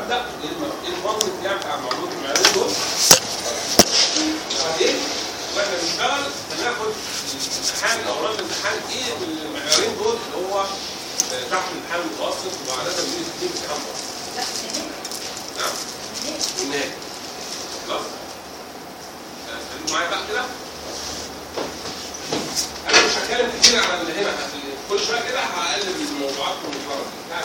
هبدا ايه الم- إيه المنظر بتاعي بتاع المعلومات المعيارين دول بعدين واحنا بنشتغل هناخد الامتحان او رد الامتحان ايه من المعيارين دول اللي هو آه، تحت الامتحان المتوسط وعاده بيجي 60 امتحان متوسط نعم النهائي خلاص آه، خليكم معايا بقى كده انا مش هتكلم كتير على اللي هنا اللي كل شويه كده هقلب الموضوعات المقارنه بتاعت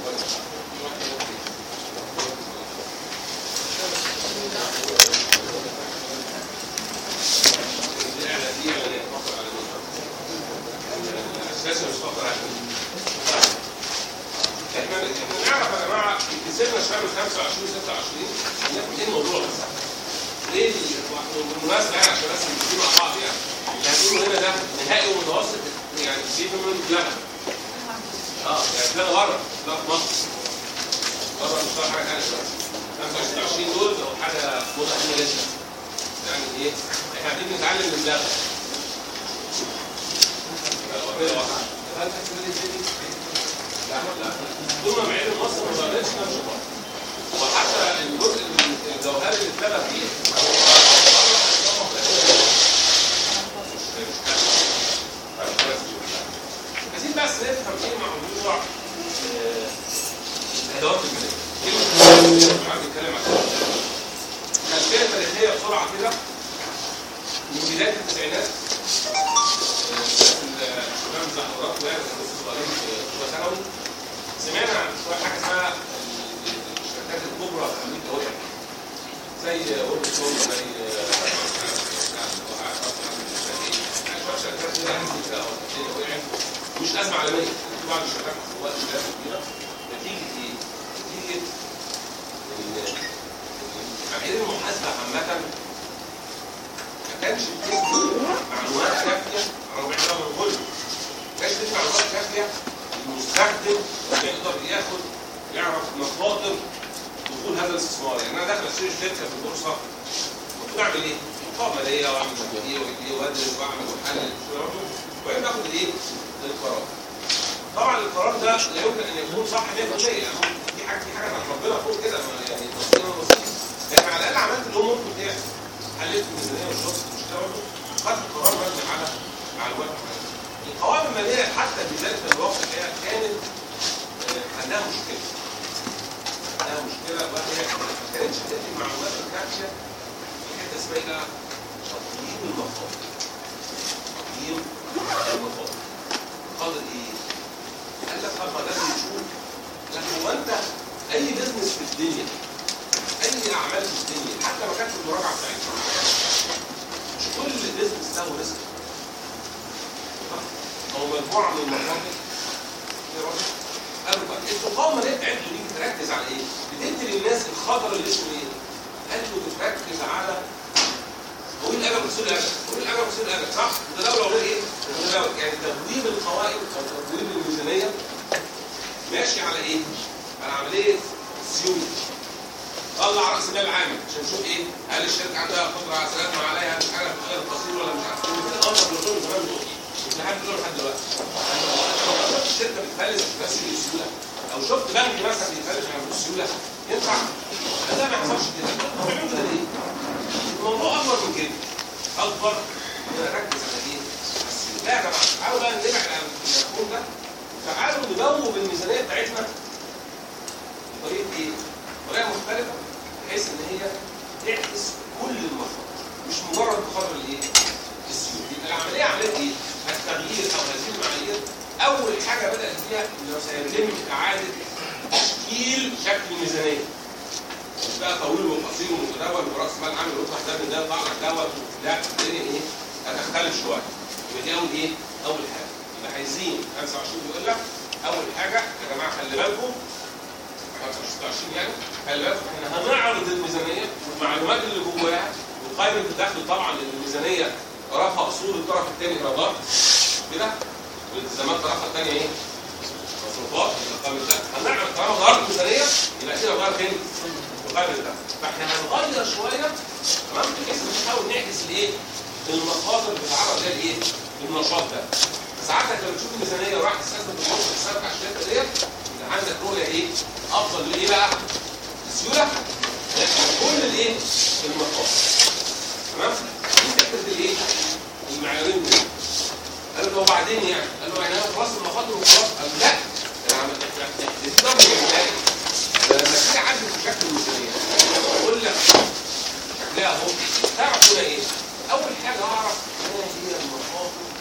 دي اعلى دي اعلانات فقط على الاساسي مش فقط على احنا احنا نعرف يا جماعه كسبنا شهر 25 26 ناخد ايه الموضوع بس ليه بالمناسبه يعني عشان بس نمشي مع بعض يعني اللي هتقوله هنا ده نهائي ومتوسط يعني سيبه من اتلغى اه يعني اتلغى بره لا في مصر بره مش طالع حاجه ثانيه دلوقتي 25 دول لو حاجه موضه ثانيه لسه يعني ايه احنا قاعدين نتعلم من ده لا لا طول ما معين مصر ما ظهرتش نمشي بره وحتى الجزء الجوهري اللي اتلغى فيه عايزين بس نفهم ايه موضوع آه، الادوات الماليه كلمه عايز نتكلم عنها خلفيه تاريخيه بسرعه كده من بدايه التسعينات آه، الشباب مزحورات وقعت لسه صغيرين في اولى ثانوي سمعنا عن شويه حاجه اسمها الشركات الكبرى في امريكا وقعت زي اوربيتون زي شركات كده كده وقعت مش ازمه عالميه في بعض الشركات في وقت ده كبيره نتيجه ايه؟ نتيجه ان معايير المحاسبه عامه ما كانش بتدي معلومات كافيه عن ربع ده من كله ما كانش بتدي معلومات كافيه المستخدم يقدر ياخد يعرف مخاطر دخول هذا الاستثمار يعني انا داخل اشتري شركه في البورصه المفروض اعمل ايه؟ ارقام ماليه واعمل تقدير وايه وادرس واعمل واحلل وبعدين اخد الايه؟ القرار. طبعا القرار ده لا يمكن ان يكون صح 100% يعني في حاجه في حاجه بتاعت ربنا فوق كده ما يعني تصميم بسيط لكن على الاقل عملت الامور بتاعي حليت الميزانيه والشخص المشكله برضه خدت قرار مبني على معلومات القوائم الماليه حتى في ذلك الوقت هي كانت آه، عندها مشكله عندها مشكله وهي ما كانتش بتدي المعلومات الكافيه في حته اسمها ايه بقى؟ تقييم المخاطر تقييم المخاطر مخاطر ايه؟ قال لك طب ما لازم نشوف لكن هو انت اي بزنس في الدنيا اي اعمال في الدنيا حتى لو كانت في المراجعه بتاعتها مش كل بزنس له ريسك او مجموعه من المخاطر يا راجل قالوا بقى التقاومه اللي بتاعتكم دي بتركز على ايه؟ بتدي للناس الخطر اللي اسمه ايه؟ قالوا بتركز على قول الاجل وصول الاجل قول الاجل وصول الاجل صح؟ متداول غير ايه؟ متداول يعني تبويب القوائم او تبويب الميزانيه ماشي على ايه؟ على عمليه سيوله طلع راس مال عامل عشان نشوف ايه؟ هل الشركه عندها قدره على سلامه ما عليها مش عارف غير قصير ولا مش عارف ايه؟ كده امر بنقول من زمان دول مش لحد دول لحد دلوقتي لو شفت الشركه بتفلس بس بالسيوله او شفت بنك مثلا بيفلس عن بالسيوله ينفع؟ لا ما يحصلش كده بيعملوا كده ليه؟ الموضوع اكبر من كده اكبر ان انا اركز على ايه؟ على السيوله لا يا جماعه تعالوا بقى نبعد عن المفهوم ده تعالوا نبوب الميزانيه بتاعتنا بطريقه ايه؟ طريقه مختلفه بحيث ان هي تعكس كل المخاطر مش مجرد مخاطر الايه؟ السيوله يبقى العمليه عمليه ايه؟ التغيير او هذه المعايير اول حاجه بدات فيها انه سيتم اعاده تشكيل شكل الميزانيه مش بقى طويل وقصير ومتداول وراس مال عامل ويطلع ده من ده يطلع لك دوت لا الدنيا ايه؟ هتختلف شويه يبقى دي اول ايه؟ اول حاجه يبقى عايزين 25 بيقول لك اول حاجه يا جماعه خلي بالكم 25 يعني خلي بالكم احنا هنعرض الميزانيه والمعلومات اللي جواها وقائمه الدخل طبعا لان الميزانيه طرفها اصول الطرف الثاني ايرادات كده والالتزامات طرفها الثانيه ايه؟ مصروفات يبقى قائمه الدخل هنعرض طالما ظهرت الميزانيه يبقى كده ظهر فين؟ في قائمه الدخل فاحنا هنغير شويه تمام بحيث نحاول نعكس الايه؟ المخاطر اللي بتتعرض لها الايه؟ النشاط ده ساعتها لما تشوف الميزانيه وراح تستثمر في الفلوس الحساب بتاع الشركه ديت يبقى عندك رؤيه ايه؟ افضل لايه بقى؟ السيوله كل الايه المخاطر تمام دي فكره الايه المعيارين دول قال له وبعدين يعني قال له يعني انا خلاص المخاطر وخلاص قال لا انا عملت دي ضرب البدايه لما تيجي عدل في شكل الميزانيه اقول لك شكلها اهو تعرف هنا ايه اول حاجه اعرف ما هي المخاطر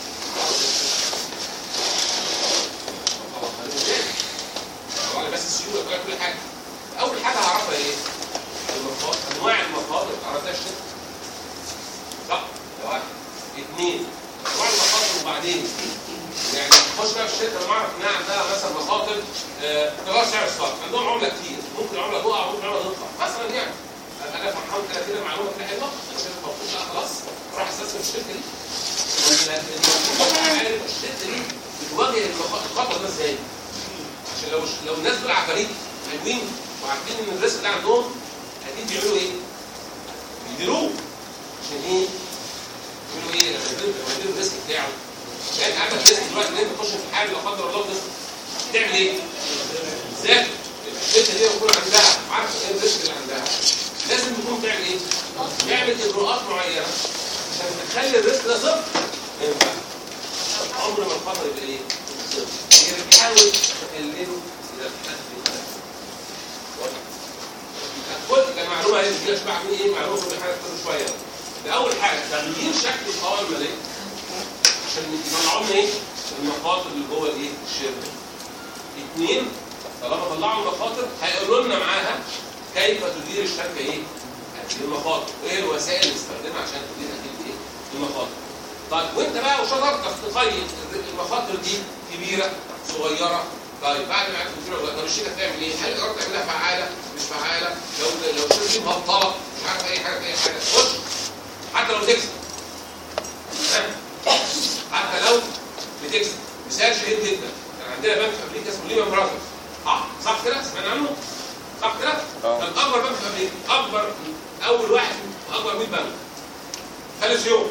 طبعا خلينا نشوف. طبعا بس السيوله كلها كل حاجه اول حاجه هعرفها ايه المخاطر انواع المخاطر عرفتها الشركه صح ده واحد اثنين انواع المخاطر وبعدين يعني تخش بقى في الشركه انا اعرف انها عندها مثلا مخاطر آه، تغير سعر الصرف عندهم عمله كتير ممكن العمله تقع ممكن العمله تطلع مثلا يعني انا فرحان كده كده معلومه كده حلوه الشركه مبسوط لا خلاص اروح استثمر في الشركه دي ولا المفروض أبقى عارف الشركه دي بتواجه المخ- الخطر ده ازاي عشان لو لو الناس دول عفاريت حلوين وعارفين ان الريسك ده عندهم اكيد بيعملوا ايه؟ بيديروه عشان ايه؟ يعملوا ايه؟ لما يديروا لما يديروا الريسك بتاعه يعني عندك ريسك دلوقتي ان انت تخش في حاجه لا قدر الله تسقط تعمل ايه؟ ذاكر الشركه دي يكون عندها عارف ايه الريسك اللي عندها لازم تكون تعمل ايه؟ تعمل اجراءات معينه عشان تخلي الريسك ده صفر ما ينفعش عمر ما الخطر يبقى ايه؟ صفر هي بتحاول تقلله الى الحد الادنى واضح؟ كل كان معلومه ايه مش بقى عاملين ايه معلومه كل حاجه كل شويه ده اول حاجه تغيير شكل القوائم الماليه عشان يطلعوا لنا ايه المخاطر اللي جوه الايه الشركه اثنين طالما طلعوا المخاطر هيقولوا لنا معاها كيف تدير الشركه ايه هذه المخاطر وايه الوسائل اللي نستخدمها عشان تدير هذه ايه المخاطر طيب وانت بقى وشطارتك تقيم المخاطر دي كبيره صغيره طيب بعد ما عرفت كبيره صغيره طب الشركه تعمل ايه؟ هل قدرت تعملها فعاله مش فعاله؟ لو لو الشركه دي مهبطه مش عارف اي حاجه في اي حاجه خش حتى لو تكسب ها؟ حتى لو بتكسب مثال شهير جدا كان عندنا بنك في امريكا اسمه ليمان براذرز اه صح كده سمعنا عنه صح كده آه. كان اكبر بنك في امريكا اكبر اول واحد اكبر 100 بنك فلس يوم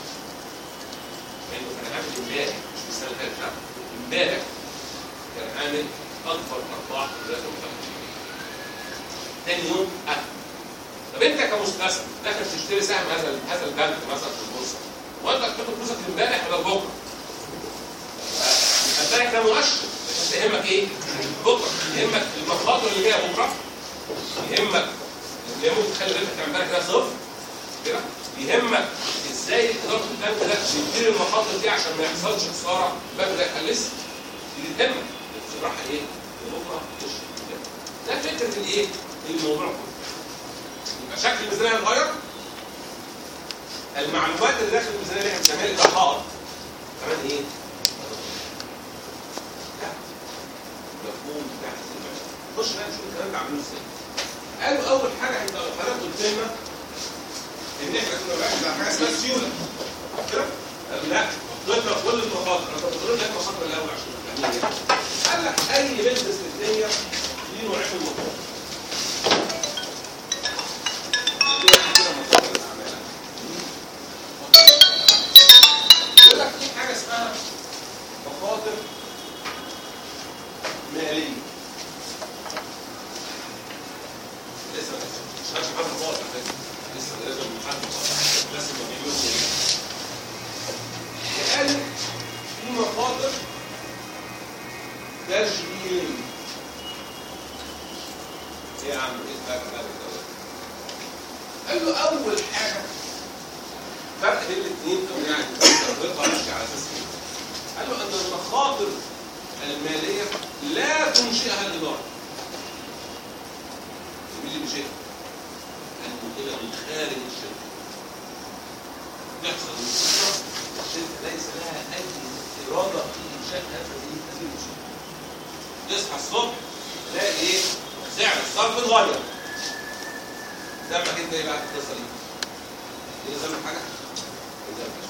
لانه كان عامل امبارح مش في السنه اللي فاتت لا امبارح كان عامل اكبر ارباح في الولايات المتحده تاني يوم قفل طب انت كمستثمر داخل تشتري سهم هذا هذا البنك مثلا في البورصه وانت تحط فلوسك امبارح ولا بكره امبارح ده مؤشر بس يهمك ايه؟ بكره يهمك المخاطر اللي جايه بكره يهمك اللي ممكن تخلي ربحك بتاع امبارح ده صفر كده يهمك ازاي اداره البنك ده بتدير المخاطر دي عشان ما يحصلش خساره البنك ده يخلص دي تهمك بصراحه ايه؟ بكره مش ده فكره الايه؟ الموضوع كله يبقى شكل الميزانيه هيتغير المعلومات اللي داخل الميزانيه اللي احنا بنسميها الايضاحات كمان ايه؟ لا مفهوم تحت المعنى خش بقى نشوف الكلام ده عاملينه ازاي قالوا اول حاجه انت لو حضرتك قلت لنا ان احنا كنا بنركز على حاجه اسمها السيوله كده؟ قال لا ضدنا كل المخاطر انت بتقول لنا المخاطر الاول عشان تفهمني قال لك اي بزنس في الدنيا ليه نوعين من المخاطر ليه احنا كده مخاطر الاعمال يقول لك في حاجه اسمها مخاطر ماليه لسه مش عارف حد خالص على فكره لسه لازم حد لازم ما بيعملوا كده قال في مخاطر تشغيل ايه يا عم ايه بقى كده قال له اول حاجه فرق بين الاثنين او يعني تربطها ماشي على اساس ايه؟ قال له ان المخاطر الماليه لا تنشئها الاداره مين اللي بيشيلها؟ المنتجه من خارج الشركه يحصل مصيبه الشركه ليس لها اي اراده في انشاء هذا هذه المصيبه تصحى الصبح تلاقي ايه؟ سعر الصرف اتغير ذنبك انت ايه بقى في القصه دي؟ ايه ذنبك حاجه؟ إيه ذنبك؟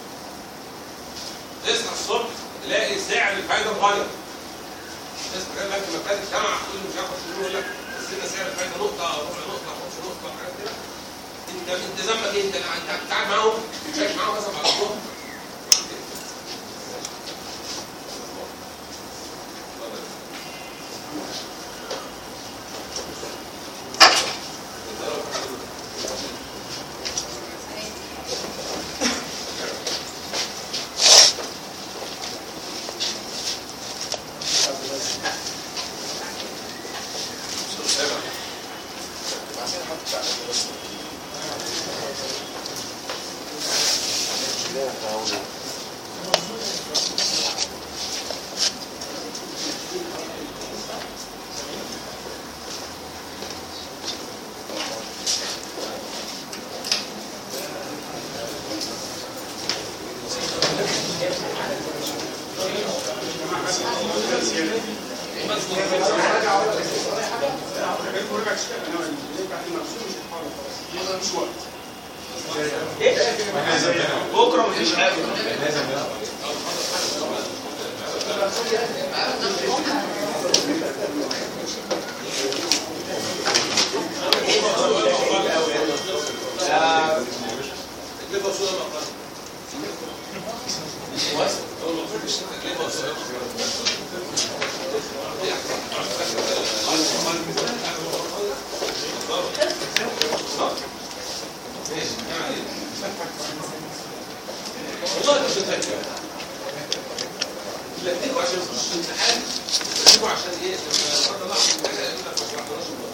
تصحى الصبح تلاقي سعر الفايده اتغير تصحى كده بنك مركز الجامعه كل مش عارف شنو يقول لك نزلنا سعر الفايده نقطه ربع نقطه خمس نقطه حاجات كده انت انت ذنبك ايه؟ انت انت قاعد معاهم مش عايش معاهم مثلا على الصبح ينفع تشتغل انما اللي ينفع المنصور مش هتحاول خلاص يبقى مش وقت بكره مفيش حاجه تكلفه وصول المقاصد هو المفروض مش تكلفه وصول ماشي ما علينا. والله مش متذكر لكنكم عشان تخش الامتحان لكنكم عشان ايه لما قدر الله عشان حاجه يقول لك ما شرحناش الموضوع.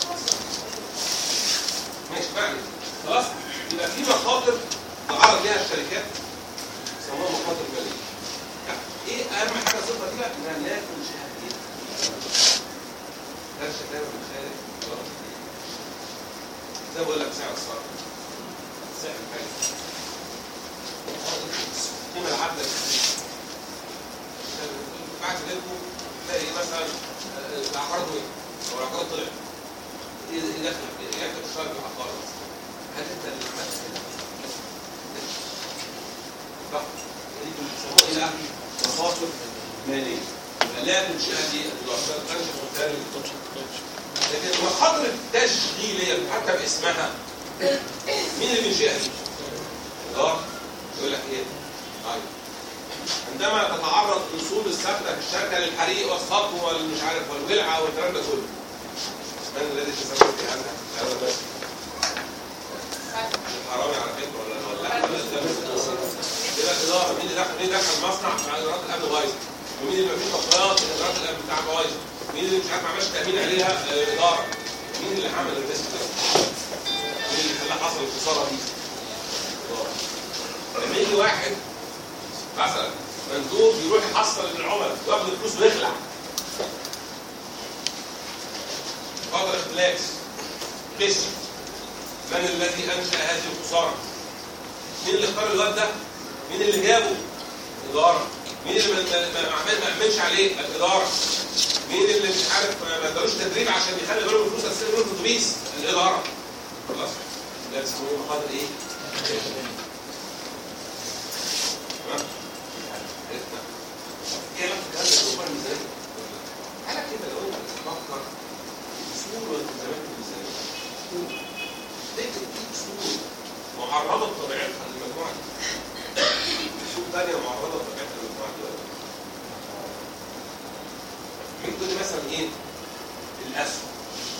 ماشي ما علينا. خلاص يبقى في مخاطر تعرض ليها الشركات يسموها مخاطر ماليه يعني ايه اهم حاجه صفه دي بقى انها لا تشاهد لا شكاوى من خارج الوطن. زي ما بقول لك سعر الصرف سعر الحاجه قيمه العدل بعد لكم تلاقي مثلا آه، العقارات وين او العقارات طلعت ايه إيه دخل ايه دخل الشهر بالعقار مثلا هل انت اللي عملت كده؟ صح؟ دي بيسموها ايه بقى؟ مخاطر ماليه لا تنشئها دي الوحدات تنشئ وبالتالي لكن المخاطر التشغيليه حتى باسمها مين اللي بينشئها دي؟ الاداره يقول لك ايه؟ طيب عندما تتعرض اصول الثابته في الشركه للحريق والسطو والمش عارف والولعه والكلام ده كله من الذي تسبب في هذا؟ هذا بس حرامي على فكره ولا ولا ولا ده بس كده الاداره مين اللي دخل مين اللي دخل المصنع مع ادارات الامن بايظه ومين اللي مفيش مقررات ادارات الامن بتاعها بايظه مين اللي مش عارف ما عملش تامين عليها آه، اداره مين اللي عمل الريسك ده؟ مين اللي خلاه حصل الخساره دي؟ اداره لما يجي واحد مثلا مندوب يروح يحصل للعملاء وياخد الفلوس ويخلع قدر اختلاس غش من الذي انشا هذه الخساره؟ مين اللي اختار الواد ده؟ مين اللي جابه؟ الاداره مين اللي ما ما- ما عمل- ما عملش عليه؟ الاداره مين اللي مش عارف ما ما ادالوش تدريب عشان يخلي باله من الفلوس اساسا يقول الاتوبيس؟ الاداره خلاص ده بيسموه مخاطر ايه؟ تمام؟ عرفنا ايه علاقه الكلام ده بالموضوع الميزانيه؟ تعالى كده لو انت بتفكر اصول والتزامات الميزانيه تكتب في اصول معرضه بطبيعتها للمجموعه دي اصول ثانيه معرضه بطبيعتها للمجموعه دي ولا لا؟ مين تقول لي مثلا ايه؟ الاسهم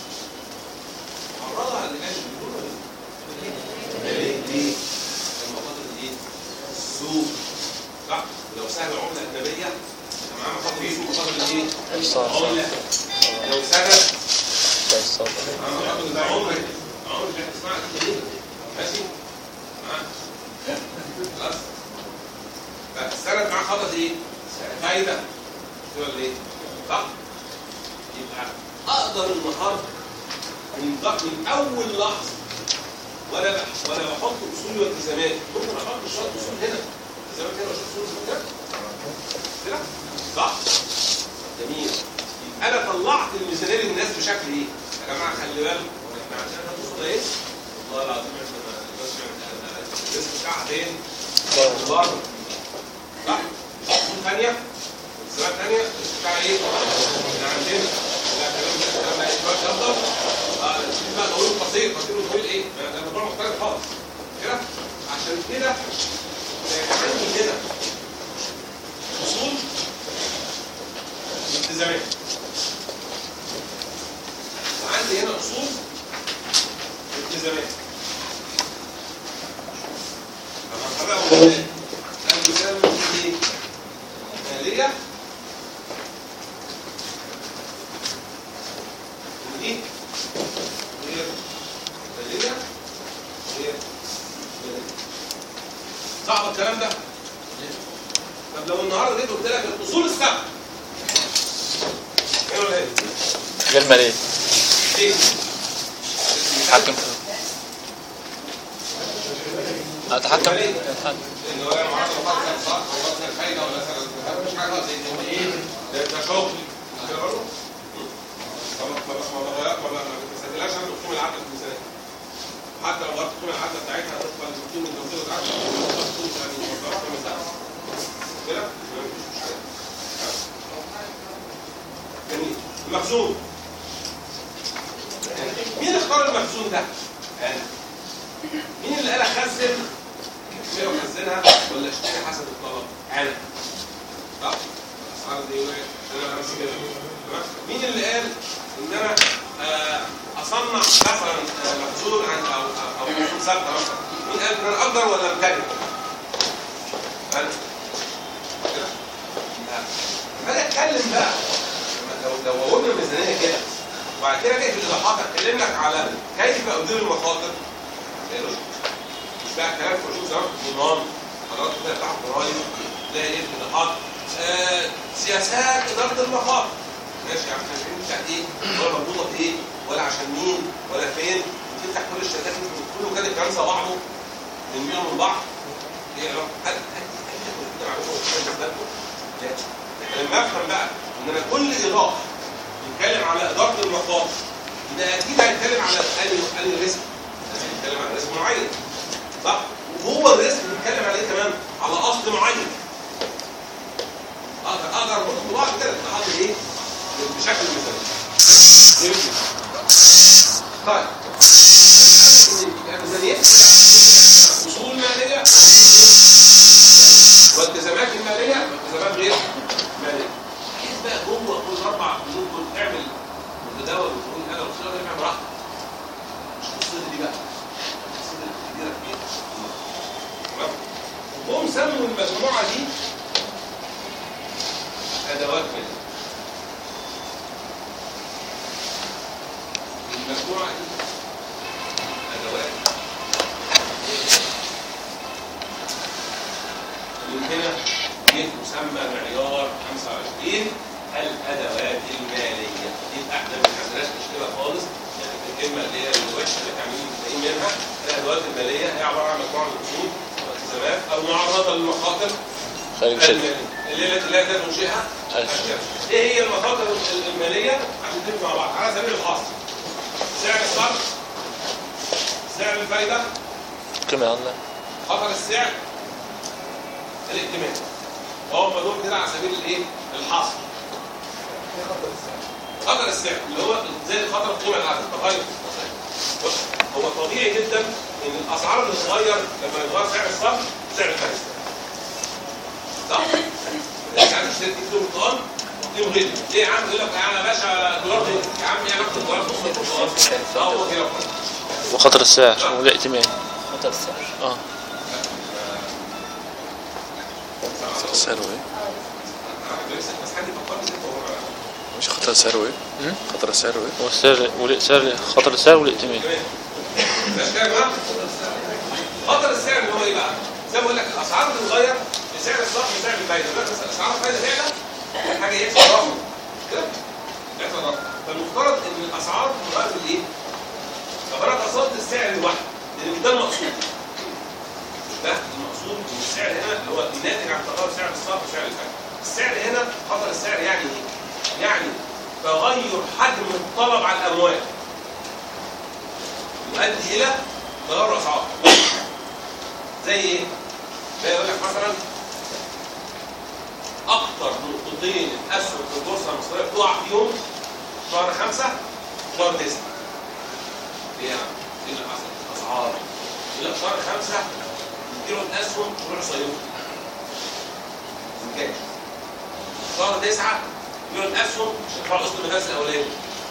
معرضه لاجل الدول ولا لا؟ ليه؟ ليه؟ المخاطر دي ايه؟ السوق صح؟ لو سهل عمله اجنبيه يبقى معاه مخاطر السوق مخاطر ايه؟ الصرف. عمله لو سند الصرف. عمر ده عمر عمر اللي هتسمعها كده ماشي معاه خلاص فالسند معاه خطط ايه؟ فايده كده ولا ايه؟ صح؟ يبقى اقدر النهارده من ضغط من اول لحظه وانا بح- وانا بحط اصول والتزامات ممكن احط شويه اصول هنا التزامات هنا وشويه اصول هنا كده صح؟ جميل يبقى انا طلعت الميزانيه للناس بشكل ايه؟ يا جماعه خلي بالكم احنا عشان ناخد صوره ايه؟ والله العظيم احنا ما نقدرش نعمل الريسك بتاعها فين؟ بره صح؟ اصول ثانيه والتزامات ثانيه الريسك بتاعها ايه؟ من عندنا لا كلام ده كلام ده شويه يفضل اه شوف بقى طويل قصير قصير وطويل ايه؟ ده ده موضوع مختلف خالص كده؟ عشان كده آه، عندي هنا اصول التزامات وعندي هنا اصول التزامات لما نفرقهم ازاي؟ الالتزام دي ايه؟ ماليه ودي غير ماليه غير ماليه صعب الكلام ده؟ طب لو النهارده جيت قلت لك الاصول السبع ايه ولا ايه؟ غير مالية ليه؟ حاكم فيه اتحكم مالية. أتحكم. لان هو معرض لفضل صح او فضل الفايده ولا مثلا مش حاجه زي كده ايه؟ ده ده شغل كده برضه؟ طب ما ما ما بغير ما ما بلاش انا القيمه العادله في الميزانيه حتى لو غيرت القيمه العادله بتاعتها هتطلع القيمه التوصيل بتاعتها هتكون يعني مقدرات خمس ساعات كده مفيش مشكله جميل المخزون مين اختار المخزون ده؟ انا مين اللي قال اخزن اشتري واخزنها ولا اشتري حسب الطلب؟ انا صح؟ الاسعار دي وقعت انا بس كده تمام؟ مين اللي قال ان انا آه، اصنع مثلا آه، مخزون عن او او او مخزون ثابته مثلا مين قال ان انا اقدر ولا امتلك؟ انا كده؟ لا. فاجي اتكلم بقى لو لو قلنا الميزانيه كده وبعد كده جاي في الايضاحات اتكلم لك على كيف ادير المخاطر يا رشد مش بقى كلام في رشود زمان في الضمان حضرتك كده بتاع الضرايب تلاقي ايه في الايضاحات آه سياسات اداره المخاطر ماشي يا عم احنا مش فاهمين بتاعت ايه ولا مربوطه بايه ولا عشان مين ولا فين وتفتح كل الشركات كله كده الكلام زي بعضه نرميهم من بعض ايه يا رب هل هل هل كده معلومه بالنسبه لكم؟ لا لكن لما افهم بقى ان انا كل ايضاح بيتكلم على اداره المخاطر يبقى اكيد هيتكلم على انهي انهي ريسك لازم يتكلم على ريسك معين صح وهو الريسك بيتكلم عليه كمان على اصل معين اقدر اقدر اربطهم ببعض كده احط ايه بشكل مثالي يمكن. طيب الميزانيات اصول ماليه والتزامات الماليه والتزامات غير ماليه عايز بقى جوه كل اربع بنود دول تعمل متداول وتقول انا وصلت تعمل براحتك مش قصتي دي بقى قصتي الكبيره كبيره تمام وهم سموا المجموعه دي ادوات ماليه المجموعه دي ادوات من هنا جه مسمى معيار 25 الادوات الماليه يبقى احنا ما عندناش مشكله خالص يعني الكلمه اللي هي الوحشه اللي احنا عاملين متضايقين منها الادوات الماليه هي عباره عن مجموعه من الاصول والالتزامات المعرضه للمخاطر خارج شركة الماليه اللي لا لا تنشئها الشركه ايه هي المخاطر الماليه عشان تبقى مع بعض على سبيل الحصر سعر الصرف سعر الفايده قيمة الله خطر السعر الائتمان هم دول كده على سبيل الايه الحصر خطر السعر اللي هو زي خطر القيمه العادله تغير بص هو طبيعي جدا ان الاسعار بتتغير لما يتغير سعر الصرف سعر الفايده صح؟ انت عايز تشتري كيلو برتقال قيمه غلي ليه يا عم يقول لك يا باشا دولار غلي. يا عم يا علاقه الدولار بالبرتقال اه هو كده وخطر السعر والائتمان خطر السعر اه خطر السعر ايه؟ بس حد يفكرني كده هو مش خطر السعر ايه؟ خطر السعر ايه؟ والسعر والسعر خطر السعر والائتمان ماشي كده يا جماعه خطر السعر اللي هو ايه بقى؟ زي ما بقول لك الاسعار بتتغير بسعر الصرف وسعر الفايده دلوقتي مثلا اسعار الفايده تعلى حاجه يحصل رقم كده يحصل رقم فالمفترض ان الاسعار تتغير بالايه؟ طب انا قصدت السعر لوحده لان مش ده المقصود ده المقصود ان السعر هنا اللي هو الناتج عن تغير سعر الصرف وسعر الفايده السعر هنا خطر السعر يعني ايه؟ يعني تغير حجم الطلب على الاموال يؤدي الى تغير اسعار زي ايه؟ زي يقول لك مثلا اكتر نقطتين الاسهم في البورصه المصريه بتقع فيهم شهر خمسه شهر تسعه. ايه يعني؟ ايه اللي حصل؟ اسعار. يقول لك شهر خمسه كيلو الاسهم تروح صيفه. زنجاج. شهر تسعه كيلو الاسهم مش هتطلع قسط المدارس الاولاني.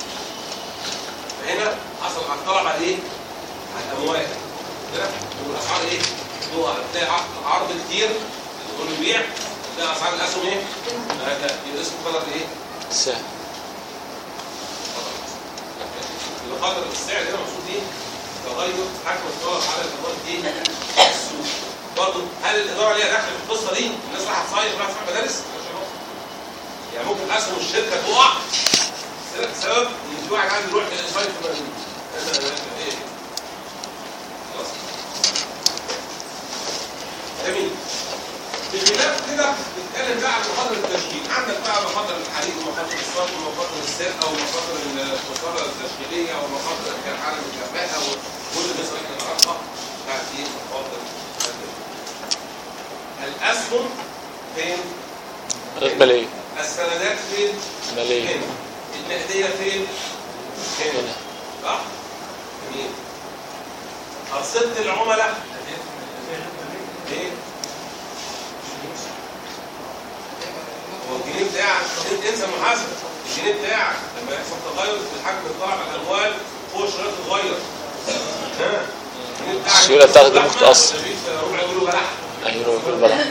فهنا حصل على الطلب على ايه؟ على الاموال. كده والاسعار ايه؟ تقع تلاقي عرض- عرض كتير كله بيبيع تلاقي اسعار الاسهم ايه؟ هكذا يبقى اسمه قدر ايه؟ السعر يبقى قدر السعر هنا مقصود ايه؟ تغير حجم الطلب على الاموال ايه؟ السوق برضه هل الاداره ليها دخل في القصه دي؟ الناس رايحه تصيف رايحه تفتح مدارس؟ مش هيروح. يعني ممكن اسهم الشركه تقع بسبب ان في واحد عايز يروح يصيف في مدينه. ايه؟ خلاص جميل بخلاف كده بنتكلم بقى عن مخاطر التشغيل عندك بقى مخاطر الحريق ومخاطر الصرف ومخاطر السرقه ومخاطر المخاطر التشغيل الداخليه ومخاطر الحاله من الكفاءه وكل الناس اللي احنا نعرفها بتاعت ايه مخاطر الداخلية. الاسهم فين؟ مالية السندات فين؟ مالية هنا النقديه فين؟ هنا هنا صح؟ جميل أرصدة العملاء ايه؟ هو الجنيه بتاعك انت انسى محاسبة الجنيه بتاعك لما يحصل تغير في الحجم بتاع الأموال هو الشرايط تتغير ها الجنيه بتاعك السيولة بتاعتك دي متقصر. ربع يقولوا بلح أيوة في البلح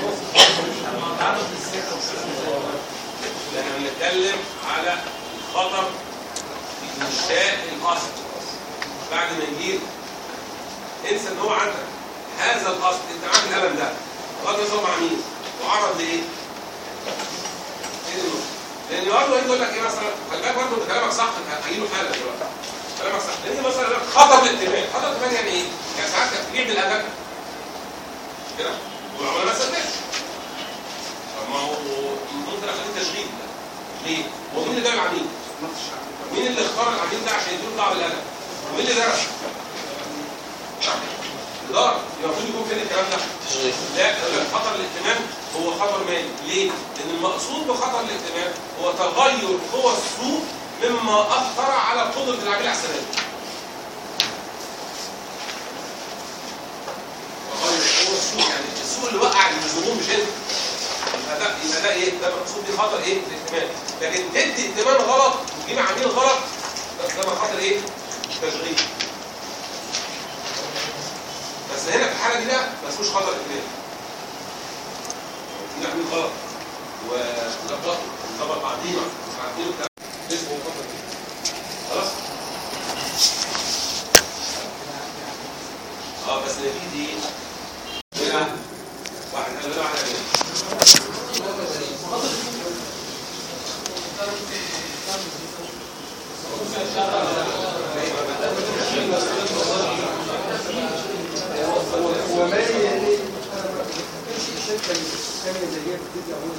احنا بنتكلم على خطر في انشاء الاصل بعد ما يجيب انسى ان هو عندك هذا الاصل انت معاك القلم ده غض النظر مع مين وعرض لايه؟ إيه النقطة؟ لان برضه هيجي يقول لك ايه مثلا خلي بالك برضه انت كلامك صح انت هجيله حاله دلوقتي كلامك صح لان مثلا يقول لك خطر الائتمان خطر الائتمان يعني ايه؟ يعني ساعات كانت تبيع بالاجل كده والعملاء ما صدقش طب ما هو ممكن اخليه تشغيل ليه؟ هو مين اللي جاب العميل؟ مين اللي اختار العميل ده عشان يديله طعم الادب؟ ومين اللي درس؟ الاداره يبقى المفروض يكون فين الكلام ده؟ تشغيل لا لا، خطر الائتمان هو خطر مالي، ليه؟ لأن المقصود بخطر الائتمان هو تغير قوى السوق مما أثر على قدرة العميل على السداد. تغير قوى السوق يعني السوق اللي وقع الزبون مش انت. يبقى ده يبقى ده ايه؟ ده مقصود بيه خطر ايه؟ الائتمان. لكن تدي ائتمان غلط وتجيب عميل غلط ده ده خطر ايه؟ تشغيل. بس هنا في الحاله دي بقى ما اسموش خطر ائتمان. في عميل غلط وظبط ظبط عديمه عديمه بتاع اسمه خطر ائتمان. خلاص؟ اه بس نتيجه ايه؟ هنا واحد قال له واحد قال له هو ما يعني الشركه الثانيه اللي هي بتدي عمود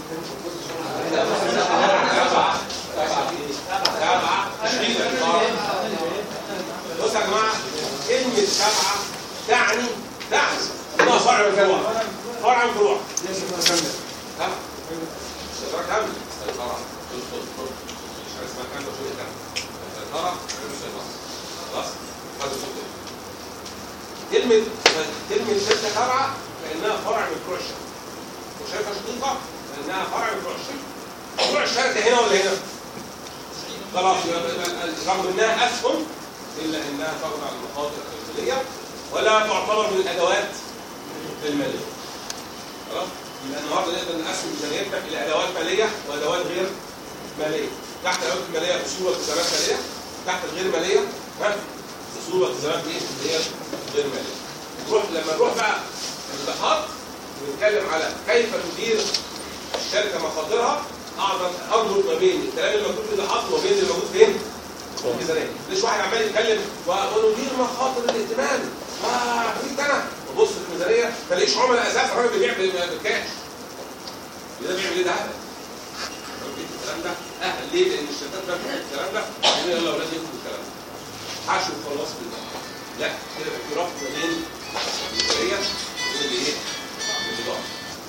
بص يا جماعه كلمه سبعه تعني تعني انها فرع من فروع فرع من فروع ها؟ سيطرة كاملة سيطرة مش حاجة اسمها كاملة وشوية كاملة سيطرة غير سيطرة خلاص؟ هذا الفكرة كلمة كلمة شركة تابعة كأنها فرع من فروع الشركة وشركة شقيقة كأنها فرع من فروع الشركة فروع الشركة هنا ولا هنا؟ خلاص يبقى- يبقى رغم انها اسهم الا انها تخضع للمخاطر الداخليه ولا تعتبر من الادوات الماليه. خلاص؟ يبقى النهارده نقدر نقسم ميزانيتنا الى ادوات ماليه وادوات غير ماليه. تحت الادوات الماليه اصول والتزامات ماليه، تحت الغير ماليه ها؟ اصول والتزامات ايه؟ اللي هي غير ماليه. نروح لما نروح بقى الاصلاحات ونتكلم على كيف تدير الشركه مخاطرها اقدر اربط ما بين الكلام اللي موجود في الاصلاحات وما بين اللي موجود فين؟ في الميزانيه. ليش واحد عمال يتكلم و- وندير مخاطر الائتمان؟ اه جيت انا ببص في الميزانيه ما الاقيش عملاء اساسا الراجل بيبيع بال- بالكاش. ده بيعمل ايه ده هبل. الكلام ده اهل ليه؟ لان الشركات بقى الكلام ده يقول يلا يا اولاد ياخدوا الكلام ده. حشو وخلاص كده. لا كده يبقى في ربط ما بين الميزانيه وبين الايه؟ الاداره.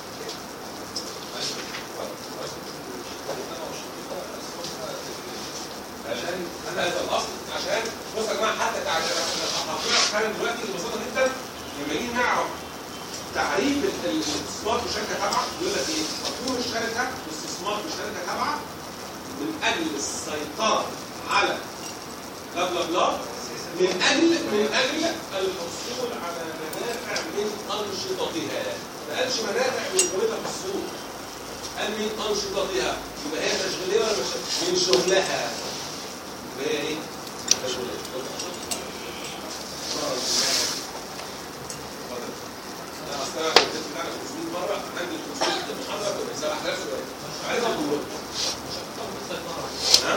عشان هذا الاصل عشان بص يا جماعه حتى تعريف هقنعك حالا دلوقتي ببساطه جدا لما نيجي نعرف تعريف ال- الاستثمار في شركه تابعه يقول لك ايه؟ مفهوم الشركه الاستثمار في شركه تابعه من اجل السيطره على بلا بلا بلا من اجل من اجل الحصول على منافع من انشطتها ما قالش منافع من قيمتها في السوق قال من انشطتها يبقى هي تشغيليه ولا مش من شغلها يبقى هي ايه؟ تشغيليه انا اصل انا كنت بتاعنا 500 مره عندي 500 محاضره كنت بسال 1000 سؤال عايز اقول ها؟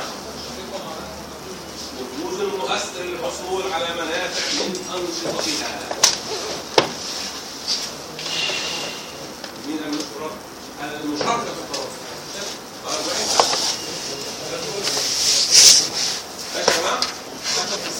وجوز المؤثر للحصول على منافع من انشطتها مين المشترك؟ هذا المشاركه في القرار طيب وين؟ ماشي يا جماعه؟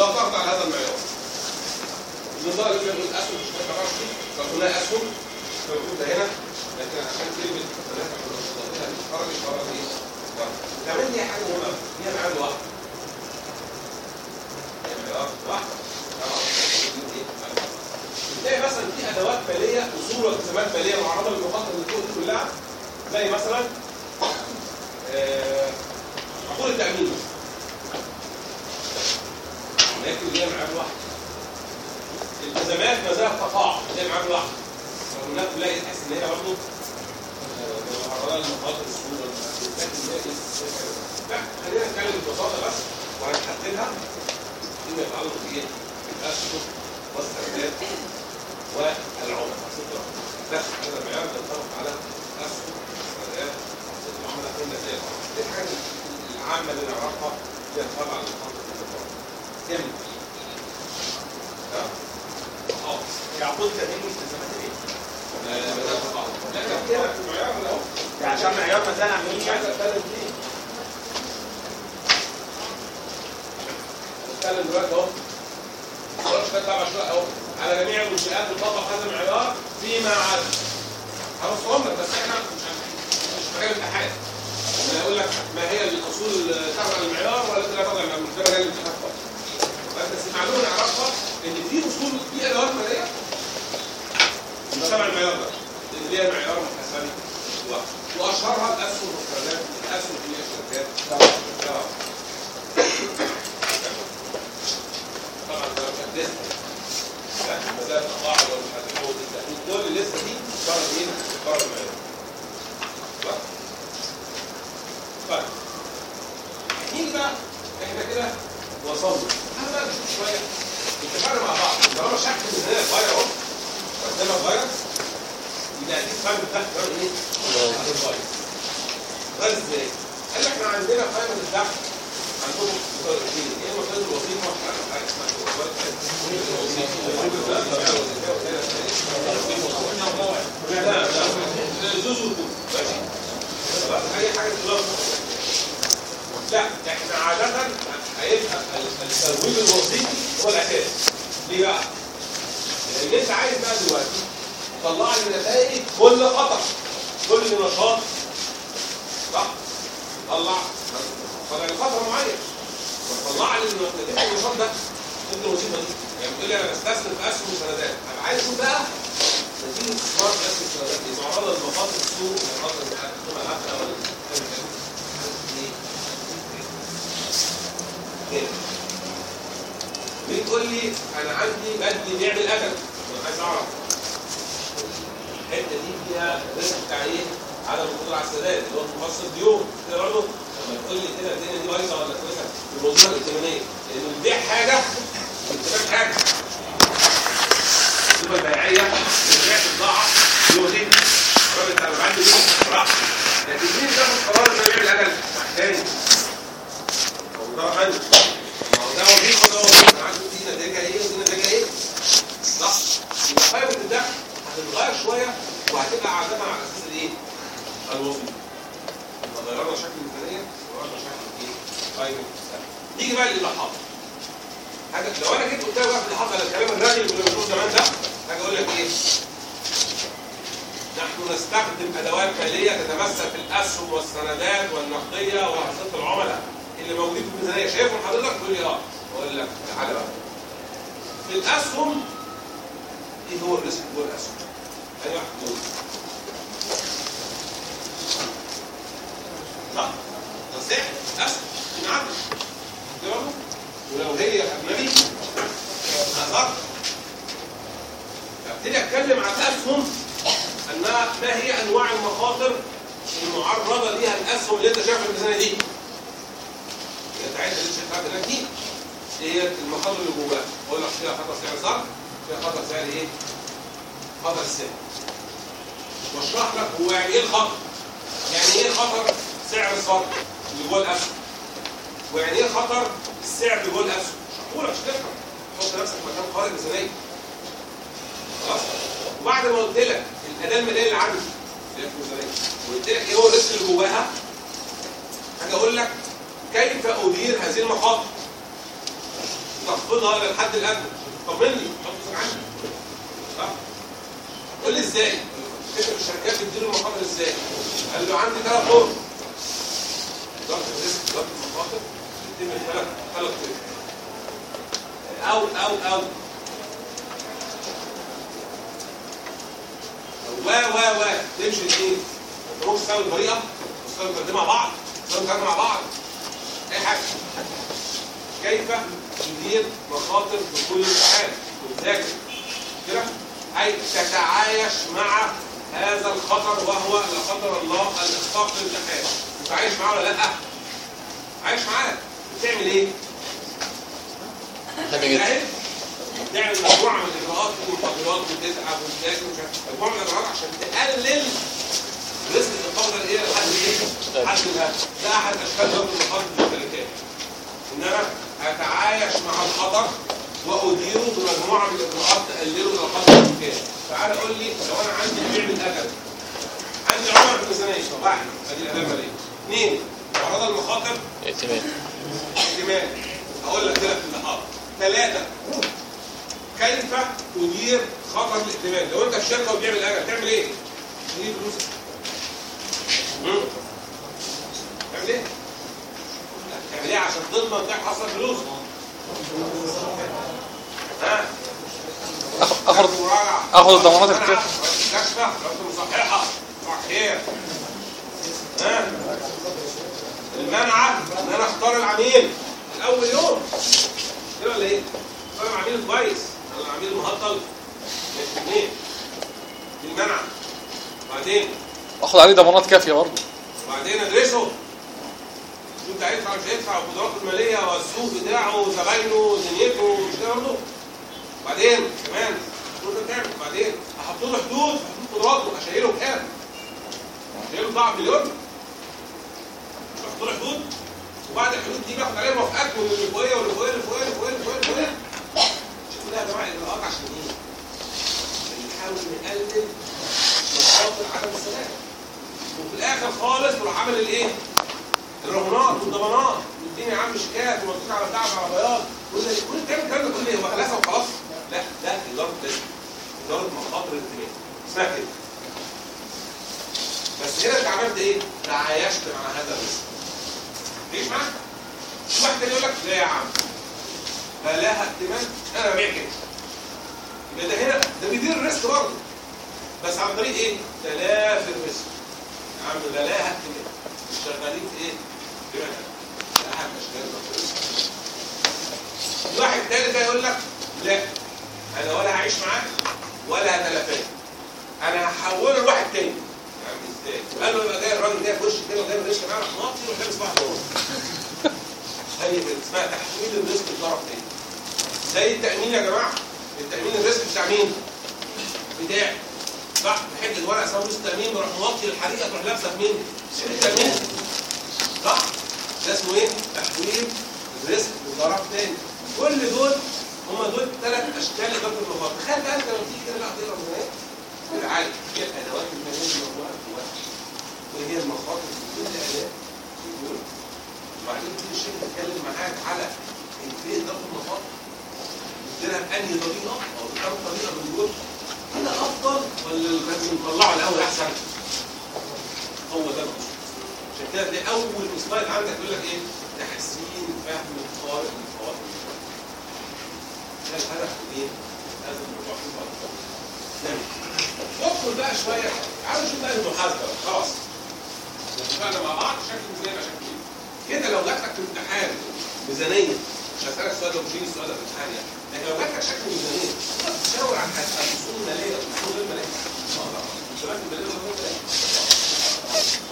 لا تخضع لهذا المعيار النظام اللي بيقول اسهم مش محتاج فيه لو قلنا اسهم موجود هنا لكن عشان كلمه ثلاثه خرجت بره ايه؟ كمان دي حاجه مهمه هي معيار واحد هي معيار واحد تلاقي مثلا في ادوات ماليه اصول والتزامات ماليه معرضه للمخاطر اللي فوق دي كلها زي مثلا آه، عقود التامين لكن هي معاد واحد التزامات ما زالت تقاع هي معاد واحد رغم انها تلاقي تحس ان هي برضه آه، معرضه للمخاطر السوق لكن هي إيه؟ لا خلينا نتكلم ببساطه بس وهنحددها فيما يتعلق بايه؟ بالاسهم والسندات والعملاء بس هذا المعيار بينطبق على اسهم السندات العملاء قلنا زي العملاء دي الحاجات العامه اللي نعرفها هي طبعا المخاطر الكبرى كم اه يعقود تأمين ملتزمات ايه؟ لا لا لا طبعا لا لا كده في المعيار ده اهو يعني عشان معيار ميزان عاملين مش يعني عايز اتكلم فيه اتكلم دلوقتي اهو مش كده بقى شويه اهو على جميع المنشآت يطبق هذا المعيار فيما عدا هرصهم لك بس احنا مش مش مجال الامتحان انا اقول لك ما هي الاصول تبع المعيار ولا لا تبع المعيار مش ده مجال الامتحان خالص بس معلومه نعرفها ان في اصول في ادوات ماليه مش تبع المعيار ده اللي هي معيار محاسبي واحد واشهرها الاسهم والسندات الاسهم في الشركات طبعا طبعا ده مش هتدرس لا مزايا التقاعد والمحاسبه والتامين كل اللسته دي بره ايه؟ بره المعيار صح؟ طيب نيجي بقى احنا كده وصلنا هل بقى نشوف شويه اتفقنا مع بعض طالما شكل الميزانيه اتغير اهو قدامها اتغير يبقى اكيد فاهم الدخل كمان ايه؟ هتتغير غير ازاي؟ قال لك احنا عندنا قائمه الدخل عندهم مصادرين ايه مصادر الوظيفه حاجه اسمها لا لا زوز وكوب ماشي خلاص اي حاجه تضاف لا احنا عادة هيبقى التمويل الوظيفي هو الاساس ليه بقى؟ لان انت عايز بقى دلوقتي تطلع لي نتائج كل خطر كل نشاط صح؟ طلع طلع لي خطر معين وطلع لي نتيجه النشاط ده ضد الوظيفه دي يعني بتقول لي انا بستثمر في اسهم وسندات انا عايز اشوف بقى نتيجه استثمار في اسهم وسندات دي معرضه لمخاطر السوق مخاطر الحكومه العافيه او كده بتقول لي انا عندي بدي بيعمل اجل انا عايز اعرف الحته دي فيها الريسك بتاع ايه؟ عدم القدره على السداد اللي هو مفصل ديون كده برضه لما تقول لي كده الدنيا دي بايظه ولا كويسه في الموضوع الائتمانيه لان البيع حاجه والائتمان حاجه الصفه البيعيه بتبيع بضاعه دي وظيفه الراجل بتاع المعلم دي راح لكن مين اللي بياخد قرار انه يعمل اجل؟ واحد تاني هو ده حلو ما هو ده وظيفه وده وظيفه انا عارف دي نتيجه ايه ودي نتيجه ايه صح يبقى قائمه الدخل هتتغير شويه وهتبقى عادة على اساس الايه؟ الوظيفه يبقى غيرنا شكل الميزانيه وغيرنا شكل ايه؟ قائمه الدخل نيجي بقى للايضاحات حاجه لو انا جيت قلت لك بقى في الايضاحات على الكلام الراجل اللي كنا بنقوله زمان ده حاجه اقول لك ايه؟ نحن نستخدم ادوات ماليه تتمثل في الاسهم والسندات والنقديه وحصيله العملاء اللي موجودين في الميزانيه شايفهم حضرتك تقول لي اه اقول لك تعالى بقى في الاسهم ايه هو الريسك جوه الاسهم؟ اي واحد دول صح؟ تصحيح اسهم نعم كده برضه ولو هي اجنبي اثر ابتدي اتكلم عن الاسهم انها ما هي انواع المخاطر المعرضه ليها الاسهم اللي انت شايفها في الميزانيه دي انت عايز اللي شايفها هناك دي ايه هي المخاطر اللي جواها اقول لك فيها خطر سعر صرف فيها خطر سعر ايه خطر السعر واشرح لك هو يعني ايه الخطر يعني ايه خطر سعر الصرف اللي جوه الاسهم ويعني ايه خطر السعر اللي جوه الاسهم شرحهولك عشان تفهم حط نفسك مكان قارئ ميزانيه خلاص وبعد ما قلت لك الاداه الماليه اللي عندي اللي هي في الميزانيه وقلت لك ايه هو الريسك اللي جواها هاجي اقول لك كيف ادير هذه المخاطر تخفضها الى الحد الادنى طمني حط فلوسك عندي صح قول لي ازاي انت في الشركات بتدير المخاطر ازاي قال له عندي ثلاث طرق ضغط الريسك ضغط المخاطر بيتم في ثلاث ثلاث طرق او او او و و و تمشي الاثنين انت ممكن تستخدم طريقه تستخدم الاثنين مع بعض تستخدم ثلاثه مع بعض اي حاجه كيف تدير مخاطر في كل حال وتذاكر كده اي تتعايش مع هذا الخطر وهو لا قدر الله الاخفاق للامتحان انت عايش معاه ولا لا؟ عايش معاه بتعمل ايه؟ حلو جدا فاهم؟ تعمل مجموعه من الاجراءات والمحاضرات وتتعب وتذاكر ومش عارف مجموعه من الاجراءات عشان تقلل ريسك الخطر ايه لحد ايه؟ لحد الهدف ده احد اشكال ضرب المخاطر في الشركات ان انا اتعايش مع الخطر واديره بمجموعه من الاجراءات تقلله الى قدر الامكان تعال قول لي لو انا عندي بيع من اجل عندي عمر في الميزانيه واحد ادي الاداه الماليه اثنين اعراض المخاطر ائتمان احتمال اقول لك كده في اللحاظ ثلاثه كيف تدير خطر الائتمان لو انت في شركه وبيعمل اجل تعمل ايه؟ تجيب فلوس مم. تعمل ايه؟ لا، تعمل ايه عشان تضمن تحصل فلوس ها آخد- اخد مراجعة. اخد الضمانات الكافيه كشفة رد مصححة صباح خير ها المنعة ان انا اختار العميل من اول يوم كده ولا ايه؟ اختار العميل الكويس ولا العميل المهطل مش اثنين دي المنعة بعدين اخد عليه ضمانات كافيه برضه وبعدين ادرسه شوف انت هيدفع مش هيدفع وقدراته الماليه والسوق بتاعه وزباينه ودنيته مش كده برضه بعدين كمان شوف انت تعمل بعدين احط له حدود حدود قدراته اشيله بكام؟ اشيله ضعف مليون احط له حدود وبعد الحدود دي باخد عليها موافقات من اللي فوقيه واللي فوقيه واللي فوقيه واللي فوقيه واللي فوقيه واللي فوقيه شوفوا ده يا جماعه الاجراءات عشان ايه؟ عشان نحاول نقلل مخاطر عدم السلام وفي الاخر خالص تروح عامل الايه؟ الرهونات والضمانات والدنيا يا عم شيكات ومضغوط على بتاع على بياض كل كل تعمل الكلام ده كله ايه؟ هو خلاص وخلاص؟ لا ده اداره رزق اداره مخاطر الائتمان اسمها كده بس هنا انت عملت ايه؟ تعايشت مع هذا الرزق ليش معاك؟ في واحد تاني يقول لك لا يا عم لا لها ائتمان انا ببيع كده يبقى ده هنا ده بيدير الريسك برضه بس عن طريق ايه؟ تلافي الرزق يا عم لا لها ائتمان شغالين في ايه؟ بما ده احد اشكال الرزق واحد تاني ده يقول لك لا انا ولا هعيش معاك ولا هتلافاه انا هحوله لواحد تاني يا عم ازاي؟ قال له يبقى جاي الراجل ده في وش كده وجاي الريسك معاه راح ناطي ولابس واحد دور هي كده اسمها تحويل الريسك لطرف تاني زي التامين يا جماعه التامين الريسك بتاع مين؟ بتاعي صح بحته ورقه اسمها فلوس التامين بروح موطي الحريقه تروح لابسه في مين؟ في التامين صح؟ ده اسمه ايه؟ تحويل الريسك لطرف تاني كل دول هم دول ثلاث اشكال لضرب المخاطر تخيل بقى انت لما تيجي كده بقى تقرا ميزانيه كده عادي هي الادوات الماليه الموجوده جواها وهي المخاطر في كل اداه في دول وبعدين تيجي الشركه تتكلم معاك على كيفيه ضرب المخاطر تديرها بانهي طريقه او بكام طريقه من دول انا افضل ولا لازم نطلعه الاول احسن هو ده المقصود عشان كده ده اول سلايد عندك يقول لك ايه تحسين فهم الطارئ للخواطر ده الهدف من ايه هذا الموضوع في الوقت تمام ندخل بقى شويه تعالوا نشوف بقى المحاسبه بقى. خلاص اتفقنا مع بعض شكل الميزانيه بقى شكل ايه كده لو جات لك في امتحان ميزانيه مش هسالك السؤال ده مش هيجي السؤال ده في الامتحان يعني لكن لو جات لك شكل ميزانيه تقدر تشاور عن الاصول الماليه والاصول غير الماليه اه طبعا الاصولات الماليه والغير الماليه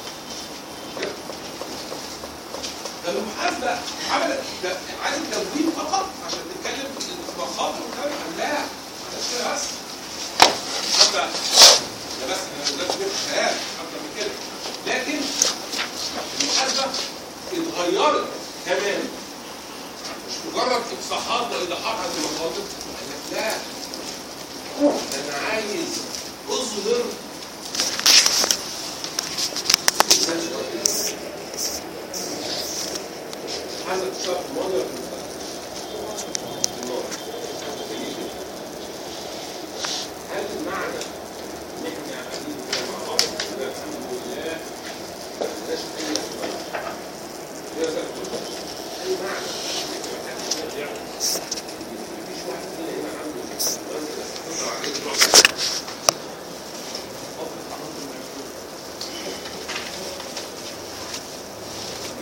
فالمحاسبه عملت ده عايز تدوين فقط عشان تتكلم في المخاطر والكلام ده لا معلش كده بس حتى ده بس احنا ما بنقدرش خيال اكتر من كده لكن المحاسبه اتغيرت كمان مش مجرد افصاحات وايضاحات عن المخاطر قال لك لا ده انا عايز اظهر هذا الشرط الماضي ولا المستقبل؟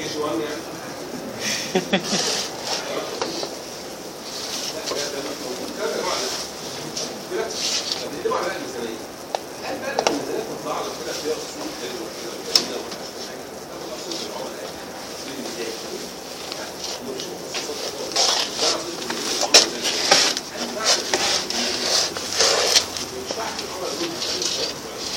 اتش 1 يعني لا ده ده مش كده يا جماعه كده طب ليه معنى الميزانيه؟ هل بقى لما الميزانيه تطلع لك كده فيها اصول حلوه كده وجميله وما فيهاش حاجه تاخد اصول العملاء اصول الميزان مش مخصصات ده اصول العملاء هل معنى كده مش بعد العملاء دول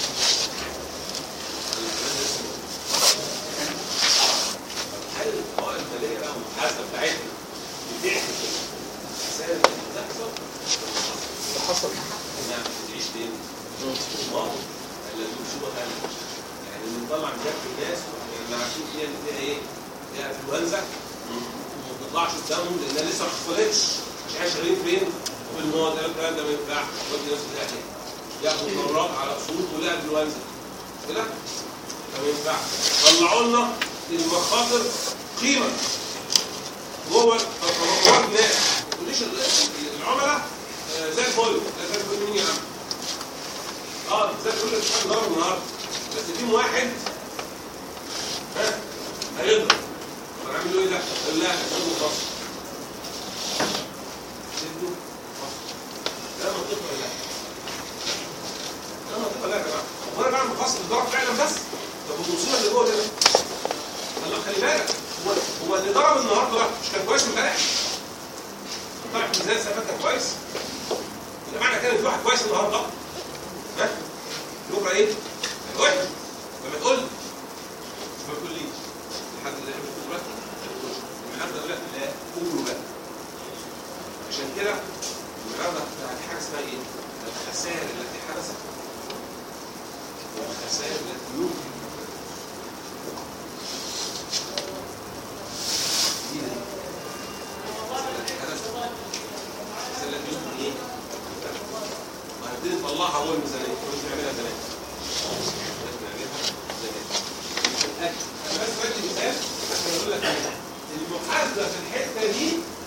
هل القوائم الماليه بقى والمحاسبه بتاعتنا بتعكس الخسائر اللي بتحصل اللي حصل انها بتعيش فين؟ الماضي الذي شبه يعني بنطلع من جنب الناس احنا عارفين فيها ان فيها ايه؟ فيها انفلونزا وما بتطلعش قدامهم لانها لسه ما حصلتش مش عارف شغالين فين؟ في الماضي قالوا الكلام ده ما ينفعش ودي ناس في الاهلي ياخدوا قرارات على اصول كلها انفلونزا كده؟ ما ينفعش طلعوا لنا المخاطر قيمه جوه تصرفات الناس ما تقوليش ال- العملاء آه، زي الفل لا زي الفل مين يا عم؟ اه زي الفل مش حد ضرب النهارده بس في واحد ها هيضرب طب انا اعمل له ايه ده؟ قال لا سيبه فصل سيبه فصل ده منطقه ولا لا؟ ده منطقه لا يا جماعه هو انا بعمل فصل الضرب فعلا بس طب والمصيبه اللي جوه ده الله خلي بالك هو هو اللي ضرب النهارده ده مش كان كويس امبارح؟ طلع في ميزان السنه كان كويس يبقى معنى كده ان في واحد كويس النهارده ها بكره ايه؟ هيبقى وحش لما تقول لي ما تقوليش لحد اللي احنا بنقول دلوقتي ما تقولش لحد اقول لك لا قولوا بقى عشان كده النهارده بتاعت حاجه اسمها ايه؟ الخسائر التي حدثت والخسائر التي يمكن دي التي حدثت الخسائر التي يمكن ايه؟ وهنبتدي نطلعها هو الميزانيه مش نعملها زمان لازم نعملها زمان انا بس بدي مثال عشان اقول لك إيه. المحاسبه في الحته دي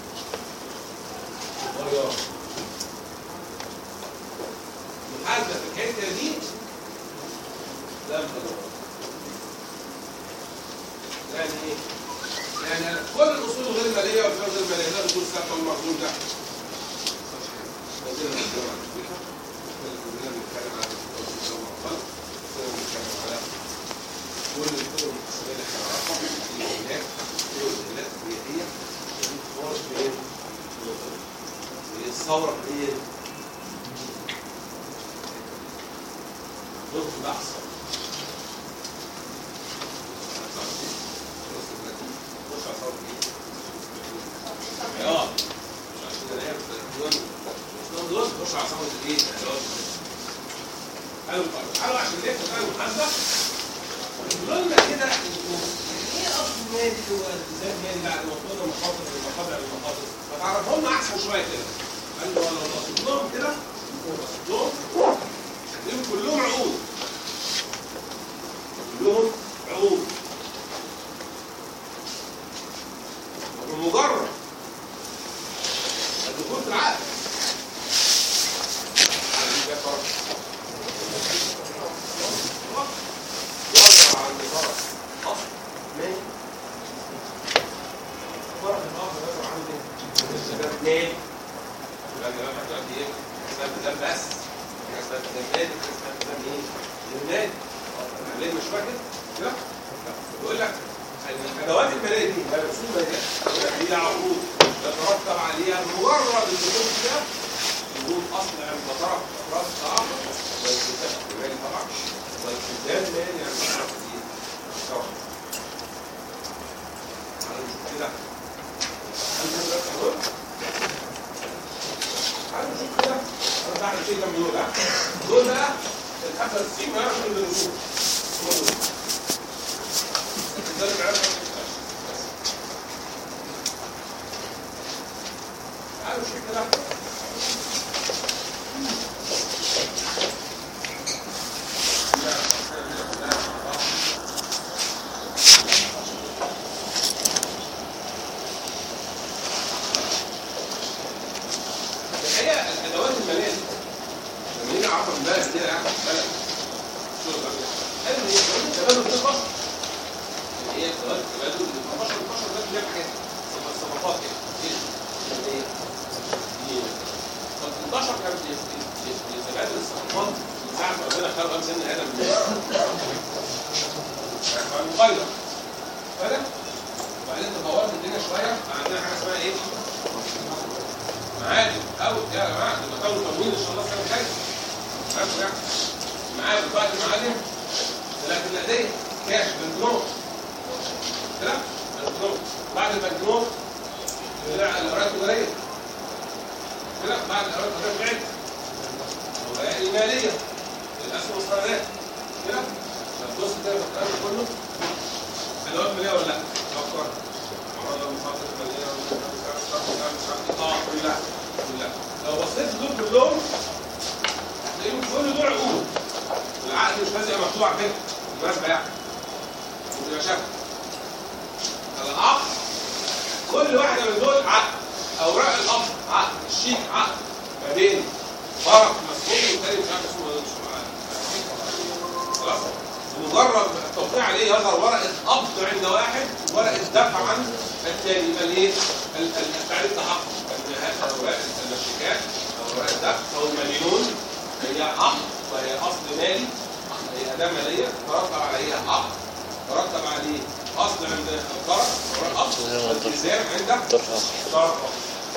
ضياع المحاسبه في الحته دي لم تضر يعني ايه؟ يعني أنا كل الاصول الغير الماليه والفئات غير الماليه ده الاصول الثابته والمخزون ده بدينا نتكلم عن الفكره بدينا نتكلم عن الاصول والمعطل بدينا نتكلم على كل الطرق المحاسبيه اللي احنا نعرفها الهلاك الهلاك هي هي الفرق بين الثوره هي ضد بحث اه مش عشان الاقيها في الدول دول خش على ثوره الايه؟ العلاج حلو طيب تعالوا عشان نفهم بقى المحاسبه قلنا كده انه ايه اصل مالي هو التزام مالي بعد ما قلنا مخاطر المخاطر المخاطر فتعرفهم لنا احسن شويه كده قال له لو بصيت لهم كده بصيت لهم هتلاقيهم كلهم عقود كلهم عقود وبمجرد الدخول في العقد هذه فيها فرق يرجع عن فرق اصل مالي فرق الاخر يرجع عن ايه؟ اثنين يبقى يبقى احنا دلوقتي ايه؟ اسمها التزام بس حاجه اسمها التزام مالي حاجه اسمها التزام ايه؟ المالي ليه مش فاكر؟ كده؟ يقول لك الادوات الماليه دي هي رسوم ماليه يقول لك هي عقود يترتب عليها مجرد الدخول فيها وجود اصل عند طرف راس اخر والالتزام المالي طبعا والالتزام مالي عند طرف ايه؟ طرف تعالوا نشوف كده هل ده بس دول؟ تعالوا نشوف كده انا بعمل شيء كام دول ها؟ دول بقى ال 95 ما يعرفش من الرسوم هم دول ده اللي بيعرف تعالوا نشوف كده بسم الله الرحمن الرحيم كده حاجات صفقات كده ايه؟ ايه؟ ايه؟ طب 16 كان يتبادل الصفقات من ساعه ما ربنا خلق ام سن ادم مغير فاهم؟ وبعدين تطورت الدنيا شويه عندنا حاجه اسمها ايه؟ معادن او يا جماعه ده كانوا تموين ان شاء الله السنه الجايه عارفوا يعني معادن بعد المعادن طلعت النقديه كاش بنكنوت كده بنكنوت بعد البنكنوت طلع الاوراق التجاريه كده بعد الاوراق التجاريه بعد الاوراق الماليه الاسهم والسندات كده بص كده في الكلام ده كله ادوات ماليه ولا لا؟ فكر مرة مخاطر ماليه ولا اه كلها كلها لو بصيت دول كلهم هتلاقيهم كل دول عقود والعقد مش لازم يبقى مكتوب على فكره بالمناسبه يعني وتبقى شكل العقد كل واحده من دول عقد اوراق القبض عقد الشيك عقد ما بين فرق مسؤول والتاني مش عارف اسمه ايه مش عارف. خلاص بمجرد التوقيع عليه يظهر ورقه قبض عند واحد ورقه دفع عند الثاني يبقى الايه؟ ال- ال- التعريف تحقق ان هذه اوراق الشيكات او اوراق الدفع او المليون هي عقد وهي اصل مالي هي اداه ماليه ترتب عليها عقد ترتب عليه اصل عند الطرف اوراق اصل التزام عند الطرف. والتزام عند طرف آخر طرف آخر.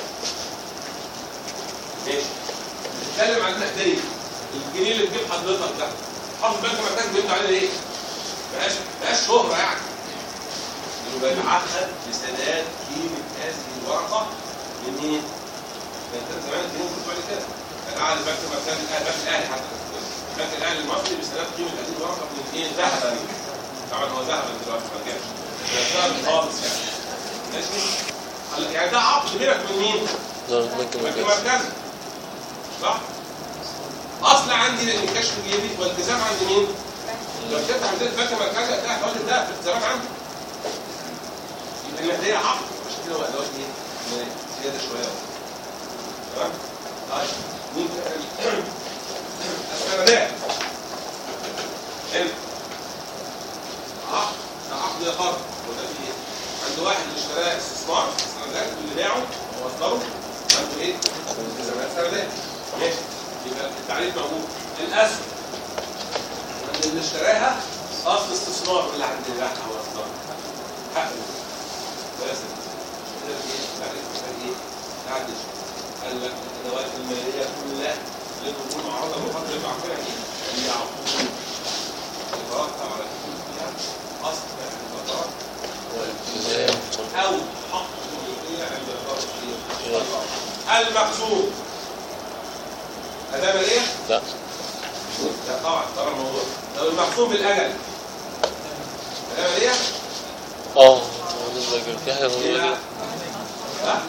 ماشي نتكلم عن النقديه الجنيه اللي بتجيب حضرتك ده حافظ بالك محتاج بيبقى عليه ايه؟ بقاش بقاش شهره يعني انه بيتعهد بسداد قيمه هذه الورقه من مين؟ من كان زمان الجنيه كنت بعد كده كان قاعد البنك المركزي الاهلي البنك الاهلي حتى البنك الاهلي المصري بسداد قيمه هذه الورقه من ايه؟ ذهبا طبعا هو ذهبا دلوقتي ما كانش ذهب خالص يعني ماشي؟ هلا يعني ده عقد بينك وبين مين؟ ده البنك بنك المركزي مركزي صح؟ اصل عندي لان الكشف جيبي والتزام عند مين؟ لو كنت عندنا البنك المركزي هتلاقي حوالي ده في التزامات عندي يبقى النقديه عقد عشان كده هو ادوات ايه؟ مالية. زياده شويه أهو. تمام؟ طيب مين تاني؟ السندات حلو عقد ده عقد يا قرض وده في ايه؟ عند واحد اللي اشتراه استثمار سندات واللي باعه ووصله عنده ايه؟ التزامات سندات ماشي يبقى التعريف موجود الاسهم عند اللي اشتراها اصل استثمار اللي عند اللي باعها ووصله حقه بس كده ايه؟ التعريف محتاج ايه؟ تعدل قال لك الادوات الماليه كلها اللي تكون معرضه للمخاطر اللي عارفينها دي هي عقود يترتب على الحقوق فيها اصل الفترات والتزام طرف او حق الملكيه عند الطرف الايه؟ المقصود اداه ماليه؟ لا لا طبعا طبعا الموضوع لو المقصود بالاجل اداه ماليه؟ اه بالنسبة لك في حاجة ايه لا؟ غير لا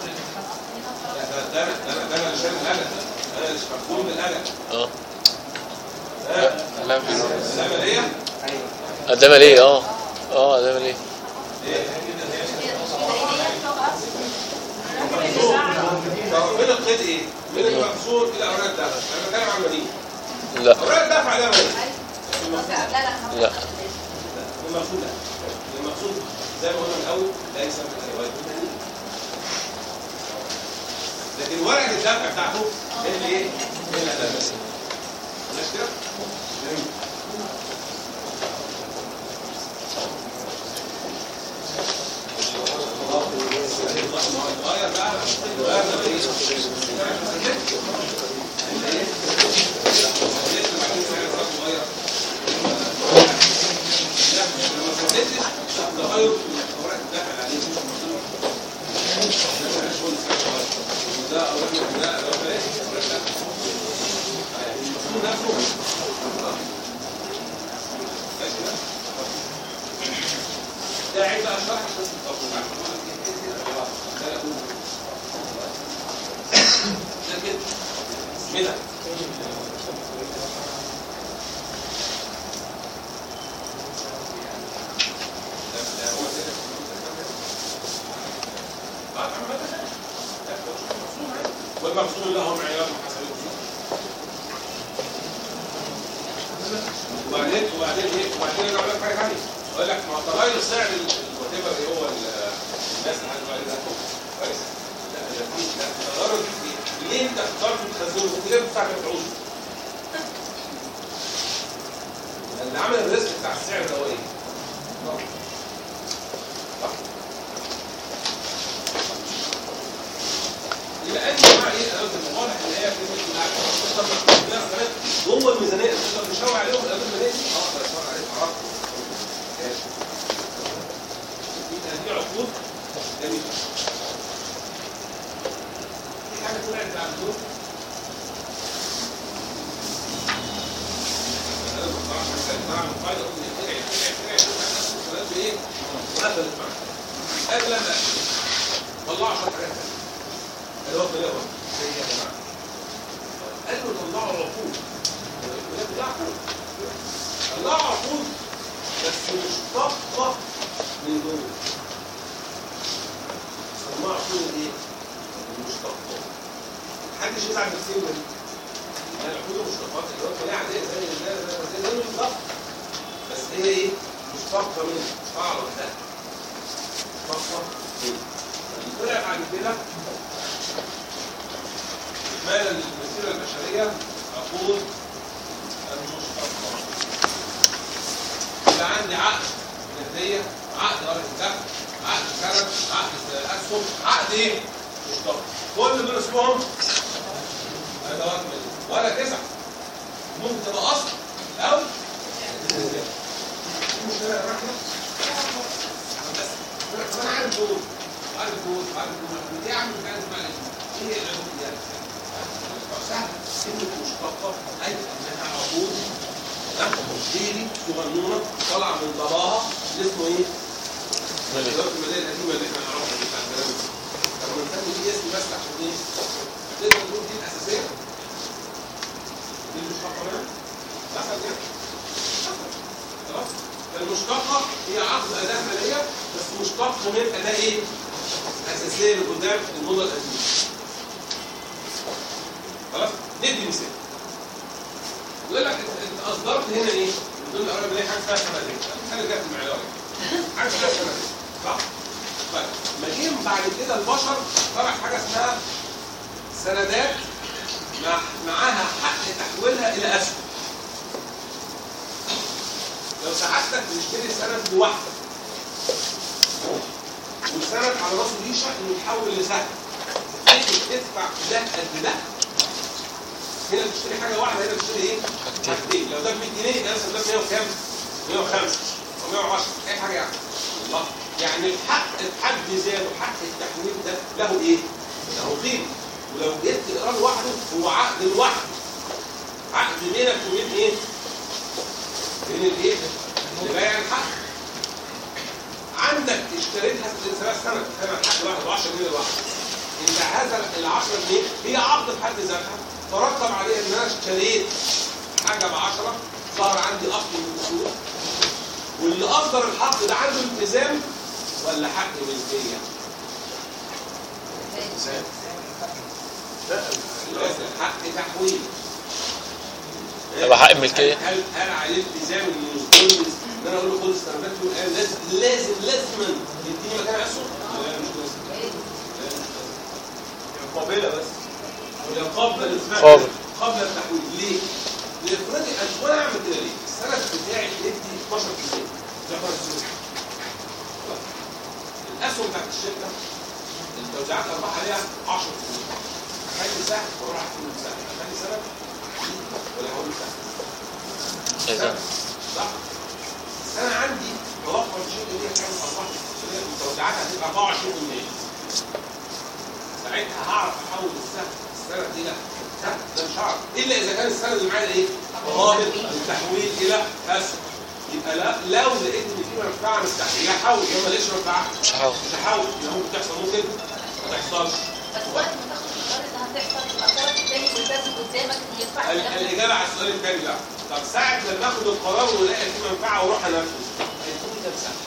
ده ده ده ده انا اللي شايل الاجل انا اللي مقصود بالاجل اه ها؟ لا في اداه ماليه؟ قدام ليه اه اه قدام ليه طب من القيد ايه؟ من المقصود الى اوراق الدفع انا بتكلم عن المدينه لا اوراق الدفع ده ماليه لا المقصود ده المقصود زي ما قلنا من الاول ليس من الادوات الماليه لكن ورقه الدفع بتاعته هي اللي ايه؟ هي اللي اداه ماليه ماشي كده؟ جميل. غير بقى غير ده ايه؟ ده عيب بقى شرح بس ده كده بسم الله والمقصود لهم عيار حسب الوجود وبعدين وبعدين ايه وبعدين انا اقول لك حاجه ثانيه اقول لك ما هو تغير سعر الوات ايه هو ال- الناس اللي هتبقى عليه ده كويس لا ده في لا الغرض في ليه انت اخترت تخزنه كنت جايب بتاعك ما تعوزه اللي عمل الريسك بتاع السعر ده هو ايه؟ صح؟ يبقى انت مع ايه انا قلت واضح ان هي كلمه بالعكس جوه الميزانيه تقدر تشاور عليهم قبل الميزانيه دي اه اقدر اشاور عليهم عرفت ماشي يبقى دي عقود جميله في حاجه طلعت بعد دول انا ما بعرفش اتكلم عن الفايل اقول لك طلع طلع طلع طلع طلع ايه؟ وقفلت معاك قبل ما طلعوا شويه حاجات تانيه اللي هو طلع زي يا جماعه قالوا طلعوا عقود طلعوا عقود طلعوا عقود بس مشتقه من دول سموها عقود ايه؟ المشتقات محدش يزعل من الكلمه دي يعني العقود المشتقات اللي هو طلع عاديه زي زي زي زي بالظبط بس هي ايه؟ مشتقه من اعرف ده مشتقه من طلع بعد كده إكمالا للمسيرة البشرية أقول المشتقات يبقى عندي عقد نقدية عقد ورقة الدفع عقد كرم عقد أسهم عقد إيه؟ مشترك كل دول اسمهم أدوات مالية ولا تسعة ممكن تبقى أصل أو مشكلة يا رحمة بس أنا عارف دول عارف دول عارف دول ليه عامل كده معلش ايه العقود دي يعني سهل كلمة مشتقة أي أنها عقود ديلي صغنونة طالعة من باباها اللي اسمه إيه؟ الإدارات المالية القديمة اللي إحنا نعرفها دي بتاع الكلام ده. طب ما نسمي دي اسم بس عشان إيه؟ تقدر تقول دي الأساسية. دي المشتقة منها؟ مثلا كده. خلاص؟ المشتقة هي عقد أداة مالية بس مشتق من أداة إيه؟ أساسية اللي قدام الموضة القديمة. خلاص؟ ندي مثال. يقول لك انت انت اصدرت هنا ايه؟ من ضمن القرار اللي هي حاجه اسمها سندات. حاجه جت في المعيار حاجه اسمها سندات. صح؟ طيب ما جه بعد كده البشر طلع حاجه اسمها سندات مع معاها حق تحويلها الى اسهم. لو سعادتك تشتري سند لوحدك والسند على راسه ريشه انه يتحول لسهم. تيجي تدفع ده قد ده هنا بتشتري حاجه واحده هنا بتشتري ايه؟ حاجتين لو ده ب 100 جنيه يبقى مثلا ده ب 100 وكام؟ 105 او 110 اي حاجه يعني الله يعني الحق بحد ذاته حق التحويل ده له ايه؟ له قيمه ولو جيت تقرا لوحده هو عقد لوحده عقد بينك وبين ايه؟ بين الايه؟ اللي بايع الحق عندك اشتريتها سنه سنه ثمن حق واحد ب 10 جنيه لوحده انت هذا ال 10 جنيه هي عقد في حد ذاتها ترتب عليه ان انا اشتريت حاجه ب 10 ظهر عندي اصل من الاصول واللي اصدر الحق ده عنده التزام ولا حق ملكيه؟ لازم حق تحويل يبقى حق الملكية؟ هل هل عليه التزام انه يكون ان انا اقول له خد السندات دول قال لازم لازم لازما يديني مكان اسهم؟ لا مش لازم قابلة بس ولا قبل الإثبات قابل. قبل التحويل ليه؟ لإفرادي أنا وأنا أعمل كده ليه؟ السند بتاعي يدي 12% ده فرق السوق الأسهم بتاعت الشركة التوزيعات الأرباح عليها 10% أخلي سهم وأروح أحول سهم أخلي سند ولا أحول سهم إذا صح؟ بس أنا عندي توفر شيء اللي هي كام أرباح التوزيعات هتبقى 24% ساعتها هعرف احول السهم السند الى سهم ده مش هعرف الا اذا كان السند اللي معايا ايه؟ قابل للتحويل الى اسهم يبقى لا لو لقيت ان في منفعه من التحويل هحول لو ما لقيتش منفعه مش هحاول مش هحول يبقى ممكن تحصل ممكن ما تحصلش بس وقت ما تاخد القرار انها تحصل يبقى الطرف الثاني ملتزم قدامك ان يدفع ال- الكلام ده. الاجابه على السؤال الثاني لا طب ساعه لما اخد القرار والاقي في منفعه واروح انفذ هيكون كام سهم؟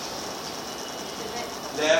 لا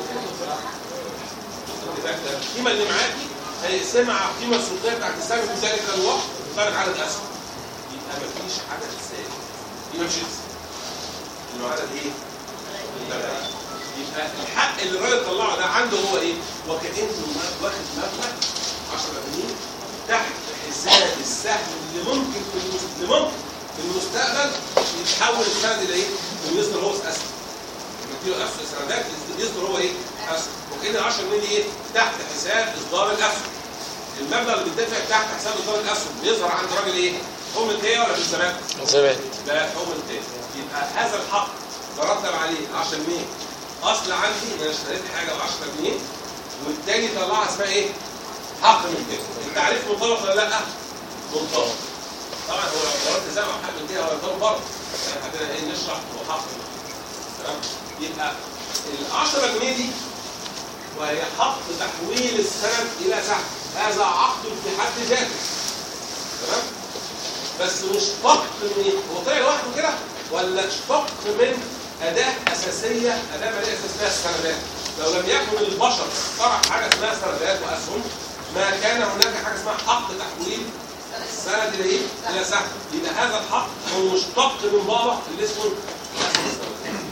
القيمه اللي معاكي هيقسمها على القيمه السوقيه بتاعت السهم في ذلك الوقت فرق عدد اسهم يبقى مفيش عدد ثابت يبقى مش انه عدد ايه؟ متغير. يبقى الحق اللي الراجل طلعه ده عنده هو ايه؟ وكانه واخد مبلغ 10 جنيه تحت حساب السهم اللي ممكن في المس- اللي ممكن في المستقبل يتحول السند الى ايه؟ ويصدر هو اسهم. يديله اسهم سندات يصدر هو ايه؟ اسهم وكان ال 10 جنيه دي ايه؟ تحت حساب اصدار الاسهم. المبلغ اللي بيدفع تحت حساب اصدار الاسهم بيظهر عند الراجل ايه؟ هم التيه ولا في الزمان؟ زمان ده هم التاني يبقى هذا الحق ترتب عليه 10 جنيه اصل عندي ان انا اشتريت حاجه ب 10 جنيه والتاني طلعها اسمها ايه؟ حق من كده التعريف منطبق ولا لا؟ منطبق طبعا هو لو قررت زي ما حق من كده هو ينطبق برضه يعني عندنا ايه نشرح هو حق من كده. تمام؟ يبقى ال 10 جنيه دي وهي حق تحويل السند الى سهم هذا عقد في حد ذاته تمام؟ بس مشتق من ايه؟ هو طلع لوحده كده ولا اشتق من اداه اساسيه اداه ماليه اساسيه اسمها السندات لو لم يكن البشر طرح حاجه اسمها سندات واسهم ما كان هناك حاجه اسمها حق تحويل السند الى ايه؟ الى سهم يبقى هذا الحق هو مشتق من بابا اللي اسمه السندات.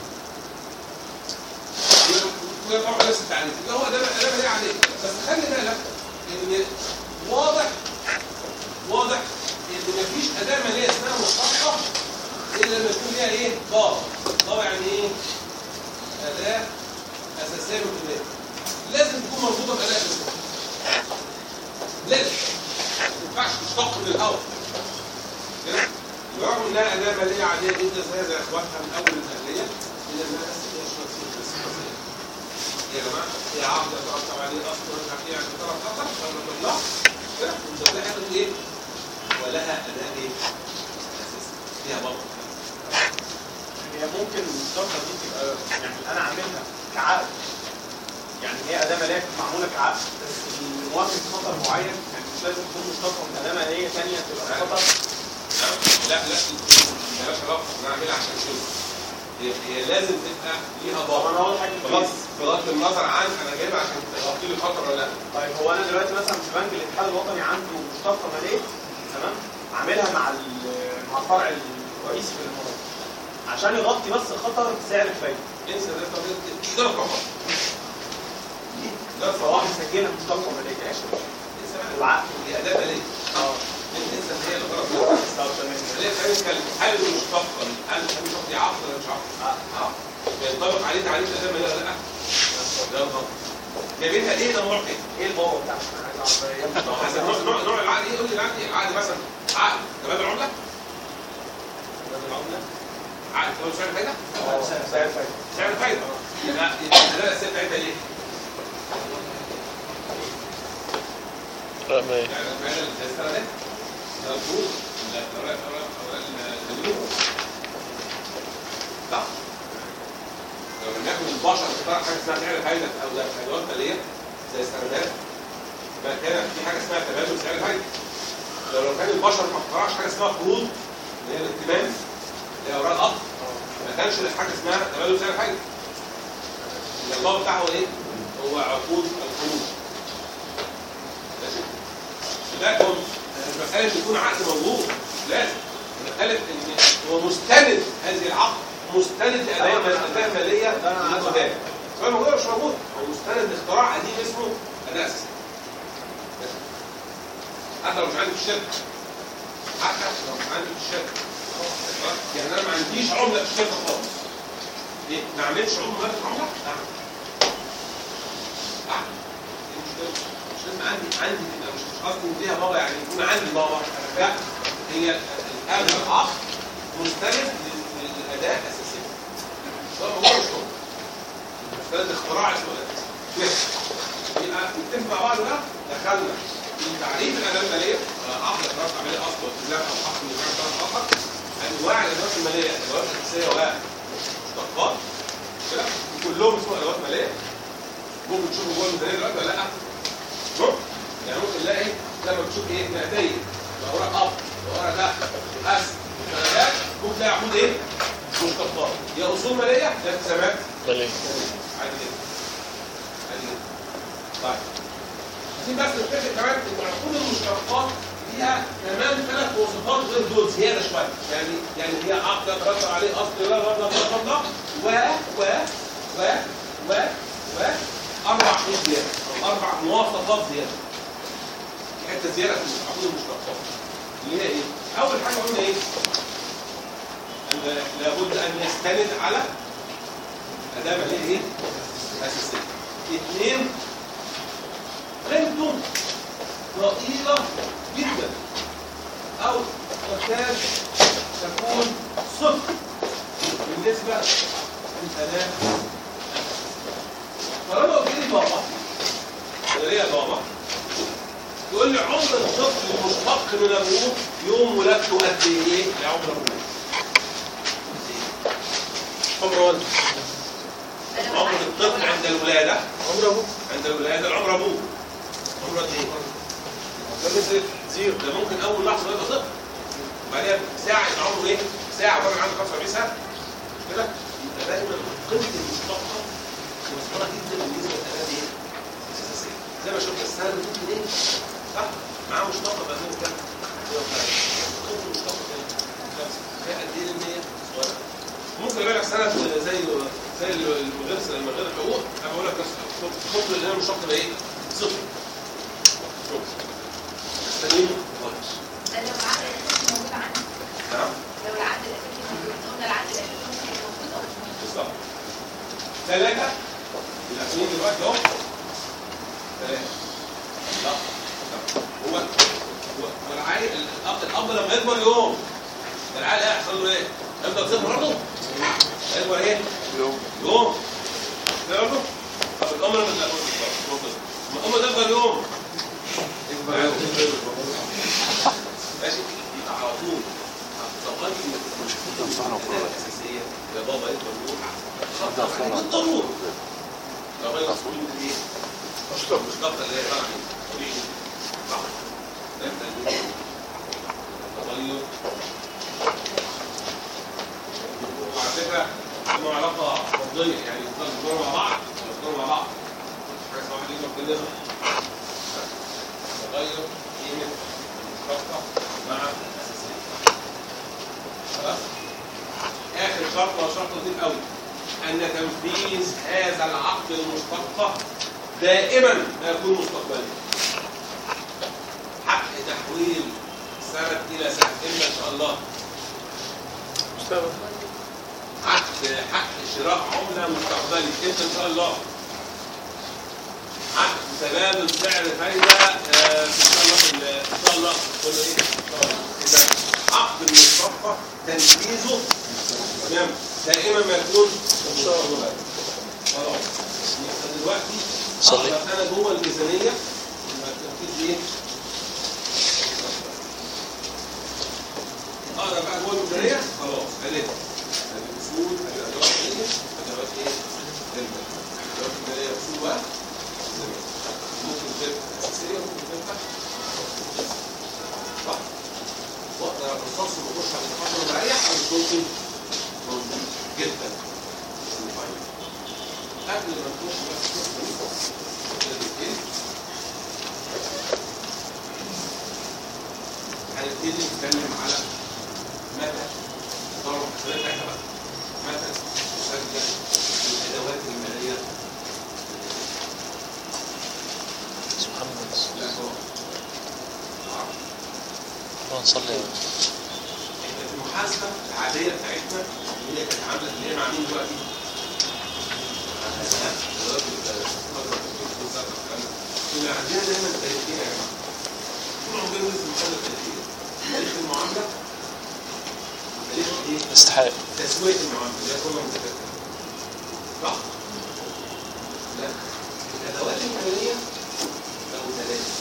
يبقى طبعا نفس التعريف يبقى هو اداه اداه ماليه عاديه بس خلي بالك ان واضح واضح ان مفيش اداه ماليه اسمها مشتقه الا لما يكون ليها ايه؟ ضابط ضابط يعني ايه؟ اداه اساسيه من البدايه لازم تكون مربوطه باداه اساسيه لازم ما ينفعش تشتق من الاول كده؟ برغم انها اداه ماليه عاديه جدا زي زي اخواتها من اول الاهليه الا انها بس فيها شويه سياسه بس يا جماعه هي عقد يترتب عليه اصل مش عارف ايه يعني طرف خطر لما تطلع كده وتطلع حاجه ايه؟ ولها اداء ايه؟ اساسي فيها برضه هي ممكن المشتقه دي تبقى يعني انا عاملها كعقد يعني هي اداه ماليه معموله كعقد بس لمواجهه خطر معين يعني مش لازم تكون مشتقه من اداه ماليه ثانيه تبقى خطر لا لا مالهاش علاقه انا اعملها عشان كده هي هي لازم تبقى ليها طب انا ضابط اول حاجه بغض بغض النظر عن انا جايبها عشان تغطي لي خطر ولا لا طيب هو انا دلوقتي مثلا في بنك الاتحاد الوطني عنده مشتقه ماليه تمام عاملها مع ال- مع الفرع الرئيسي في الامارات عشان يغطي بس خطر سعر الفايده انسى ده طب ده رقم واحد ده رقم فهو واحد مسجلها مشتقه ماليه ماشي انسى بقى العقد هي اداه ماليه اه انسى هي اللي غلط طب تمام خلينا خلينا نتكلم هل المشتقه دي هل المشتقه دي عقد ولا مش عقد؟ عقد ينطبق عليه تعريف اداه ماليه ولا لا؟ ده غلط جايبينها ليه ده موضوع كده ايه الباور بتاعك انا عايز اعرف حسب نوع نوع نوع العقد ايه؟ قول لي العقد ايه؟ عقد مثلا عقد تبادل عمله؟ عقد تبادل سعر فايده؟ سعر الفايده سعر فايده يبقى يبقى الاداه الاساسيه بتاعتها ايه؟ لا ما يعني الفايده اللي زي السنه ده الفلوس لا اوراق اوراق اوراق التمويل صح؟ لو لم يكن البشر اختار حاجه اسمها سعر فايده او زي ادوات ماليه زي السندات يبقى كان في حاجه اسمها تبادل سعر فايده لو لو كان البشر ما اخترعش حاجه اسمها قروض اللي هي الائتمان اللي هي اوراق القبض ما كانش حاجه اسمها تبادل سعر فايده النظام بتاعه ايه؟ هو عقود القروض ماشي؟ لكن مش مسألة إن يكون عقد موجود لازم مسألة إن هو مستند هذه العقد مستند لأداة أداة مالية للمدافع سواء موجود ولا مش موجود هو مستند لاختراع قديم اسمه أداة أساسية ماشي؟ حتى لو مش عندي في الشركة حتى لو مش عندي في الشركة خلاص؟ يعني أنا ما عنديش عملة في الشركة خالص ليه؟ ما أعملش عملة عملة؟ أعمل أعمل إيه المشكلة؟ مش لازم عندي عندي تبقى مش مش قصدي ان فيها بابا يعني يكون عندي بابا لا هي هذا العقد مستند لل- للاداه الاساسيه سواء موجود مش موجود مستند اختراع اسمه الاداه يبقى نتفق مع بعض بقى دخلنا في تعريف الاداه الماليه آه، عقد ادارات عمليه اصل والتزام او حق من طرف اخر انواع الادوات الماليه ادوات اساسيه ومشتقات كده كلهم اسمهم ادوات ماليه ممكن تشوفوا جوه الميزانيه دلوقتي ولا لا؟ شوف يعني ممكن نلاقي لما بتشوف ايه نقديه اوراق قبض اوراق دخل اسد سندات ممكن تلاقي عقود ايه؟ مشتقات يا اصول ماليه يا التزامات مالي عادي جدا عادي جدا طيب عايزين بس نتفق كمان ان عقود المشتقات فيها كمان ثلاث مواصفات غير دول زياده شويه يعني يعني هي عقد يترتب عليه اصل لا لا لا لا لا و و و و و اربع حروف زياده او اربع مواصفات زياده حته زياده في عقود المشتقات اللي هي ايه؟ اول حاجه قلنا ايه؟ ان لابد ان يستند على اداه اللي هي ايه؟ اساسيه اثنين قيمته ضئيله جدا او تكاد تكون صفر بالنسبه للاداه طالما قلت لي بابا ليه يا بابا يقول لي عمر الطفل المشتق من ابوه يوم ولادته قد ايه؟ يا عمر ابوه عمر والده أنا عمر معاك. الطفل عند الولاده عمر ابوه عند الولاده العمر ابوه عمر قد ايه؟ ده مثل زيرو ده ممكن اول لحظه يبقى صفر وبعدين ساعه يبقى عمره ايه؟ ساعه بره عنده 75 سنه كده يبقى دايما قيمه المشتقه مصدره جدا بالنسبه للاداه ايه؟ الاساسيه زي ما شفنا السنه اللي فاتت ايه؟ صح؟ معاه مشتقه بقى هو كام؟ قيمه المشتقه كام؟ خمسه هي قد ايه المية؟ صغيره ممكن يبقى لك سند زي زي المدرس لما غير الحقوق انا بقول لك نفس الخطوه اللي هي المشتقه ده ايه؟ صفر صفر استنينه خالص أنا لو العقد الأساسي موجود عندي نعم لو العقد الأساسي موجود قلنا العقد الأساسي ممكن يبقى موجود أو مش موجود بالظبط ثلاثة الأسمين دلوقتي أهو ثلاثة لا لا. هو هو هو العيل الأب الأب لما يكبر يوم العيل هيحصل له إيه؟ يفضل صفر برضه؟ هيكبر إيه؟ يوم يوم كده برضه؟ طب الأم لما لا لما الأم تكبر يوم يكبر يوم ماشي يبقى على طول هتظبطي المشكلة الأساسية يا بابا يكبر يوم خطر عليه بالضرورة لو غير مسؤول من ايه؟ مش مش ضغط اللي هي طالعه من طريق صح نبدا نقول تغير وعلى فكره لهم علاقه فرديه يعني يفضلوا مع بعض يفضلوا مع بعض حاجه اسمها واحد يجي يتكلم تغير قيمه المشتقه مع الاساسيه خلاص اخر شرطه وشرطه دي قوي ان تنفيذ هذا العقد المشتقه دائما ما يكون مستقبليا حق تحويل سنه الى سنه اما ان شاء الله مستقبل عقد حق شراء عمله مستقبلي امتى ان شاء الله عقد تبادل سعر فايده آه، ان شاء الله في ال- ان شاء الله كله ايه ان شاء الله اذا عقد المشتقه تنفيذه تمام دائما ما يكون ان شاء الله خلاص يبقى دلوقتي صلي. أقدر انا جوه الميزانيه يبقى التنفيذ ايه؟ اقدر بقى جوه الميزانيه خلاص عرفت الاصول الادوات ايه؟ ادوات ايه؟ علم. ادوات الماليه اصول بقى ممكن تبقى اساسيه ممكن تبقى صح واقدر اخصص واخش على المحاضره مريح او مش ممكن موجود جدا قبل ما نخش بس ايه هنبتدي نتكلم على متى ضرب حضرتك بقى متى تسجل الادوات الماليه سبحان الله للأسواق الله نصلي احنا في المحاسبه العاديه بتاعتنا اللي هي كانت عامله اللي هي مع مين دلوقتي؟ كنا عندنا دايما تاريخين يا جماعه طول عمرنا لسه بنتكلم تاريخين تاريخ المعامله وتاريخ ايه؟ استحقاق تسويه المعامله اللي هي كنا متفقين صح؟ لا الادوات الماليه بقوا ثلاثه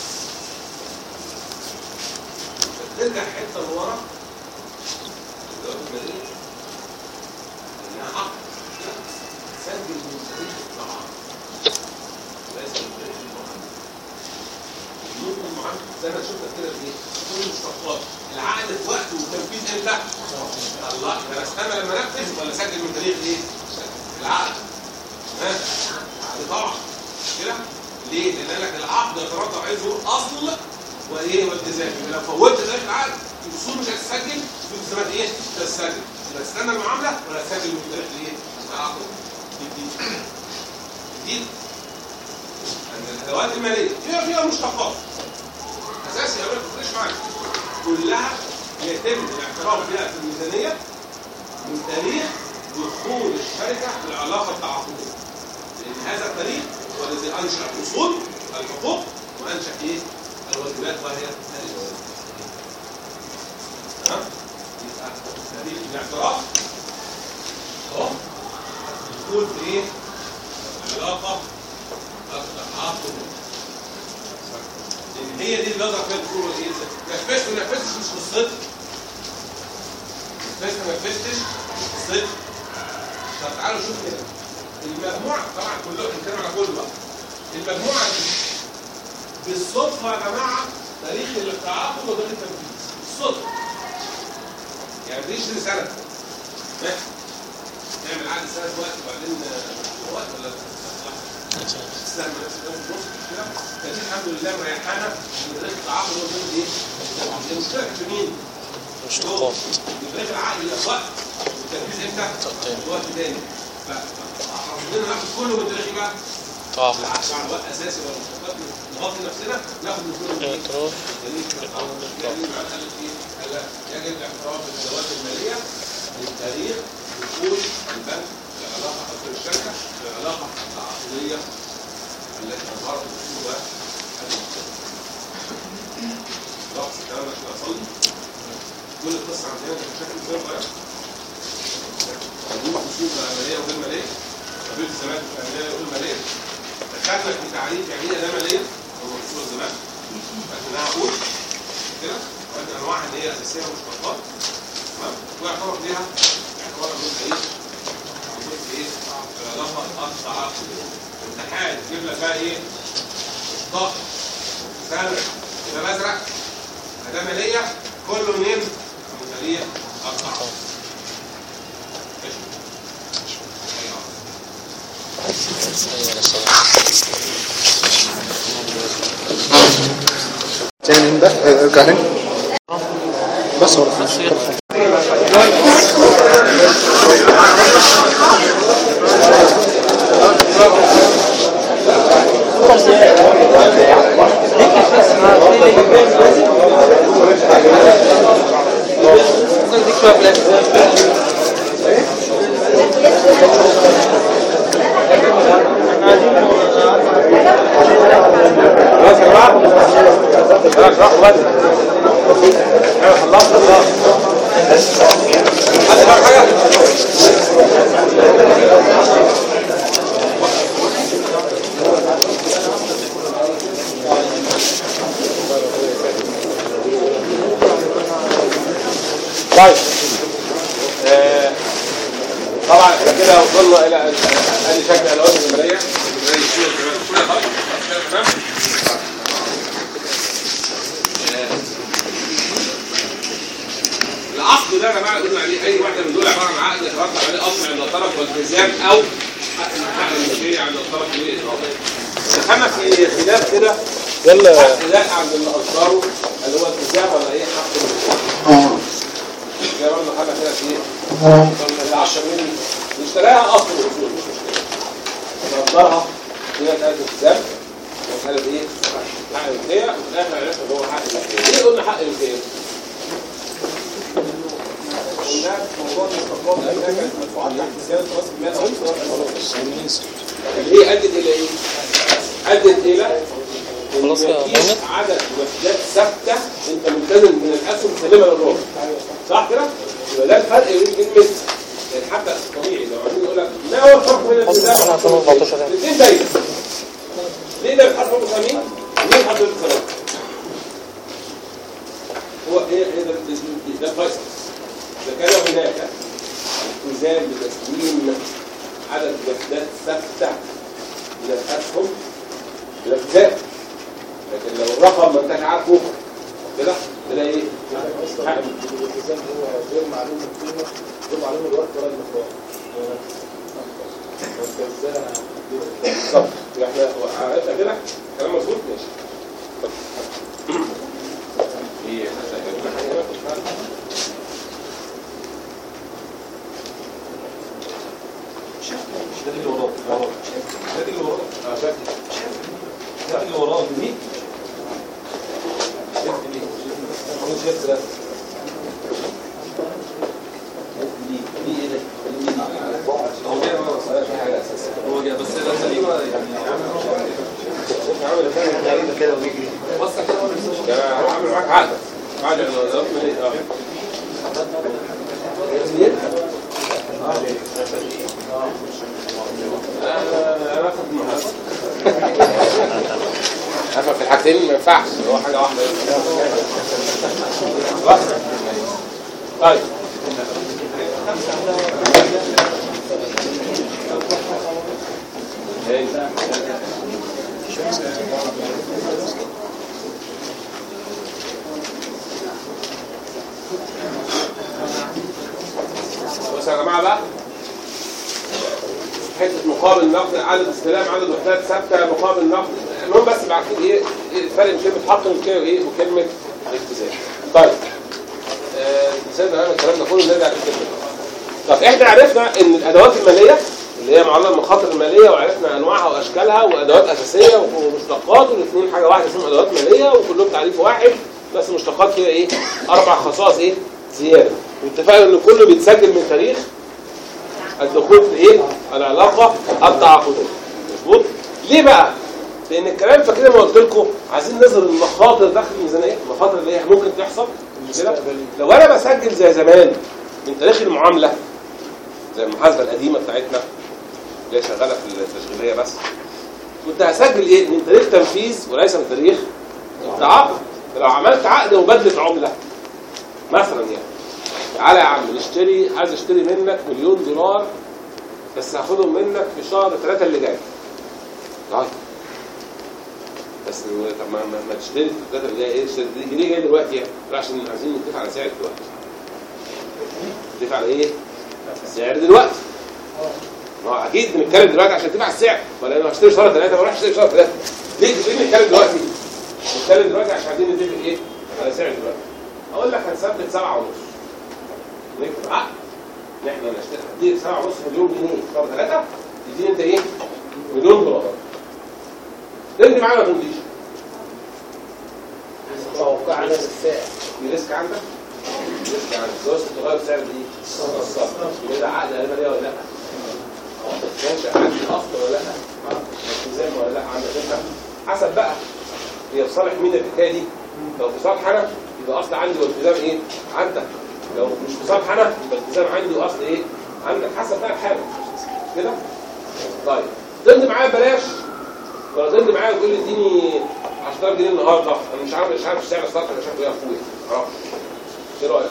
ترجع حته لورا الادوات الماليه انها عقد لا، سجل من تاريخ الطعام ليس من تاريخ المعامله ممكن المعامله زي ما شفنا كده في ايه؟ كل المشتقات العقد في وقته والتنفيذ امتى؟ الله انا استنى لما انفذ ولا اسجل من تاريخ ايه؟ العقد ها؟ عقد طبعا كده؟ ليه؟ لان لك العقد يترتب عليه ظهور اصل وايه والتزام يبقى لو فوتت تاريخ العقد الاصول مش هتسجل في التزامات ايه؟ مش هتسجل يبقى استنى المعامله ولا تسجل من تاريخ الايه؟ العقد دي دي جديد ان الادوات الماليه فيها فيها مشتقات اساسي قبل ما تفرش معاك كلها يتم الاعتراف بها في الميزانيه من تاريخ دخول الشركه في العلاقه التعاقديه لان هذا التاريخ هو الذي انشا اصول الحقوق وانشا ايه؟ الواجبات وهي الالزامات. تمام؟ يبقى تاريخ الاعتراف اهو دخول في ايه؟ العلاقه التعاقديه. لان هي دي اللي نقدر فيها الدخول والايه؟ نفذت ما نفذتش مش قصتي. نفذت ما نفذتش مش قصتي. طب تعالوا شوف كده المجموعه طبعا كله بنتكلم على كله بقى المجموعه دي بالصدفه يا جماعه تاريخ التعاقد وتاريخ التنفيذ بالصدفه يعني مفيش رساله ماشي نعمل عقد سنه وقت وبعدين آه، وقت ولا استنى بس ده في النص كده فدي الحمد لله مريحانا ان تاريخ التعاقد هو بين ايه؟ المشكله كانت في مين؟ مشتقات يبقى العقد يبقى وقت والتنفيذ امتى؟ تقطيع. وقت تاني فعاوزين ناخد كله من تاريخ بقى تعاقد العقد مع الوقت اساسي ولا مشتقات نغطي نفسنا ناخد من كله من إيه؟ اعتراف دليل من التعاقد. دليل من العقد قال لك ايه؟ قال لك يجب الاعتراف بالادوات الماليه للتاريخ دخول البنك العلاقه او الشركه العلاقه التعاقديه التي تظهر في السوق ضغط الكلام ده عشان اصلي كل القصه عندنا بشكل غير غير موضوع اصول ماليه وغير ماليه قضيه الزمان الماليه وغير ماليه دخلنا في تعريف يعني ايه اداه ماليه هو اصول الزمان لكنها عقود كده وادي انواع اللي هي اساسيه ومشتقات تمام ويعتبر ليها اعتبار منها ايه؟ عقود ايه؟ العلاقه التعاقديه امتحان يجيب لك بقى ايه؟ ضغط سنه كده بزرق اداه ماليه كله منين؟ من ماليه التعاقد ماشي أيوة. ايوه الصلاة تاني بقى ارجع تاني بس هو حد بقى حاجه؟ طيب آه، طبعا احنا كده وصلنا الى ادي شكل الالوان الجماليه تمام العقد ده يا جماعه قلنا عليه اي واحده من دول عباره عن عقد يترتب عليه قطع عند الطرف والتزام او حق حق المشتري عند الطرف والاضافه. دخلنا في خلاف كده يلا حق لا عند اللي اصدره اللي هو التزام ولا ايه حق المشتري. جاي برضه حاجه كده في ايه؟ ال 10 مللي نشتريها اصل الاصول مش مشكله. نقدرها هي مساله التزام مساله ايه؟ حق الملكيه وفي الاخر عرفنا اللي هو حق الملكيه. ليه قلنا حق الملكيه؟ قلنا موضوع المشتقات اللي كانت مدفوعات تحت زياده راس المال او اللي هي ادت الى ايه؟ ادت الى إن خلاص يا مفيش مهند. عدد وحدات ثابته انت ملتزم من الاسهم تسلمها للراجل صح كده؟ يبقى ده الفرق بين كلمه يعني حتى الطبيعي لو عايزين يقول لك ما هو الفرق بين الالتزام أنا 2014 يعني. الاثنين دايما ليه ده بيتحسب مسامين؟ وليه بيتحسب مسامين؟ هو ايه ايه ده ده- ده الفيصل اذا كان هناك التزام بتسليم عدد وحدات ثابته من الاسهم يبقى التزام لكن لو الرقم ما انتش عارفه كده كده ايه؟ حق. الالتزام هو غير معلوم القيمه غير معلوم الوقت ولا المقدار فانت ازاي انا بالظبط يبقى احنا عرفنا كده كلام مظبوط ماشي في حاجه حاجه اللي وراك وراك شادي اللي وراك اه شادي شادي اللي وراك دي شادي دي شادي شادي ثلاثة دي دي ايه ده؟ هو جاي ما وصلش في حاجة أساسية هو جاي بس ده سليمة يعني عامل فعلا كده وبيجري بص كده انا عامل معاك عقد عقد لو ضربت ليه اه انا باخد محاسب عارفه في الحاجتين ما ينفعش هو حاجه واحده خلاص طيب بص يا جماعه بقى حته مقابل نقد عدد استلام عدد وحدات ثابته مقابل نقد المهم بس بعرفين ايه إيه الفرق بين كلمه حق وكلمه ايه وكلمه التزام طيب آه، التزام ده الكلام ده كله نرجع للكلمه طب احنا عرفنا ان الادوات الماليه اللي هي معلومه المخاطر الماليه وعرفنا انواعها واشكالها وادوات اساسيه ومشتقات والاثنين حاجه واحده اسمهم ادوات ماليه وكلهم تعريف واحد بس مشتقات فيها ايه اربع خصائص ايه زياده واتفقنا ان كله بيتسجل من تاريخ الدخول في ايه العلاقه التعاقديه مظبوط ليه بقى لان الكلام فاكرين ما قلت لكم عايزين نظهر المخاطر داخل الميزانيه المخاطر اللي هي ممكن تحصل كده لو انا بسجل زي زمان من تاريخ المعامله زي المحاسبه القديمه بتاعتنا اللي هي شغاله في التشغيليه بس كنت هسجل ايه من تاريخ تنفيذ وليس من تاريخ التعاقد لو عملت عقد مبادله عمله مثلا يعني تعالى يا عم نشتري عايز اشتري منك مليون دولار بس هاخدهم منك في شهر ثلاثة اللي جاي طيب بس طب ما, ما, ما تشتري في الثلاثة اللي جاي ايه تشتري دي ليه جاي دلوقتي يعني لا عشان عايزين نتفق على سعر دلوقتي نتفق على ايه السعر دلوقتي ما هو اكيد بنتكلم دلوقتي عشان نتفق على السعر ولا انا هشتري شهر ثلاثة ما اروحش اشتري شهر ثلاثة ليه ليه نتكلم دلوقتي نتكلم دلوقتي عشان عايزين نتفق ايه على سعر دلوقتي اقول لك هنثبت سبعة ونص نكتب عقد ان احنا نشتري هديك 7.5 مليون جنيه في شهر ثلاثة تديني انت ايه؟ مليون دولار تمضي معايا ما تمضيش توقعنا بالسعر في ريسك عندك؟ ريسك عندك جواز تغير سعر الايه؟ الصرف يبقى ده عقد غالبا ليه ولا لا؟ كانش عندي اصل ولا لا؟ التزام ولا لا عندك انت؟ حسب بقى هي في صالح مين الحكايه دي؟ لو في صالح انا يبقى اصل عندي والتزام ايه؟ عندك لو مش في صالح انا يبقى التزام عندي واصل ايه؟ عندك حسب بقى الحاله كده؟ طيب تمضي معايا ببلاش ولا تمضي معايا وتقول لي اديني 10000 جنيه النهارده انا مش عارف مش عارف السعر الصرف اللي شكله ايه يا اخويا معرفش ايه رايك؟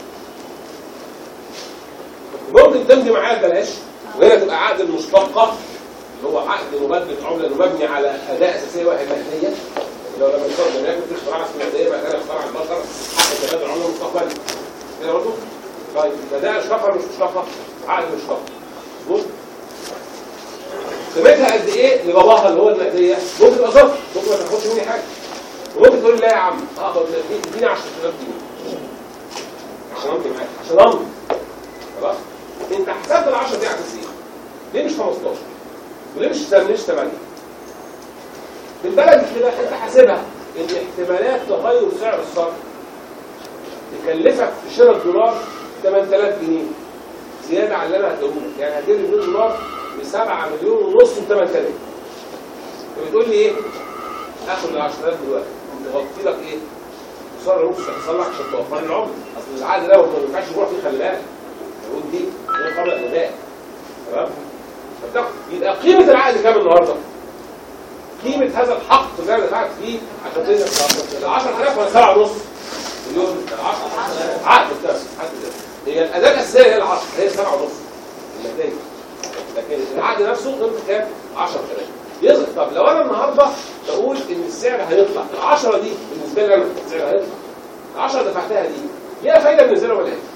ممكن تمضي معايا ببلاش وهنا تبقى عقد المشتقه اللي هو عقد مبادله عمله انه مبني على اداه اساسيه واحد مهنيه لو لما يصير لما يكون في اختراع اسمه مهنيه بقى كان اختراع البشر حق تبادل العمله المستقبلي كده برضه؟ طيب يبقى ده مشتقه ولا مش مشتقه؟ عقد مشتقه مظبوط؟ قيمتها قد ايه لباباها اللي هو النقديه ممكن تبقى صفر ممكن ما تاخدش مني حاجه وممكن تقول لي لا يا عم اقبض اديني 10000 جنيه عشان امضي معاك عشان امضي خلاص انت حسبت ال 10 دي على اساس ايه؟ ليه مش 15 وليه مش مش 8 بالبلد كده انت حاسبها ان احتمالات تغير سعر الصرف تكلفك في شراء الدولار 8000 جنيه زياده على اللي انا هديهولك يعني هديلي مليون دولار ب 7 مليون ونص و 8000 فبتقول لي ايه؟ اخد ال 10000 دلوقتي تغطي لك ايه؟ خساره نص هيحصل لك عشان توفر لي العمر اصل العقد ده ما ينفعش يروح فيه خلي بالك العقود دي غير قابله للاداء تمام؟ فبتاخد يبقى قيمه العقد كام النهارده؟ قيمه هذا الحق اللي انا دفعت فيه عشان تقدر ال 10000 ولا 7 ونص مليون ال 10 عقد بتاعك عقد ده هي الاداه الاساسيه هي ال 10 هي 7 ونص النتائج لكن العقد نفسه قيمته كام؟ 10000 يظهر طب لو انا النهارده بقول ان السعر هيطلع ال 10 دي بالنسبه لي انا السعر هيطلع ال 10 دفعتها دي ليها فايده بالنسبه لي ولا ايه؟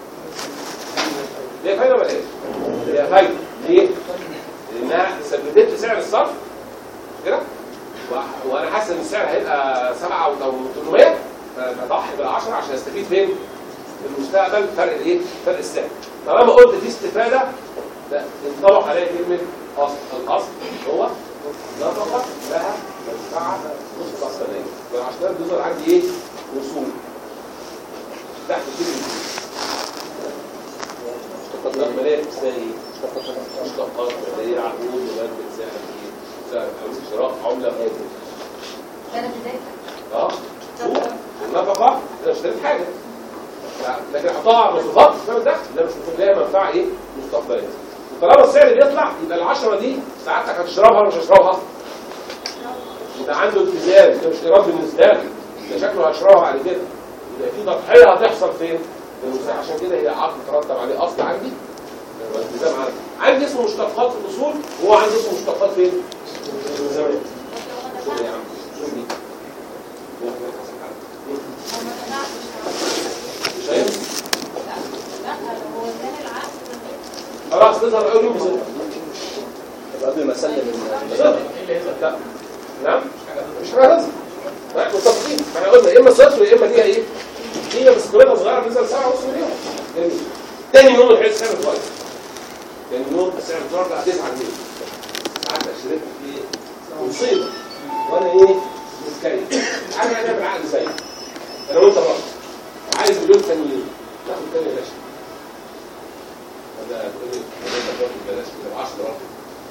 ليها فايده ولا ايه؟ ليها فايده ليه؟ لانها ثبتت لي سعر الصرف كده و- وانا حاسس ان السعر هيبقى 7 او 800 فبضحي بال 10 عشان استفيد فين؟ في المستقبل فرق الايه؟ فرق السعر طالما قلت في استفاده لا انطبق عليها كلمه اصل الاصل هو نفقه لها منفعه مستقبليه فعشان كده بيظهر عندي ايه؟ وصول تحت كلمه مشتقات ماليه اسمها ايه؟ مشتقات ماليه عقود مبادئ سعر ايه؟ سعر او شراء عمله غير انا بدايه اه النفقه انا اشتريت حاجه لكن احطها مصروفات اسمها الدخل ده مش مصروف ليها منفعه ايه؟ مستقبليه وطالما السعر بيطلع يبقى العشرة دي ساعتك هتشربها ولا مش هتشربها؟ يبقى عنده التزام ده مش ايراد بالنسبه لك ده شكله هشربها بعد كده يبقى في تضحيه هتحصل فين؟ في المساحة. عشان كده هي عقد ترتب عليه اصل عندي يبقى التزام عندي عندي اسمه مشتقات في الاصول وهو عنده اسمه مشتقات فين؟ في الالتزامات شوف يا عم شوف دي مش هينفع لا هو كان العقد خلاص تظهر اول يوم بصفر قبل ما اسلم صفر لا نعم مش حاجه هزر لا متفقين احنا قلنا يا اما صفر يا اما دي ايه هي بس قيمتها صغيره بنسبه 7.5 مليون جميل تاني يوم الحس سعر اتغير تاني يوم السعر اتغير بقى 9 جنيه قعدت اشتريت في ايه مصيبه وانا ايه متكيف عايز نعمل عقد زي انا وانت بقى عايز مليون تانيين ناخد تاني يا باشا هذا تقول لي هذا تاخد بلاش كده ب 10 برضه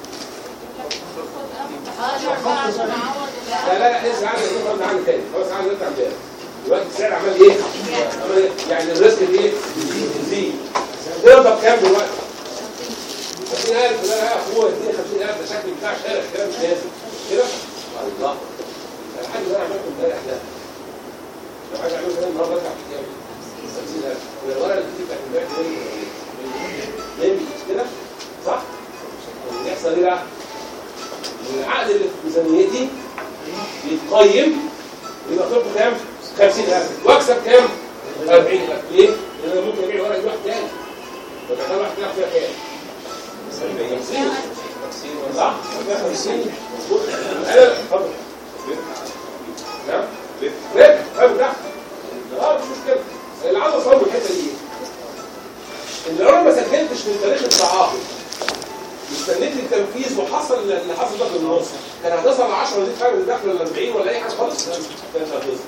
اه بقى عشان اعوض لا لا لا اسمع عني نقطة عني تاني خلاص عني نرجع امبارح دلوقتي السعر عمال ايه؟ عمال إيه؟ يعني الريسك ايه؟ يزيد ترضى بكام دلوقتي؟ 50000 لا يا اخويا اديني 50000 ده شكل بتاع شارع الكلام مش لازم كده؟ الله الحاج اللي انا عملته امبارح ده لو عايز اعمله كده النهارده ادفع كام؟ 50000 والورقه اللي بتفتح امبارح دي نمي مش كده؟ صح؟ يحصل ايه بقى؟ العقد اللي في ميزانيتي بيتقيم يبقى قيمته كام؟ 50000 واكسب كام؟ 40000 ليه؟ لان انا ممكن ابيع ورقه لواحد تاني فتخيل واحد يلعب فيها كام؟ 50 صح؟ فيها 50 مظبوط انا اتفضل نعم؟ ربح ربح ده اه مش مشكله اللي عاوز اوصله الحته دي ان لو انا ما سجلتش من تاريخ التعاقد واستنيت التنفيذ وحصل اللي حصل ده في النص كان هتصل ل 10 ودي فرق الدخل ولا 40 ولا اي حاجه خالص كانت هتصل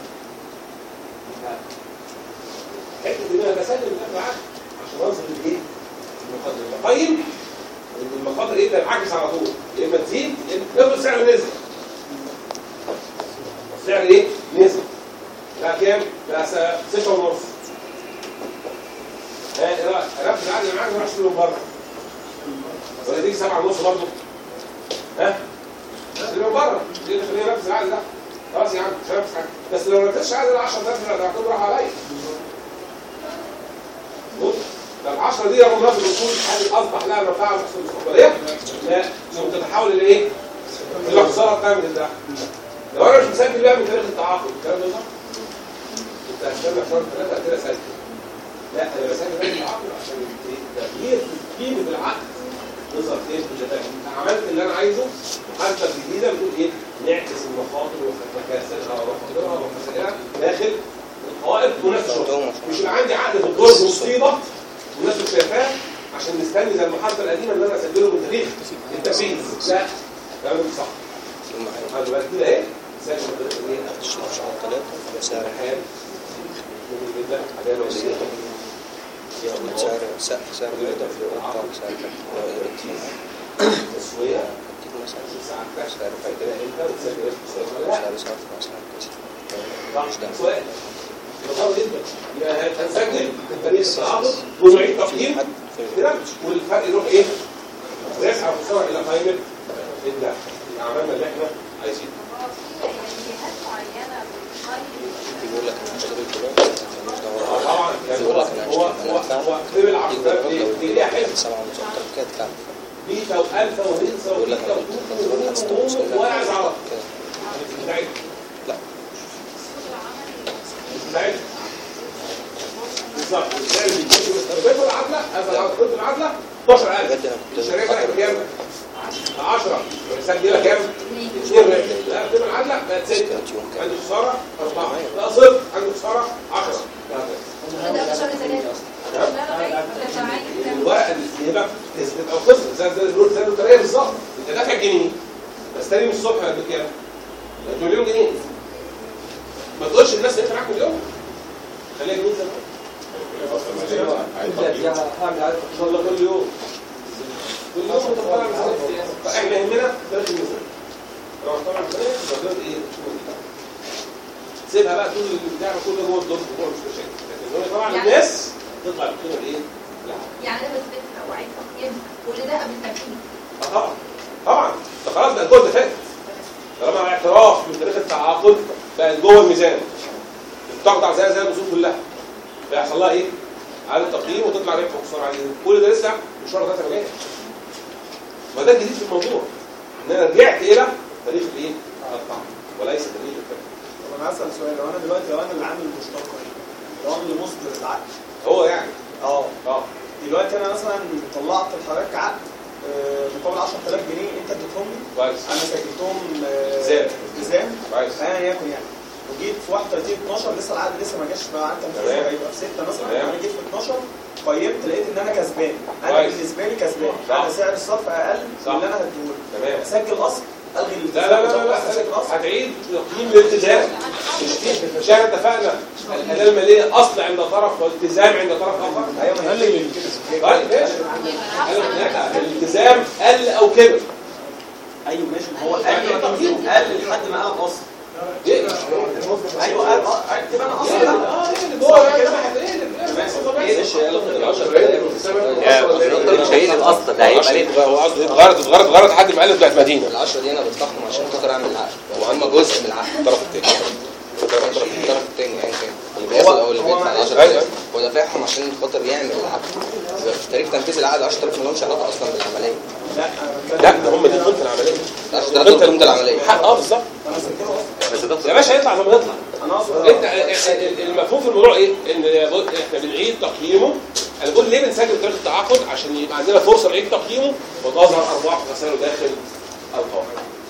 حته ان انا بسلم الدخل عادي عشان انظر الايه؟ المقدر بقيم المقدر ايه تنعكس على طول يا اما تزيد يا اما افرض السعر نزل السعر ايه؟ نزل بقى كام؟ بقى 6 ونص ها ايه رايك؟ ركز عادي معاك ما اشتري من بره ولا دي سبعة ونص برضه ها اشتري من بره دي اللي خليني انفذ العقد ده خلاص يا عم مش هنفذ حاجه بس لو ما نفذتش عقد ال 10000 ده هتكون راح عليا بص ده ال 10 دي رغم نفس الاصول هل اصبح لها منفعه مستقبليه؟ لا لو تتحول الى ايه؟ الى خساره الثمن ده لو انا مش مسجل بقى من تاريخ التعاقد الكلام ده صح؟ انت هتستنى شهر ثلاثه كده سجل لا انا بسجل تاريخ التعاقد عشان تغيير في قيمه العقد يظهر فين في النتائج عملت اللي انا عايزه حتى الجديده بتقول ايه نعكس المخاطر ومكاسبها ومخاطرها وخسائرها داخل القوائم ونفس الشغل مش يبقى عندي عقد في الدور مصيبه والناس مش شايفاه عشان مستني زي المحاضره القديمه اللي انا اسجله من تاريخ التنفيذ لا ده مش صح خلي بالك كده ايه سجل بطريقه ايه سعر الحياه جميل جدا حاجه ماليه سعر سعر سعر سعر تسويه أكيد مثلا ساعات سعر فايده انت وتسجل سعر سعر مثلا سؤال بسيط جدا يبقى هنسجل تاريخ التعاقد ونعيد تقييم كده والفرق يروح ايه؟ يسعى بسرعه الى قائمه الدخل يبقى عملنا اللي احنا عايزينه جهات معينه بتقيم يقول لك انا هشتري دلوقتي ماليش دعوه آه طبعا يعني يقول هو لك انا هو هشتري هو انا هو قيم العقد ده ليه؟ ليه ليها حزب سبعة ونص اكتر كده ادفع بيتا والفا وهيلسا يقول لك وبيتا انا دلوقتي هستوعب وتوتو وانا عايز اعرف بتاعتها لا بتاعتها بالظبط السعر بيجي البيت العدله هذا العقد كنت العدله 12000 بجد انا كنت لازم الشركه أفكر. كام؟ 10 مسجله كام؟ 2 ربح لا قيمه العدله بقت 6 كانت يوم كام؟ عنده خساره 4 لا صفر عنده خساره 10 ده شهر ثلاثة لا لا عادي ده عادي الورقه اللي هبه تبقى خسر زي زي النور- زي النوتريه بالظبط انت دافع جنيه بستلم الصبح بكام؟ بقت مليون جنيه ما تقولش للناس انت معاك مليون خليها جنيه زي ما هي. يعني هعمل عارف ان شاء الله كل يوم كل يوم انت طالع ميزانيه فاحنا يهمنا تاريخ الميزانيه لو طالع ميزانيه تبقى ايه سيبها بقى طول البتاع كله جوه الدرج جوه مش مشاكل لكن هو طبعا يعني- الناس تطلع بالقيمه الايه؟ لا يعني انا بثبتها وعايز تقييم كل ده قبل التكليف آه طبعا طبعا ده خلاص بقت جوه الدفاتر طالما اعتراف من تاريخ التعاقد بقت جوه الميزان بتخضع زي زي الاصول كلها فيحصل لها ايه؟ اعاده تقييم وتطلع ربح وخساره عليه كل ده لسه مشوار داتا ما جاش ما ده الجديد في الموضوع ان انا رجعت الى تاريخ الايه؟ الطعم وليس تاريخ الكلام طب انا هسال سؤال لو انا دلوقتي لو انا اللي عامل المشتقه دي، لو انا اللي مصدر العقد هو يعني اه اه دلوقتي انا مثلا طلعت لحضرتك عقد آه، مقابل 10000 جنيه انت اديتهم لي كويس انا سجلتهم آه، التزام. التزام كويس ايا يكن يعني وجيت في 31 12 لسه العقد لسه ما جاش بقى انت تمام. هيبقى في 6 مثلا تمام. انا جيت في 12 قيمت لقيت ان انا كسبان انا كويس. بالنسبه لي كسبان صح. انا سعر الصرف اقل صح. من اللي انا هديهولك تمام اسجل اصل الغي لا لا لا لا, لا. اسجل اصل هتعيد تقييم الالتزام مش احنا اتفقنا الاداه الماليه اصل عند طرف والتزام عند طرف اخر ايوه ما هي من كده طيب ماشي انا هناك الالتزام قل او كبر ايوه ماشي ما هو قل قل لحد ما قلب اصل ايه ايوه قل اه تبقى انا اصل اه ايه هو كده هتقلب مش هيجي الاصل ده هيبقى ليه هو قصده اتغيرت اتغيرت اتغيرت لحد ما قلب بقت مدينه العشرة دي انا بدفعهم عشان خاطر اعمل العقد وهم جزء من العقد الطرف الثاني الطرف الطرف التاني يعني كان اللي بياخد او اللي بيدفع ال 10000 أيوة. هو دافعهم عشان خاطر يعمل العقد في تاريخ تنفيذ العقد 10000 ما لهمش علاقه اصلا بالعمليه لا لا ده هم دي قيمه العمليه 10000 دول قيمه العمليه حق اه بالظبط انا سجله اصل بس ده يا باشا يطلع زي ما يطلع انا اقصد انت المفهوم في الموضوع ايه؟ ان لابد- احنا بنعيد تقييمه انا بقول ليه بنسجل تاريخ التعاقد عشان يبقى عندنا فرصه نعيد تقييمه وتظهر ارباح وخسائر داخل القوائم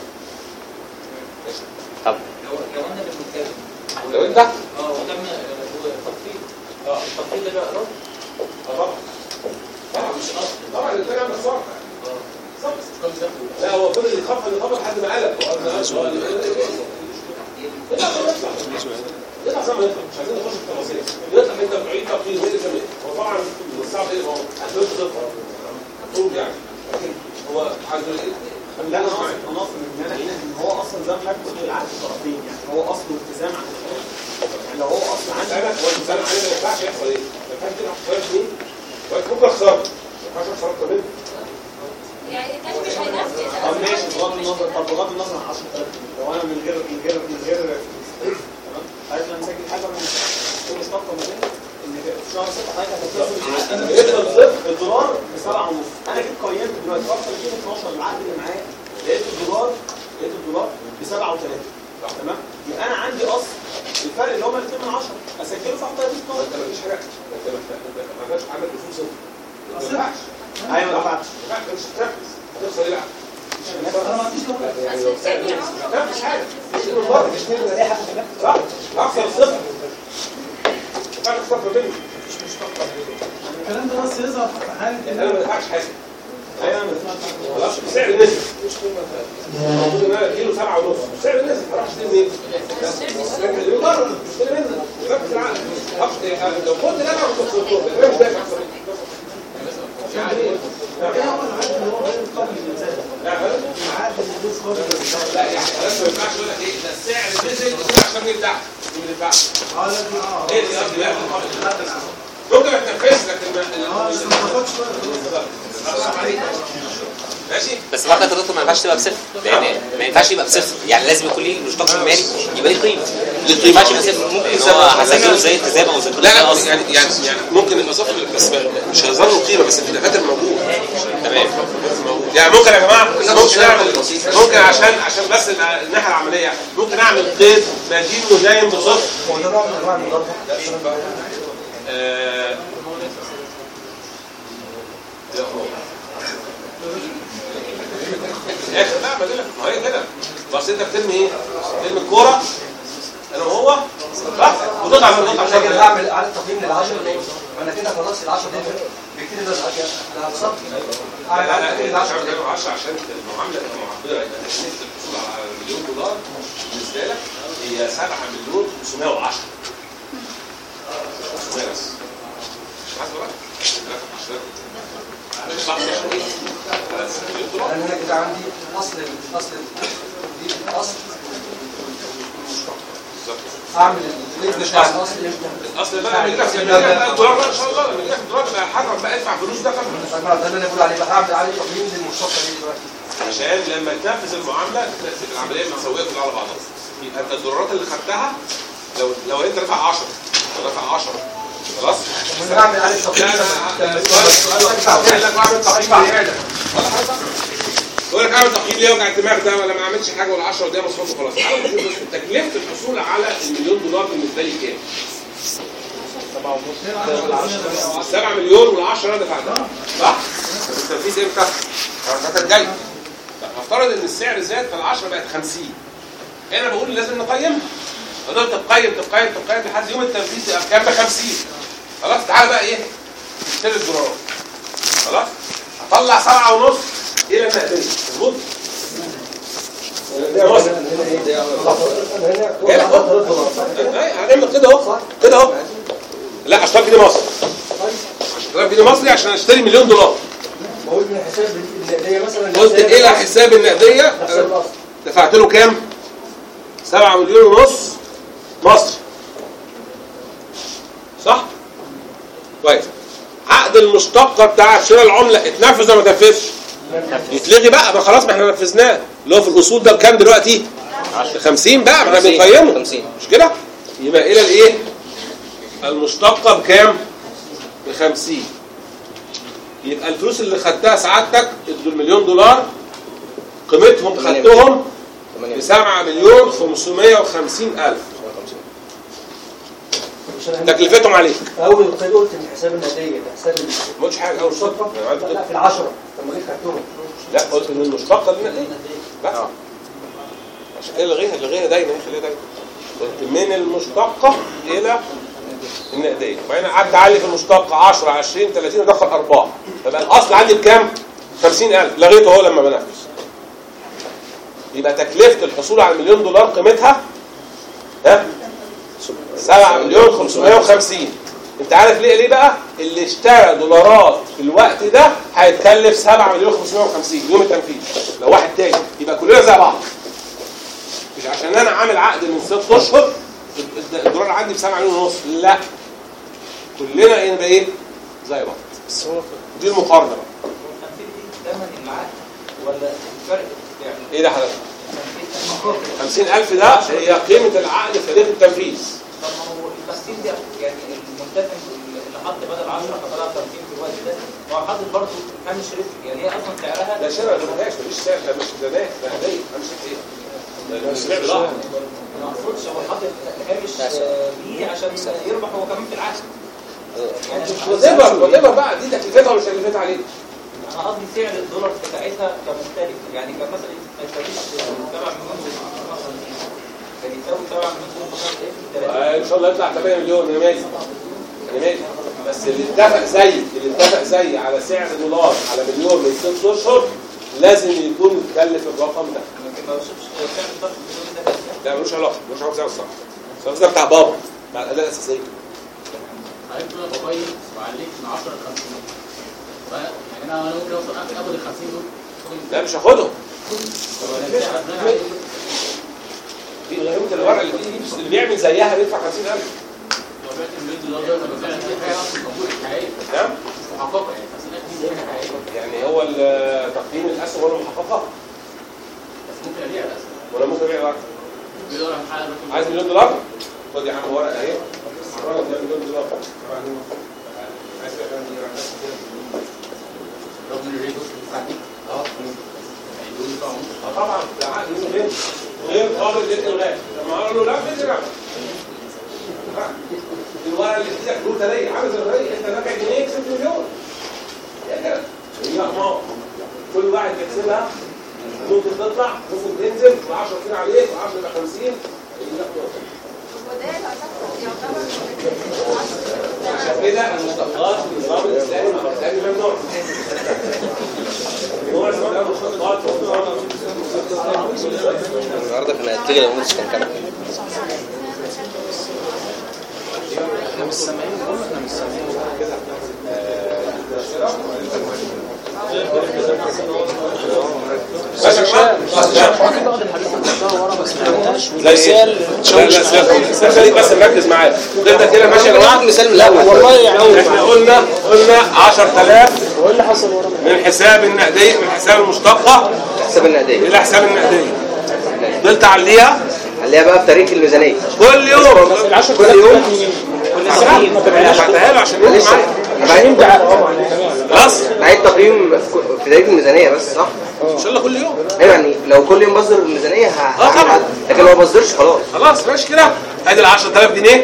طب لو لو انا اللي بنتكلم لو انت اه وتم تخفيض اه التخفيض ده بقى رد آه طبعا طبعا مش اصل طبعا الانتاج عامل خساره اه كم ده لا هو فضل يخفض يخفض لحد ما قلب هو قلنا سؤال يطلع زي ما يطلع يطلع زي ما يطلع مش عايزين نخش في التفاصيل يطلع انت بتعيد تقييم ايه اللي كمان هو طبعا الصعب ايه هو هتقول صفر مفروض يعني لكن هو عايز ايه لا انا اقصد انا اقصد ان انا ان هو اصلا زي ما حضرتك بتقول العقد الطرفين يعني هو اصل والتزام عن الطرف يعني لو هو اصل عندي سامع هو الانسان عليه ما ينفعش يحصل ايه؟ ما ينفعش تلعب كويس مين؟ كويس ممكن اخسر ما ينفعش اخسر اكتر منه يعني التاني مش هينفذ طب ماشي بغض النظر طب بغض النظر عن 10000 جنيه لو انا من غير من غير من غير فلوس تمام حضرتك لما مسجل حاجه من كل مشتقه ما بين ان في شهر 6 حضرتك هتتصل يفضل صفر الدولار ب 7 ونص انا جيت قيمت دلوقتي وقت 2012 العقد اللي معايا لقيت الدولار لقيت الدولار ب 7 و3 تمام يبقى انا عندي اصل الفرق اللي هو 2 من 10 اسجله في 31 ما انت مفيش حاجه انت ما ما فيش عندك اصول صفر ما ينفعش ايوه ما دفعتش ما ينفعش مش هتنفذ هتخسر ايه بقى؟ لا مفيش حاجه مش من بره مش من صح اخسر الصفر ما ينفعش اخسر منه الكلام ده بس يظهر في حاله انا ما بدفعش حاجه ايوه ما دفعتش خلاص سعر النزل المفروض ان انا اديله سبعه ونص سعر النزل هروح اشتري منين؟ اللي بره اشتري منه وثبت العقد أخ- إيه، لو كنت انا كنت خسرته انا مش دافع اكتر منه. يعني ايه؟ لا خلاص. لا يعني خلاص ما ينفعش يقول لك ايه ده السعر نزل نزل عشان نبدع ما ندفعش ايه اللي قصدي لا ممكن ما تنفذش لكن ما ماشي بس بعد كده ما ينفعش تبقى بصفر لان ما ينفعش يبقى بصفر يعني لازم يكون ليه المشتق المالي يبقى ليه قيمه ما ينفعش يبقى صفر ممكن ان هو هسجله زي التزام او زي لا لا يعني يعني يعني ممكن يبقى صفر بس مش هيظهر له قيمه بس في الدفاتر موجود تمام يعني ممكن يا جماعه ممكن اعمل ممكن عشان عشان بس الناحيه العمليه ممكن اعمل قيد مدين ودايم بصفر هو ده نوع من انواع المضاربه آه، يا اخي لا ما دي ما هي كده بس انت بترمي ايه؟ ترمي الكوره انا وهو صح وتقطع من تقطع لكن شكل اعمل اعاده تقييم لل 10 دول انا كده خلاص ال 10 دول بكده ده عشان ده هتصفي لا لا لا ال 10 مليون 10 عشان المعامله تبقى معبره يبقى تكلفه الحصول على مليون دولار بالنسبه لك هي 7 مليون 510 500 بس مش حاسب بقى مش صح يعني ايه؟ بس مليون دولار انا هنا كده عندي اصل اصل دي اصل بالظبط اعمل الريت بتاع الاصل اصل بقى لما يجي لك لما يجي لك دولار بقى ان شاء الله لما يجي لك دولار بقى حرك بقى ادفع فلوس ده كمان ده اللي انا بقول عليه بقى هعمل عليه تقييم للمشتقه دي دلوقتي عشان لما تنفذ المعامله تبقى العمليه متساويه كلها على بعضها يبقى انت الدولارات اللي خدتها لو لو انت رافع 10 لو رافع 10 خلاص وانا هعمل عليه لا تقييم لا السؤال السؤال قال لك اعمل تقييم ليه؟ يقول لك اعمل تقييم ليه وجع الدماغ ده ولا ما عملتش حاجه ولا 10 قدام مصروف وخلاص تعالوا نشوف بس تكلفه الحصول على المليون دولار بالنسبه لي كام؟ 7 مليون وال10 انا دفعتها صح؟ طب التنفيذ امتى؟ الحركات الجايه طب هفترض ان السعر زاد فال10 بقت 50 هنا بقول لازم نقيمها فضلت تقيم تقيم تقيم لحد يوم التنفيذ يبقى بكام ب 50 خلاص تعالى بقى ايه؟ اشتري الدولارات خلاص؟ هطلع سبعة ونص الى النقديه مظبوط؟ النقدية وصلت. جاي لك اهو أي، هنعمل كده اهو كده اهو لا 10000 جنيه مصري 10000 جنيه مصري عشان اشتري مليون دولار بقول من حساب النقديه مثلا قلت الى حساب النقديه حساب الاصل دفعت له كام 7 مليون ونص مصري صح كويس عقد المشتقه بتاع شراء العمله اتنفذ ولا ما اتنفذش يتلغي بقى ما خلاص ما احنا نفذناه اللي هو في الاصول ده بكام دلوقتي ب 50 بقى ما احنا 50. بنقيمه 50. مش كده يبقى الى الايه المشتقه بكام ب 50 يبقى الفلوس اللي خدتها سعادتك المليون دولار قيمتهم تمانية خدتهم تمانية ب 7 مليون 550 الف تكلفتهم عليك اول القيد قلت ان حساب النقديه ده حساب ما قلتش حاجه اول صدفه انا عملت لا كده في العشرة لما جيت خدتهم لا قلت ان المشتقه دي نقديه لا عشان كده لغيها لغيها دايما خليها دايما قلت من المشتقه الى النقديه وبعدين قعدت اعلي في المشتقه 10 20 30 ودخل ارباح فبقى الاصل عندي بكام 50000 لغيته اهو لما بنفذ يبقى تكلفه الحصول على مليون دولار قيمتها ها 7 مليون 550 انت عارف ليه ليه بقى اللي اشترى دولارات في الوقت ده هيتكلف 7 مليون 550 يوم التنفيذ لو واحد تاني يبقى كلنا زي بعض مش عشان انا عامل عقد من ست اشهر الدولار عندي ب 7 مليون ونص لا كلنا نبقى ايه زي بعض دي المقارنه بقى التنفيذ دي ثمن العقد ولا الفرق يعني ايه ده حضرتك التنفيذ 50000 ده هي قيمه العقد في تاريخ التنفيذ طب ما هو التخطيط ده يعني المنتفع اللي حط بدل 10 فطلع 30 في الوقت ده هو حاطط برضه هامش ربح يعني هي اصلا سعرها ده شراء ما ملهاش مفيش سعر ده مش زنات ده هديه امشي ايه ده مش بيع بضاعه ما اقصدش هو حاطط هامش آه، ليه عشان يربح هو كمان في العقد يعني وات ايفر بقى دي تكلفتها ولا مش تكلفتها عليك انا قصدي سعر الدولار بتاعتها كمختلف يعني كان مثلا ما يساويش 7 مليون مثلا كان يساوي 7 مليون مثلا ايه في الثلاثين. آه، ان شاء الله يطلع 8 مليون انا مالي انا مالي بس اللي اتفق زي اللي اتفق زي على سعر دولار على مليون من ست اشهر لازم يكون متكلف الرقم ده لكن ما بشوفش سعر الدولار في اليوم ده كان كام. لا ملوش علاقه ملوش علاقه بسعر الصرف الصرف ده بتاع بابا بتاع الاداه الاساسيه عرفت انا بقيم وعليك من 10 ل 50 ف- يعني انا انا ممكن اوصل اخد ال 50 دول لا مش هاخدهم طب انا السعر اللي أنا عليه دي قيمه الورقه اللي بيجي اللي بيعمل زيها بيدفع 50000 لو بعت المليون دولار ده انا فعلا دي حاجه اصلا موجوده حقيقيه تمام مش محققه يعني 50000 دي حاجه حقيقيه يعني هو ال- تقييم الاسهم ولا محققه بس ممكن ابيع الاسهم ولا ممكن ابيع ورقه مليون دولار هنحقق الرقم عايز مليون دولار خد يا عم ورقه اهي ورقه ده مليون دولار عايز تبيع كام دي ورقة؟ رغم ان الريت وصل للساعه اه يعني دول بتوع اه طبعا ده عقد غير غير قابل للالغاء لما قالوا له لا بترجع الورقه اللي في ايدك له تلاقي عامل زي الغريق انت دافع جنيه كسبت مليون يا كده هي اقمار كل واحد يحسبها ممكن تطلع ممكن تنزل ب 10 سنين عليك و10 ل 50 هي اقمار وده يعتبر يعتبر عشان كده المشتقات في النظام الاسلامي الاسلامي ممنوع نوع اسمه المشتقات في النظام النهارده كان هيتلغي لو نص كان كام احنا مش سامعين بقول احنا مش سامعين بس يا جماعه في بعض الحاجات اللي بتحطها ورا ما سمعناهاش زي ايه؟ لا لا سيبك خليك بس مركز معايا نبدا كده ماشي يا جماعه مثال من الاول والله يعني احنا قلنا قلنا 10000 هو ايه اللي حصل ورا من حساب النقديه من حساب المشتقه حساب النقديه الى حساب النقديه فضلت عليها خليها بقى بتاريخ الميزانيه كل يوم العشر كل يوم كل ساعة ما تبعناش بعتها له عشان يجي لسه معايا عشان يمضي على خلاص بعيد تقييم في تاريخ الميزانيه بس صح؟ ان شاء الله كل يوم ايوه يعني لو كل يوم بصدر الميزانيه ه- آه طبعا. هعمل لكن لو ما بصدرش خلاص خلاص ماشي كده ادي ال 10000 جنيه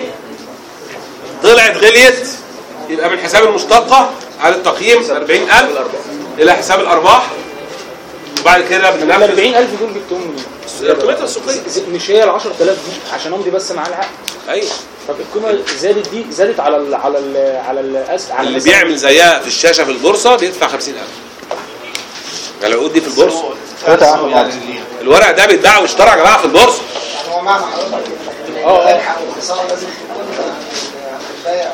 طلعت غليت يبقى من حساب المشتقه على التقييم 40000 الى حساب الارباح وبعد كده ال بننفذ 40000 دول جبتهم منين؟ قيمتها السوقيه مش هي ال 10000 دي عشان امضي بس معاه العقد ايوه طب القيمه زادت دي زادت على ال على ال على الأس على اللي مثلا- بيعمل زيها في الشاشه في البورصه بيدفع 50000 يعني العقود دي في البورصه الورق ده بيتباع ويشترى يا جماعه في البورصه هو معنى حضرتك اه اه الحق والاتصال لازم تكون البايع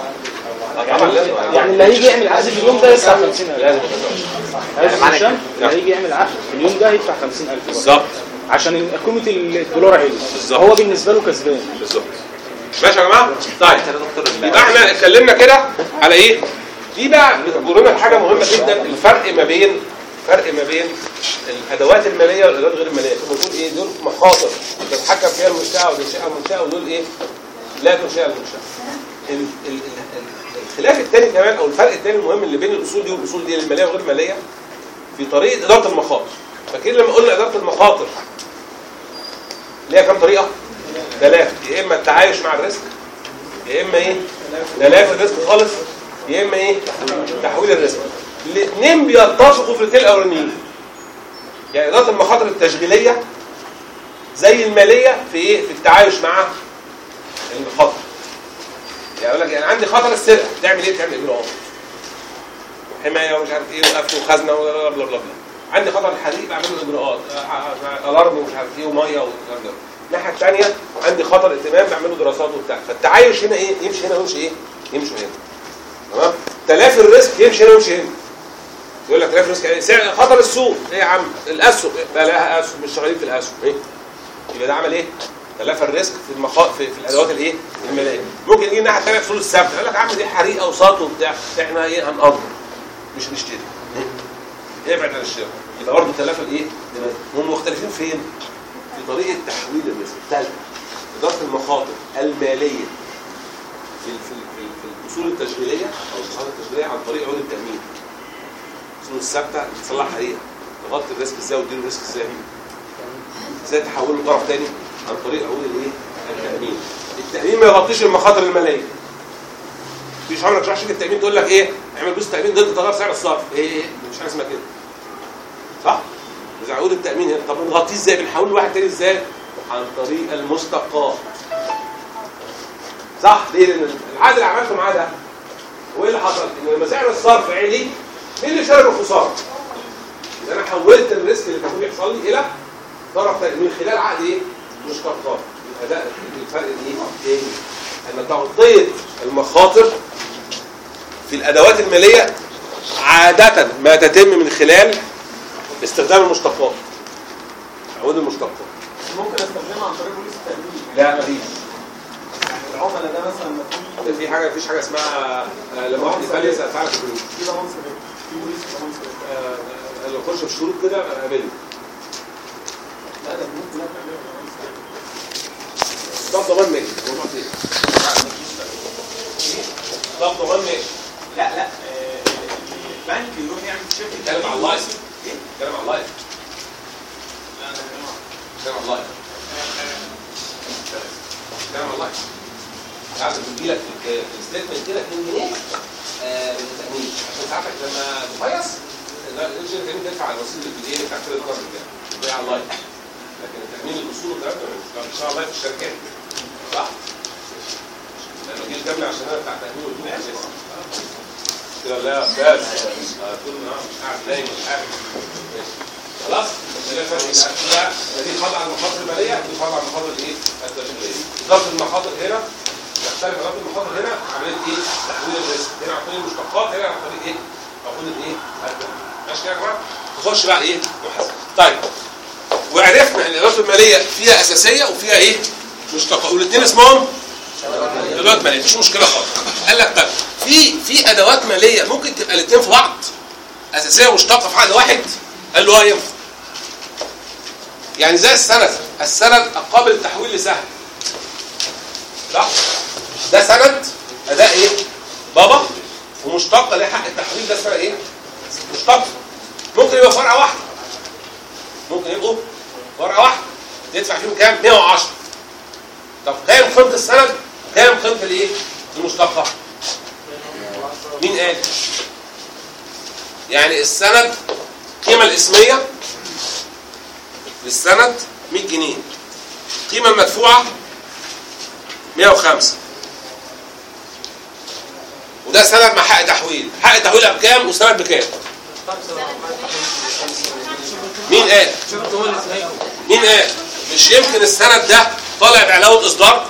يعني اللي هيجي يعمل عقد في اليوم ده يدفع 50000 عايز هشام اللي هيجي يعمل عقد في اليوم ده هيدفع 50000 بالظبط عشان قيمه الدولار علي بالظبط. هو بالنسبه له كسبان بالظبط ماشي يا جماعه طيب يبقى احنا اتكلمنا كده على ايه دي بقى بتقولنا حاجه مهمه جدا الفرق ما بين فرق ما بين الادوات الماليه والادوات غير الماليه كنا بنقول ايه دول مخاطر تتحكم فيها المنشاه والانشاء المنشاه ودول ايه لا تنشئ المنشاه ال- ال- ال- الخلاف الثاني كمان او الفرق الثاني المهم اللي بين الاصول دي والاصول دي الماليه وغير الماليه في طريقه اداره المخاطر فاكرين لما قلنا اداره المخاطر ليها كام طريقه ثلاثه يا اما التعايش مع الريسك يا اما ايه تلافي الريسك خالص يا اما ايه تحويل الريسك الاثنين بيتفقوا في الاثنين الاولانيين يعني اداره المخاطر التشغيليه زي الماليه في ايه في التعايش مع المخاطر يعني يقول لك يعني عندي خطر السرقه تعمل ايه تعمل اجراءات حمايه ومش عارف ايه وقفل وخزنه وبلا بلا بلا عندي خطر الحريق بعمل له اجراءات آه، الارم ومش عارف ايه وميه والكلام ده الناحيه الثانيه عندي خطر ائتمان بعمل له دراسات وبتاع فالتعايش هنا ايه يمشي هنا ويمشي ايه يمشي هنا تمام تلافي الريسك يمشي هنا ويمشي هنا يقول لك تلافي الريسك يعني سعر- خطر السوق ايه يا عم الاسهم بقى لها اسهم مش شغالين في الاسهم ايه يبقى ده عمل ايه تلافى الريسك في المخا... في, في الادوات الايه الماليه ممكن يجي الناحيه الثانيه فلوس الثابته يقول لك يا عم دي حريقه وساط وبتاع احنا ايه هنقدر مش نشتري ابعد عن الشراء يبقى برضه تلافى الايه هم مختلفين فين في طريقه تحويل الريسك ثالثه اداره المخاطر الماليه في في في, في الاصول التشغيليه او المخاطر التشغيليه عن طريق عقود التامين الاصول الثابته بتصلح حريقه تغطي الريسك ازاي وتدير الريسك ازاي ازاي تحوله لطرف تاني عن طريق عقود الايه التامين التامين ما يغطيش المخاطر الماليه مفيش عمرك تروح شركه التامين تقول لك ايه اعمل بوست تامين ضد تغير سعر الصرف ايه ايه مش حاجه اسمها كده صح اذا عقود التامين هنا طب نغطيه ازاي بنحوله لواحد تاني ازاي عن طريق المشتقات صح ليه لان العقد اللي عملته معاه ده وايه اللي حصل ان لما سعر الصرف عالي مين اللي شارب الخساره يبقى انا حولت الريسك اللي كان بيحصل لي الى طرف تاني من خلال عقد ايه مشتقات يبقى ده الفرق الايه تاني ان تغطيه المخاطر في الادوات الماليه عاده ما تتم من خلال استخدام المشتقات عقود المشتقات ممكن استخدمها عن طريق بوليس التأمين لا مفيش يعني العملاء ده مثلا ما في في حاجه مفيش حاجه اسمها آه، لما واحد يسال يسال فعلا في الفلوس في ضمان سريع في بوليس ضمان سريع آه، لو اخش في شروط كده قابلني لا ده ممكن نعمل ضمان سريع ده ضمان مالي موضوع تاني ده ضمان مالي لا لا آه، البنك يروح يعمل شركه اتكلم على اللايف اتكلم على اللايف لا لا لا اتكلم على اللايف اتكلم على اللايف ساعات بتجي لك في في الستيتمنت كده 2 جنيه آه، بالتامين عشان ساعتك لما تفيص لا الشركه التامين تدفع على الرصيد الجديد بتاع كل الكارد بتاعك ده على اللايف لكن التامين الاصول والكلام ده مش مش على اللايف في الشركات صح ما تجيش جنبي عشان انا بتاع تهويل وتقول اساسا كده لا يا استاذ آه، طول النهار مش قاعد نايم مش قاعد ماشي. خلاص ده فرق الأسئلة. دي خاضعه على المخاطر الماليه ودي خاضعه على المخاطر الايه؟ التشغيليه ضغط المخاطر هنا يختلف ضغط المخاطر هنا عمليه ايه؟ تحويل الريسك هنا عن طريق المشتقات هنا عن طريق ايه؟ عقود الايه؟ التمويل. ماشي كده يا جماعه؟ نخش بقى ايه؟ محاسبه طيب وعرفنا ان الادوات الماليه فيها اساسيه وفيها ايه؟ مشتقات والاثنين اسمهم ادوات ماليه مش مشكله خالص قال لك طب في في ادوات ماليه ممكن تبقى الاثنين في بعض اساسيه ومشتقه في عقد واحد قال له اه ينفع يعني زي السند السند قابل التحويل لسهم صح ده سند اداء ايه بابا ومشتق لحق التحويل ده اسمها ايه مشتق ممكن يبقى فرع واحد ممكن يبقوا فرع واحد يدفع فيهم كام 110 طب كام قيمه السند كام قيمه الايه المشتقه مين قال يعني السند القيمه الاسميه للسند 100 جنيه القيمه المدفوعه 105 وده سند مع حق تحويل حق تحويل بكام وسند بكام مين قال مين قال مش يمكن السند ده طالع بعلاوه اصدار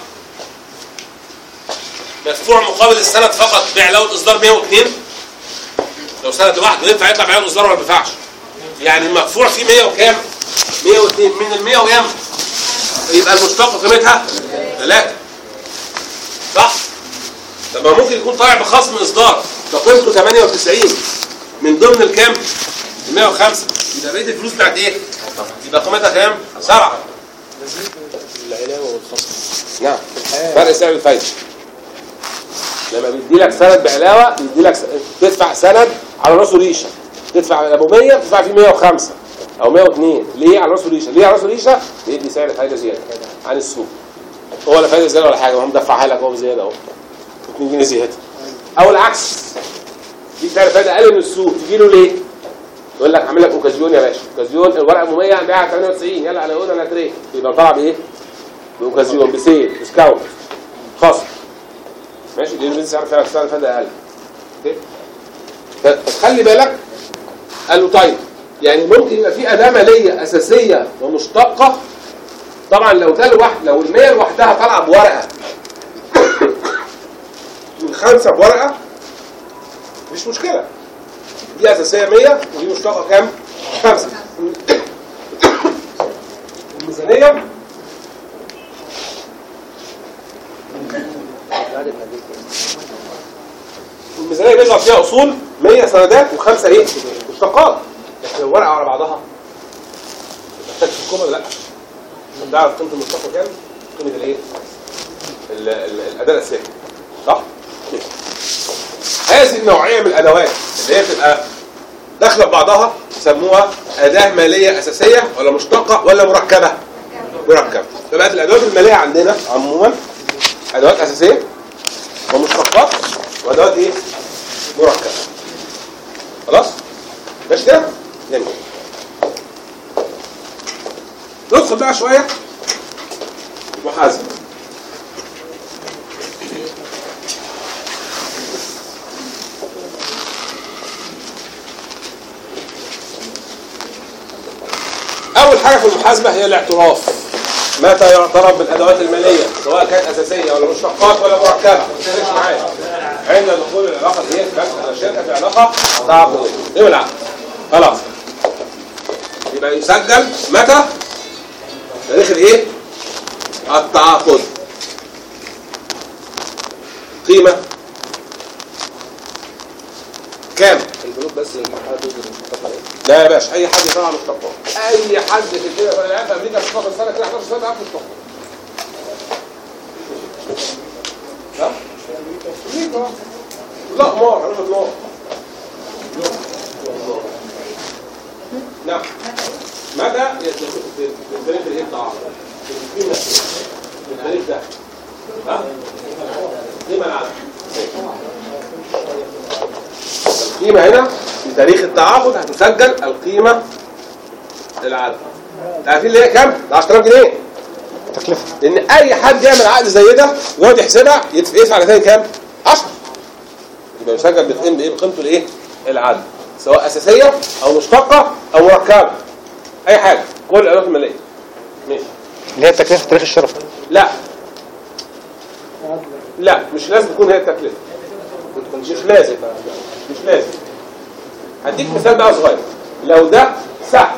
مدفوع مقابل السند فقط بعلاوه اصدار 102 لو سند لوحده ينفع يطلع بعلاوه اصدار ولا ما ينفعش يعني المدفوع فيه 100 وكام 102 من ال 100 وكام يبقى المشتقه قيمتها 3 صح طب ما ممكن يكون طالع بخصم اصدار فقيمته 98 من ضمن الكام ال 105 يبقى بقيه الفلوس بتاعت ايه يبقى قيمتها كام 7 العلاوه والخصم نعم فرق سعر الفايده لما بيدي لك سند بعلاوه بيدي لك س... تدفع سند على راسه ريشه تدفع ابو 100 تدفع فيه 105 او 102 ليه على راسه ريشه ليه على راسه ريشه بيدي سعر فايده زياده عن السوق هو لا فايده زياده ولا حاجه هو مدفعها لك هو بزياده اهو 2 جنيه زياده او العكس دي سعر فايده اقل من السوق تجي له ليه يقول لك هعمل لك اوكازيون يا باشا اوكازيون الورقه ابو 100 هنبيعها 98 يلا انا اقول انا تري يبقى طالع بايه باوكازيون بسيل ديسكاونت خصم ماشي دي البنت سعر فعلا سعر فايده اقل اوكي بس خلي بالك قال له طيب يعني ممكن يبقى في اداه ماليه اساسيه ومشتقه طبعا لو ده لوحد لو ال 100 لوحدها طالعه بورقه والخمسه بورقه مش مشكله دي اساسيه 100 ودي مشتقه كام؟ خمسه الميزانيه الميزانيه بيظهر فيها اصول 100 سندات وخمسه ايه؟ مشتقات لكن الورقه على بعضها محتاج تحكم ولا لا؟ عشان تعرف قيمه المشتقه كام؟ قيمه الايه؟ ال- ال- الاداه الاساسيه صح؟ هذه النوعيه من الادوات اللي هي بتبقى داخله ببعضها يسموها اداه ماليه اساسيه ولا مشتقه ولا مركبه؟ مركبه فبقت الادوات الماليه عندنا عموما ادوات اساسيه ومشتقات وادوات ايه؟ مركبه خلاص؟ ماشي كده؟ جميل ندخل بقى شويه محاسبه اول حاجه في المحاسبه هي الاعتراف متى يعترف بالادوات الماليه سواء كانت اساسيه ولا مشتقات ولا مركبه ما تفرقش معايا عند دخول العلاقه دي بس الشركه في علاقه تعاقديه ايه العقد خلاص يبقى يسجل متى تاريخ الايه التعاقد قيمه كام البنوك بس اللي حد يقدر يتفق عليه لا يا باشا اي حد يطلع مشتقات اي حد في الدنيا انا عارف امريكا 16 سنه كده 11 سنه عارف مشتقات ها امريكا لا قمار انا قمار نعم متى التاريخ الايه بتاع القيمه التاريخ ده ها القيمه العادة القيمة هنا في تاريخ التعاقد هتسجل القيمة العادة عارفين اللي هي كام؟ ده 10000 جنيه تكلفه لان اي حد يعمل عقد زي ده ويقعد يحسبها يدفع يدفع على تاني كام 10 يبقى يسجل بقيم بايه بقيمته الايه العدل سواء اساسيه او مشتقه او مركبه اي حاجه كل الادوات الماليه ماشي اللي هي التكلفه تاريخ الشرف لا لا مش لازم تكون هي التكلفه مش لازم مش لازم هديك مثال بقى صغير لو ده سهم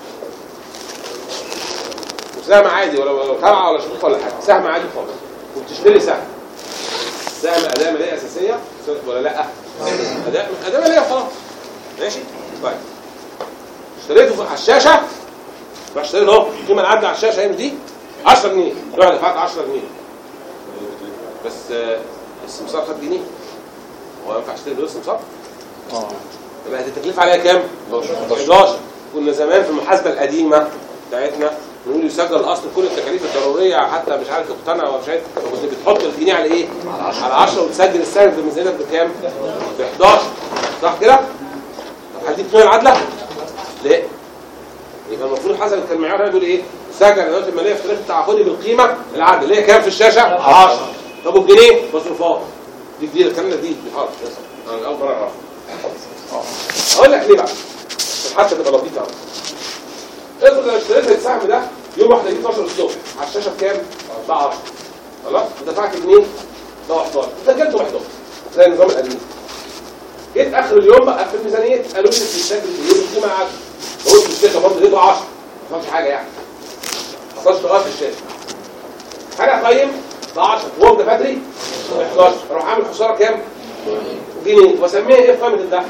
مش سهم عادي ولا ولا تبع ولا شروط ولا حاجه سهم عادي خالص وبتشتري سهم سهم اداه ماليه اساسيه ولا لا اداء اداه ماليه خلاص ماشي طيب اشتريته على الشاشه راح اشتري اهو القيمه العادله على الشاشه هي مش دي 10 جنيه رحت دفعت 10 جنيه بس آه، السمسار خد جنيه هو ينفع اشتري بدون سمسار؟ اه يبقى التكلفه عليها كام؟ 11 كنا زمان في المحاسبه القديمه بتاعتنا نقول يسجل الاصل كل التكاليف الضروريه حتى مش عارف اقتنع ولا مش عارف كنت بتحط الجنيه على ايه؟ على 10 وتسجل السنه في ميزانيتك بكام؟ ب 11 صح كده؟ طب هديك قيمه العادله؟ لا يبقى المفروض حسب كان المعيار هنا بيقول ايه؟ سجل الادوات الماليه في تاريخ التعاقدي بالقيمه العادله اللي هي كام في الشاشه؟ 10 طب والجنيه مصروفات دي جديده الكلام ده جديد حاضر انا اول مره اعرف اقول لك ليه بقى عشان حتى تبقى لطيفه قوي افرض انا اشتريت السهم ده يوم 1 12 الصبح على الشاشه بكام؟ ب 10 خلاص ودفعت جنيه ده 11 سجلته 11 زي النظام القديم جيت اخر اليوم بقى في الميزانيه قالوا لي بتسجل في ايه القيمه عادي قلت الشاشه برضه لقيته 10 ما فهمش حاجه يعني ما حصلش تغير في الشاشه حاجه اقيم ب 10 وهو دفعت لي 11 اروح عامل خساره كام؟ جنيه واسميها ايه في قائمه الدخل؟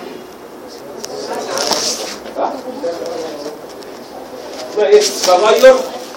ها؟ اسمها ايه؟ تغير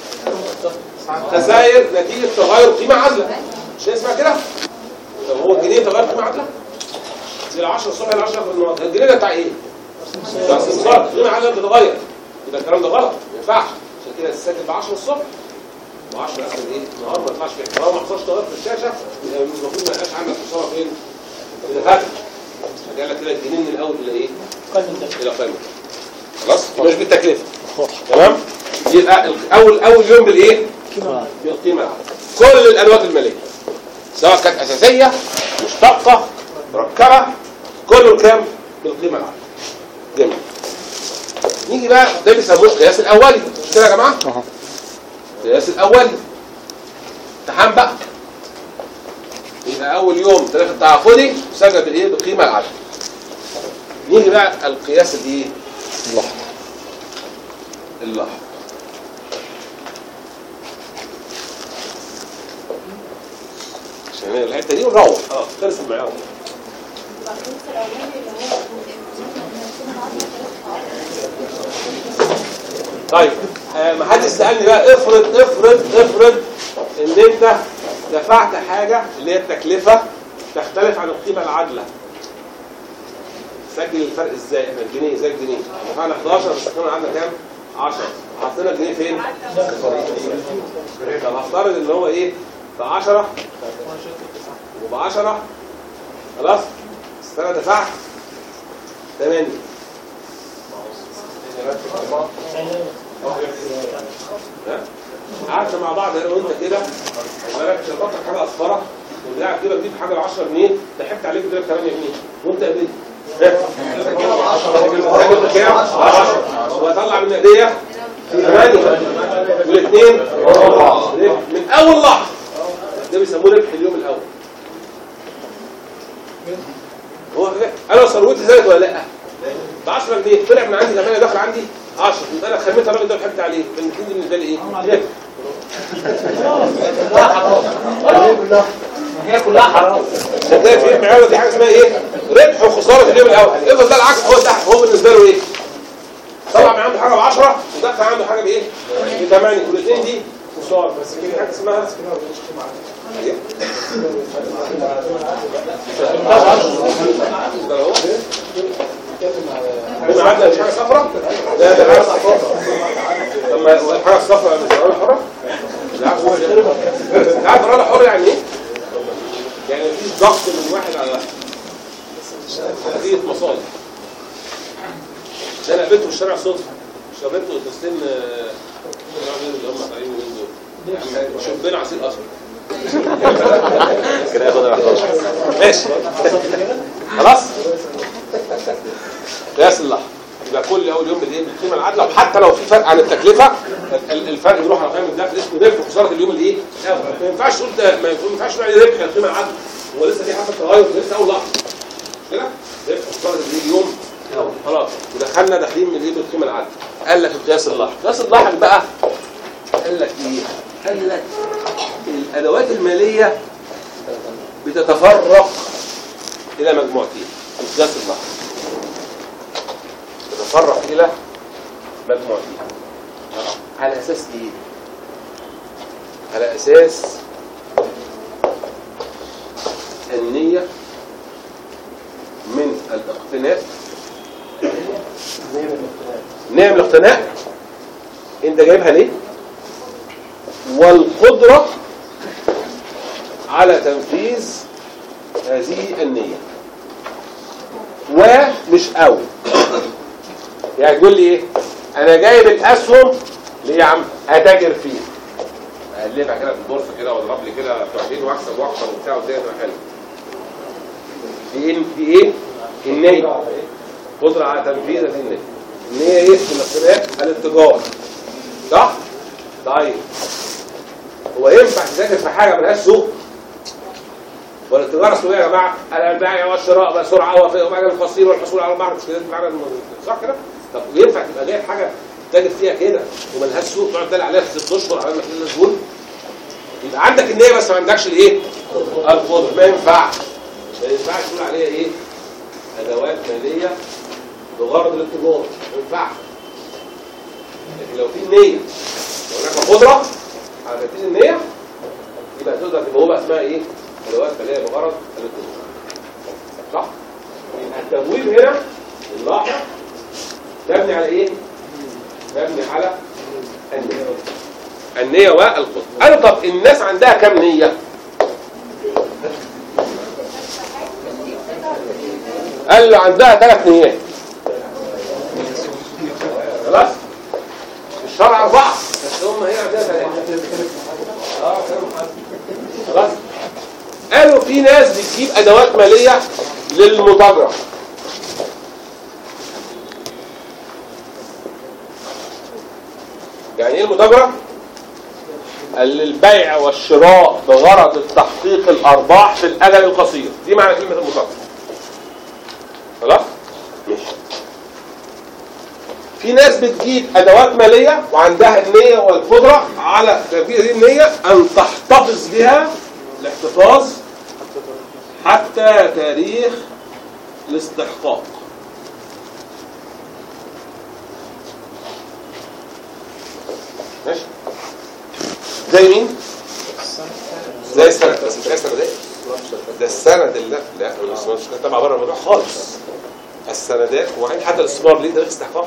خسائر نتيجه تغير قيمه عادله مش هي اسمها كده؟ طب هو الجنيه تغير قيمه عادله؟ زي ال 10 الصبح ل 10 في النهار الجنيه ده بتاع ايه؟ بتاع استثمار قيمه عادله بتتغير يبقى الكلام ده غلط ما ينفعش عشان كده تسجل ب 10 الصبح و10 اخر ايه؟ النهار ما يطلعش فيه طالما ما حصلش تغير في الشاشه يبقى المفروض ما يبقاش عندك خساره فين؟ في الدفاتر قال لك كده الجنيه من الاول الى ايه؟ الى قيمه خلاص مش بالتكلفه تمام يبقى ال- اول اول يوم بالايه بالقيمه العادله كل الادوات الماليه سواء كانت اساسيه مشتقه مركبه كله كام بالقيمه العادله جميل نيجي بقى ده بيسموه القياس الاولي مش كده يا جماعه اهو القياس الاولي امتحان بقى يبقى اول يوم تاريخ التعاقدي مسجل بالايه بالقيمه العادله نيجي بقى القياس الايه اللحظه اللحظه عشان الحته دي ونروح اه خلص المعيار طيب آه ما حدش سالني بقى افرض افرض افرض ان انت دفعت حاجه اللي هي التكلفه تختلف عن القيمه العادله سجل الفرق ازاي احنا الجنيه زي الجنيه دفعنا 11 بس القيمه العادله كام 10 حطينا الجنيه فين طب هفترض ان هو ايه ب 10 وب 10 خلاص بس انا دفعت 8 ها؟ قعدنا مع بعض انا وانت كده بالك شربتك حاجه اصفره وبتاع كده بجيب حاجه ب 10 جنيه ضحكت عليك اديلك 8 جنيه وانت قبلت كام 10 واطلع من ايديا 8 والاثنين من اول لحظه ده بيسموه ربح اليوم الاول هو كده انا ثروتي زادت ولا لا؟ ب 10 جنيه طلع من عندي 8 دخل عندي 10 يبقى انا خميت الراجل ده وضحكت عليه فالاثنين دي بالنسبه لي ايه؟ ربح. هي كلها حرام ده في معيار دي حاجه اسمها ايه؟ ربح وخساره في اليوم الاول افرض ده العكس هو ده هو بالنسبه له ايه؟ طلع من عنده حاجه ب 10 ودخل عنده حاجه بايه؟ ب 8 والاثنين دي خساره بس في حاجه اسمها إيه؟ ده هو قيمة عادلة مش حاجة صفراء؟ لا ده حاجة صفراء لما الحاجة الصفراء مش إرادة حرة؟ بالعكس انت عارف إرادة حرة يعني إيه؟ يعني مفيش ضغط من واحد على واحد نتيجة مصالح ده انا قابلته في الشارع صدفة مش قابلته الاثنين اللي هم طالعين من دول شربنا عصير اصفر كده ياخد ال 11 ماشي خلاص قياس اللحظه يبقى كل اول يوم بالايه بالقيمه العادله وحتى لو في فرق عن التكلفه ال- الفرق بيروح على قيمه الدخل اسمه ربح خساره اليوم الايه الاول ما ينفعش تقول ده ما ينفعش تقول عليه ربح القيمه العادله هو لسه في حبه تغير لسه اول لحظه مش كده ربح خساره الإيه؟ اليوم الاول خلاص ودخلنا داخلين من ايه بالقيمه العادله قال لك القياس اللاحق القياس اللاحق بقى قال لك ايه قال لك الادوات الماليه بتتفرق الى مجموعتين القياس اللاحق تتفرق الى مجموعتين على اساس ايه على اساس النية من الاقتناء نية من الاقتناء انت جايبها ليه والقدرة على تنفيذ هذه النية ومش او يعني تقول لي ايه انا جايب الاسهم ليه يا عم اتاجر فيه اقلبها كده في البورصه كده واضرب لي كده بتوعتين واكسب واخسر وبتاع والدنيا تبقى حلوه دي ايه دي ايه النية قدرة على تنفيذ هذه النية النية ايه في الاقتناء الاتجار صح طيب هو ينفع تذاكر في حاجه ملهاش سوق ولا التجاره السوقيه يا جماعه البيع والشراء بسرعه وفي وبعد القصير والحصول على البحر مش كده معنى الم- صح كده؟ طب ينفع تبقى جايب حاجه تاجر فيها كده وملهاش سوق تقعد تدل عليها في ست اشهر على ما تلاقي زبون يبقى عندك النيه بس ما عندكش الايه؟ القدره ما ينفعش ما ينفعش تقول عليها ايه؟ ادوات ماليه بغرض الاتجار ما ينفعش لكن لو في نيه وهناك قدره على تنفيذ النيه يبقى تقدر تبقى هو بقى اسمها ايه؟ ادوات ماليه بغرض الاتجار صح؟ يبقى التبويب هنا اللاحق مبني على ايه؟ مبني على النية النية والقدرة قالوا طب الناس عندها كم نية؟ قال له عندها ثلاث نيات خلاص الشرع أربعة بس هم هنا عندها ثلاثة اه خلاص قالوا في ناس بتجيب أدوات مالية للمتاجرة يعني ايه المتاجرة؟ قال البيع والشراء بغرض تحقيق الأرباح في الأجل القصير دي معنى كلمة المتاجرة خلاص؟ ماشي في ناس بتجيب أدوات مالية وعندها النية والقدرة على تنفيذ هذه النية أن تحتفظ بها الاحتفاظ حتى تاريخ الاستحقاق ماشي زي مين؟ زي السند بس مش زي السند ايه؟ ده السند اللي لا بس مش تبع بره الموضوع خالص السندات وبعدين حتى الاستثمار ليه تاريخ استحقاق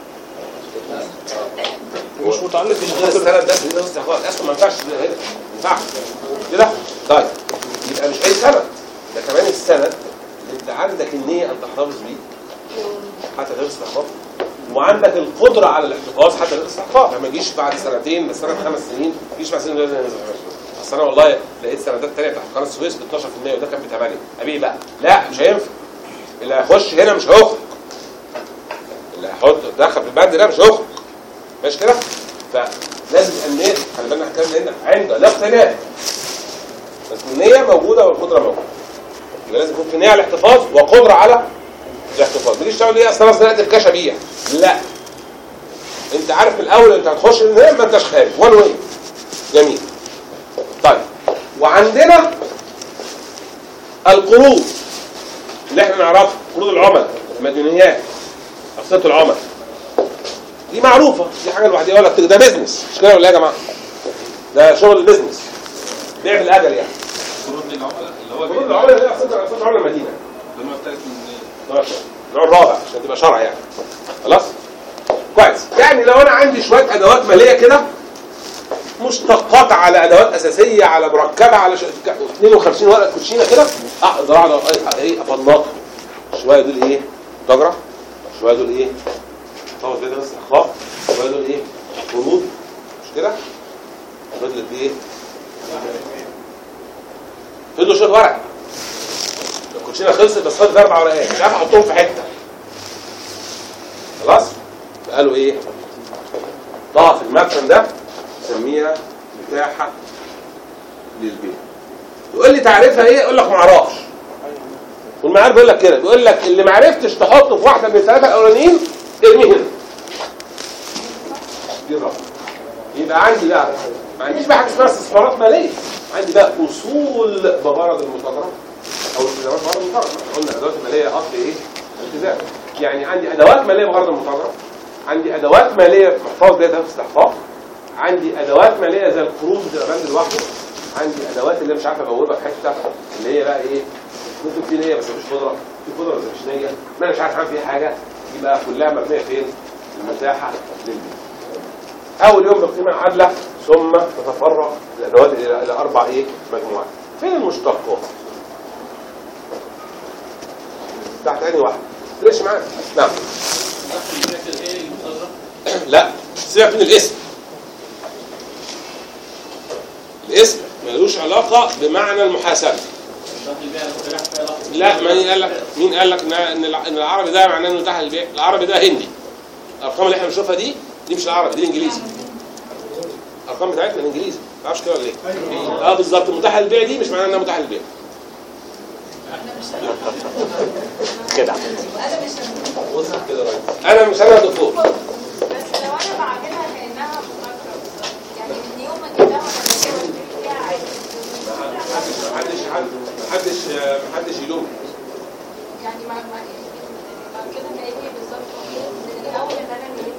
مش متعلق ده السند ده ليه تاريخ استحقاق الاسهم ما ينفعش هنا ما ينفعش كده طيب يبقى مش اي سند ده كمان السند اللي انت عندك النيه ان تحتفظ بيه حتى تاريخ استحقاق وعندك القدرة على الاحتفاظ حتى الاستحقاق ما يجيش بعد سنتين بس سنة خمس سنين ما يجيش بعد سنين لازم اصل انا والله لقيت سندات تانية بتاعت قناة السويس ب 12% وده كان ب 8 ابي بقى لا مش هينفع اللي هيخش هنا مش هيخرج اللي هيحط دخل في البند ده مش هيخرج ماشي كده فلازم يبقى النية خلي بالنا احنا اتكلمنا هنا عند الاقتناء بس النية موجودة والقدرة موجودة يبقى لازم يكون في نية على الاحتفاظ وقدرة على الاحتفاظ ماليش دعوه ليه اصل انا زنقت الكاش ابيع لا انت عارف من الاول انت هتخش النهايه ما انتش خارج وان واي جميل طيب وعندنا القروض اللي احنا نعرفها قروض العملاء المديونيات اقساط العملاء دي معروفه دي حاجه لوحدها يقول لك ده بيزنس مش كده ولا ايه يا جماعه ده شغل البيزنس بيع بالاجل يعني قروض للعملاء اللي هو قروض العملاء اللي هي اقساط اقساط العملاء المدينه لما الثالث من النوع الرابع عشان تبقى شرع يعني خلاص كويس يعني لو انا عندي شويه ادوات ماليه كده مشتقات على ادوات اساسيه على مركبه على ش... 52 ورقه كوتشينه كده اقدر اقعد ايه افنطها شويه دول ايه تجره شويه دول ايه طبعا كده بس اخلاق شويه دول ايه قروض مش كده شويه ايه؟ فضلوا شويه ورق الكوتشينه خلصت بس فاضل اربع ورقات مش عارف احطهم في حته خلاص فقالوا ايه ضعف المكتب ده نسميها متاحه للبيع يقول لي تعريفها ايه اقول لك ما اعرفش والمعارف بيقول لك كده بيقول لك اللي ما عرفتش تحطه في واحده من الثلاثه الاولانيين ارميه هنا دي الرابعه يبقى عندي بقى ما عنديش بقى حاجه اسمها استثمارات ماليه عندي بقى اصول بغرض المطالبه او التزامات بغرض المطالبه احنا قلنا الادوات الماليه اصل ايه؟ التزام يعني عندي ادوات ماليه بغرض المطالبه عندي ادوات ماليه محفوظ بيها تنفذ استحقاق عندي ادوات ماليه زي القروض بتبقى بند لوحده عندي ادوات اللي مش عارف ابوبها في حته اللي هي بقى ايه ممكن في نيه بس مش قدره في قدره بس مش نيه ما انا مش عارف اعمل فيها حاجه يبقى كلها مبنيه فين؟ المتاحه للبيع اول يوم بالقيمه العادله ثم تتفرق الادوات الى إلى اربع ايه مجموعات فين المشتقات تحت انهي واحد ليش معاك نعم لا سيبك من الاسم الاسم ملوش علاقه بمعنى المحاسبه لا مين قال لك مين قال لك ان إن الع- إن العربي ده معناه انه متاح للبيع العربي ده هندي الارقام اللي احنا بنشوفها دي دي مش العربي دي الانجليزي الارقام بتاعتنا الانجليزي ما تعرفش كده ولا ايه اه بالظبط متاح للبيع دي مش معناها انها متاح للبيع كده وانا مش وصل كده راجل انا مش انا دكتور بس لو انا بعملها كانها مذاكره بالظبط يعني من يوم ما جبتها وانا بشتغل فيها عادي محدش محدش محدش يلوم يعني ما ما ما كده كاني بالظبط من الاول ان انا نيت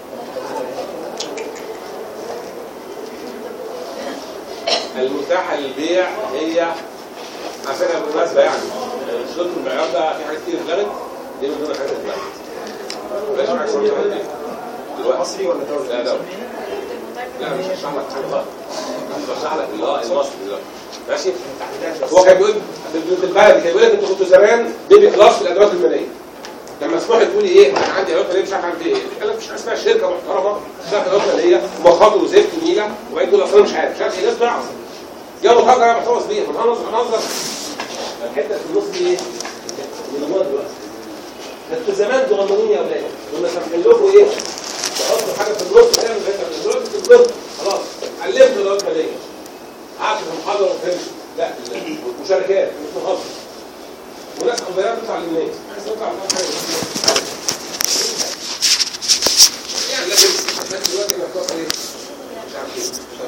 المتاحه للبيع هي على فكره بالمناسبه يعني شروط المعيار ده في حاجات كتير اتلغت دي من ضمن الحاجات اللي اتلغت بلاش حاجه اسمها متاحة للبيع. دلوقتي مصري ولا دولي؟ لا دولي لا مش هشرح لك حاجه خالص مش هشرح لك اه المصري دلوقتي ماشي هو كان بيقول في البلد كان بيقول لك انتوا كنتوا زمان بيبي كلاس في الادوات الماليه لما مسموح تقولي ايه انا عندي ادوات ماليه مش عارف اعمل فيها ايه قال لك مش حاجه اسمها شركه محترمه شركه ادوات ماليه ومخاطر وزفت ونيله وبعدين تقول اصل انا مش عارف مش عارف ايه لازم اعرف يا متهجر يا محتفظ بيها هنهزر هنهزر الحته في النص دي ايه؟ النمط دلوقتي ده انتوا زمان تغنوني يا اولاد كنا سامحين لكم ايه؟ تحطوا حاجه في النص تعمل زي ما دلوقتي في النص خلاص علمتوا ادوات ماليه قعدت في المحاضره وما فهمتش لا مشاركات مش مخاطر وناس خبرات بتطلع للناس عايز تطلع على حاجه يعني لازم عشان دلوقتي انا بفكر ايه مش عارف ايه مش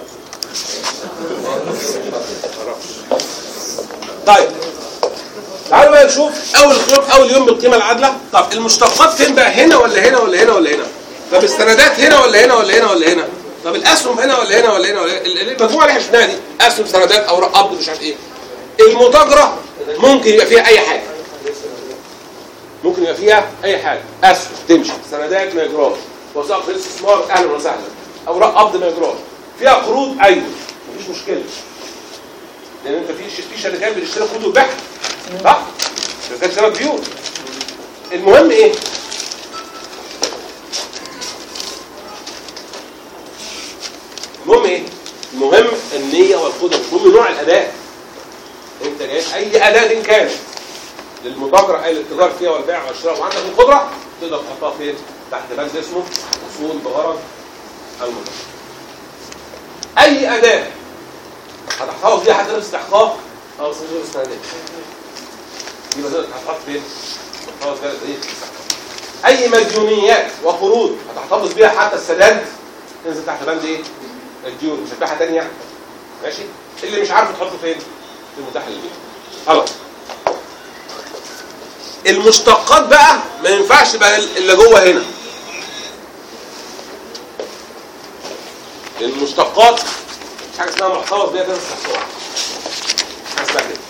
عارف طيب تعالوا بقى نشوف اول يوم اول يوم بالقيمه العادله طب المشتقات فين بقى هنا ولا هنا ولا هنا ولا هنا طب السندات هنا ولا هنا ولا هنا ولا هنا طب الاسهم هنا ولا هنا ولا هنا ولا هنا ال- المجموعه اللي احنا شفناها دي اسهم سندات اوراق قبض مش عارف ايه المتاجره ممكن يبقى فيها اي حاجه ممكن يبقى فيها اي حاجه اسهم تمشي سندات ما يجراش وثائق الاستثمار اهلا وسهلا اوراق قبض ما يجراش فيها قروض ايوه مفيش مشكله لان انت في ش- في شركات بتشتري قروض وتبيعها صح شركات شراء بيوت المهم ايه المهم ايه المهم النيه والقدره مش مهم نوع الاداه انت جايب اي اداه إن كانت للمتاجره اي للتجاره فيها والبيع والشراء وعندك القدره تقدر تحطها فين تحت بند اسمه اصول بغرض المتاجره اي اداه هتحتفظ بيها حتى الاستحقاق او صندوق الاستنداد دي مثلا هتحط فين؟ هتحتفظ بيها ايه؟ اي مديونيات وقروض هتحتفظ بيها حتى السداد تنزل تحت بند ايه؟ الديون مش هتبيعها تاني يعني ماشي؟ اللي مش عارف تحطه فين؟ في المتاح للبيع خلاص المشتقات بقى ما ينفعش بقى اللي جوه هنا المشتقات مش حاجه اسمها محتفظ بيها تنزل تحتها حاجه اسمها كده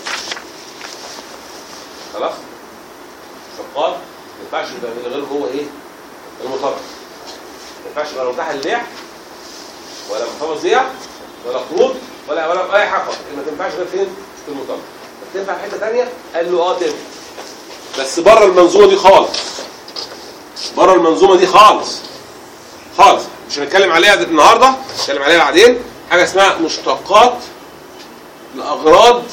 خلاص مشتقات ما ينفعش يبقى من غير جوه ايه المطلق ما ينفعش يبقى متاح للبيع ولا محتفظ بيها ولا قروض ولا ولا اي حاجه خالص ما تنفعش غير فين في المطلق تنفع في حته ثانيه قال له اه تنفع بس بره المنظومه دي خالص بره المنظومه دي خالص خالص مش هنتكلم عليها النهارده هنتكلم عليها بعدين حاجه اسمها مشتقات لاغراض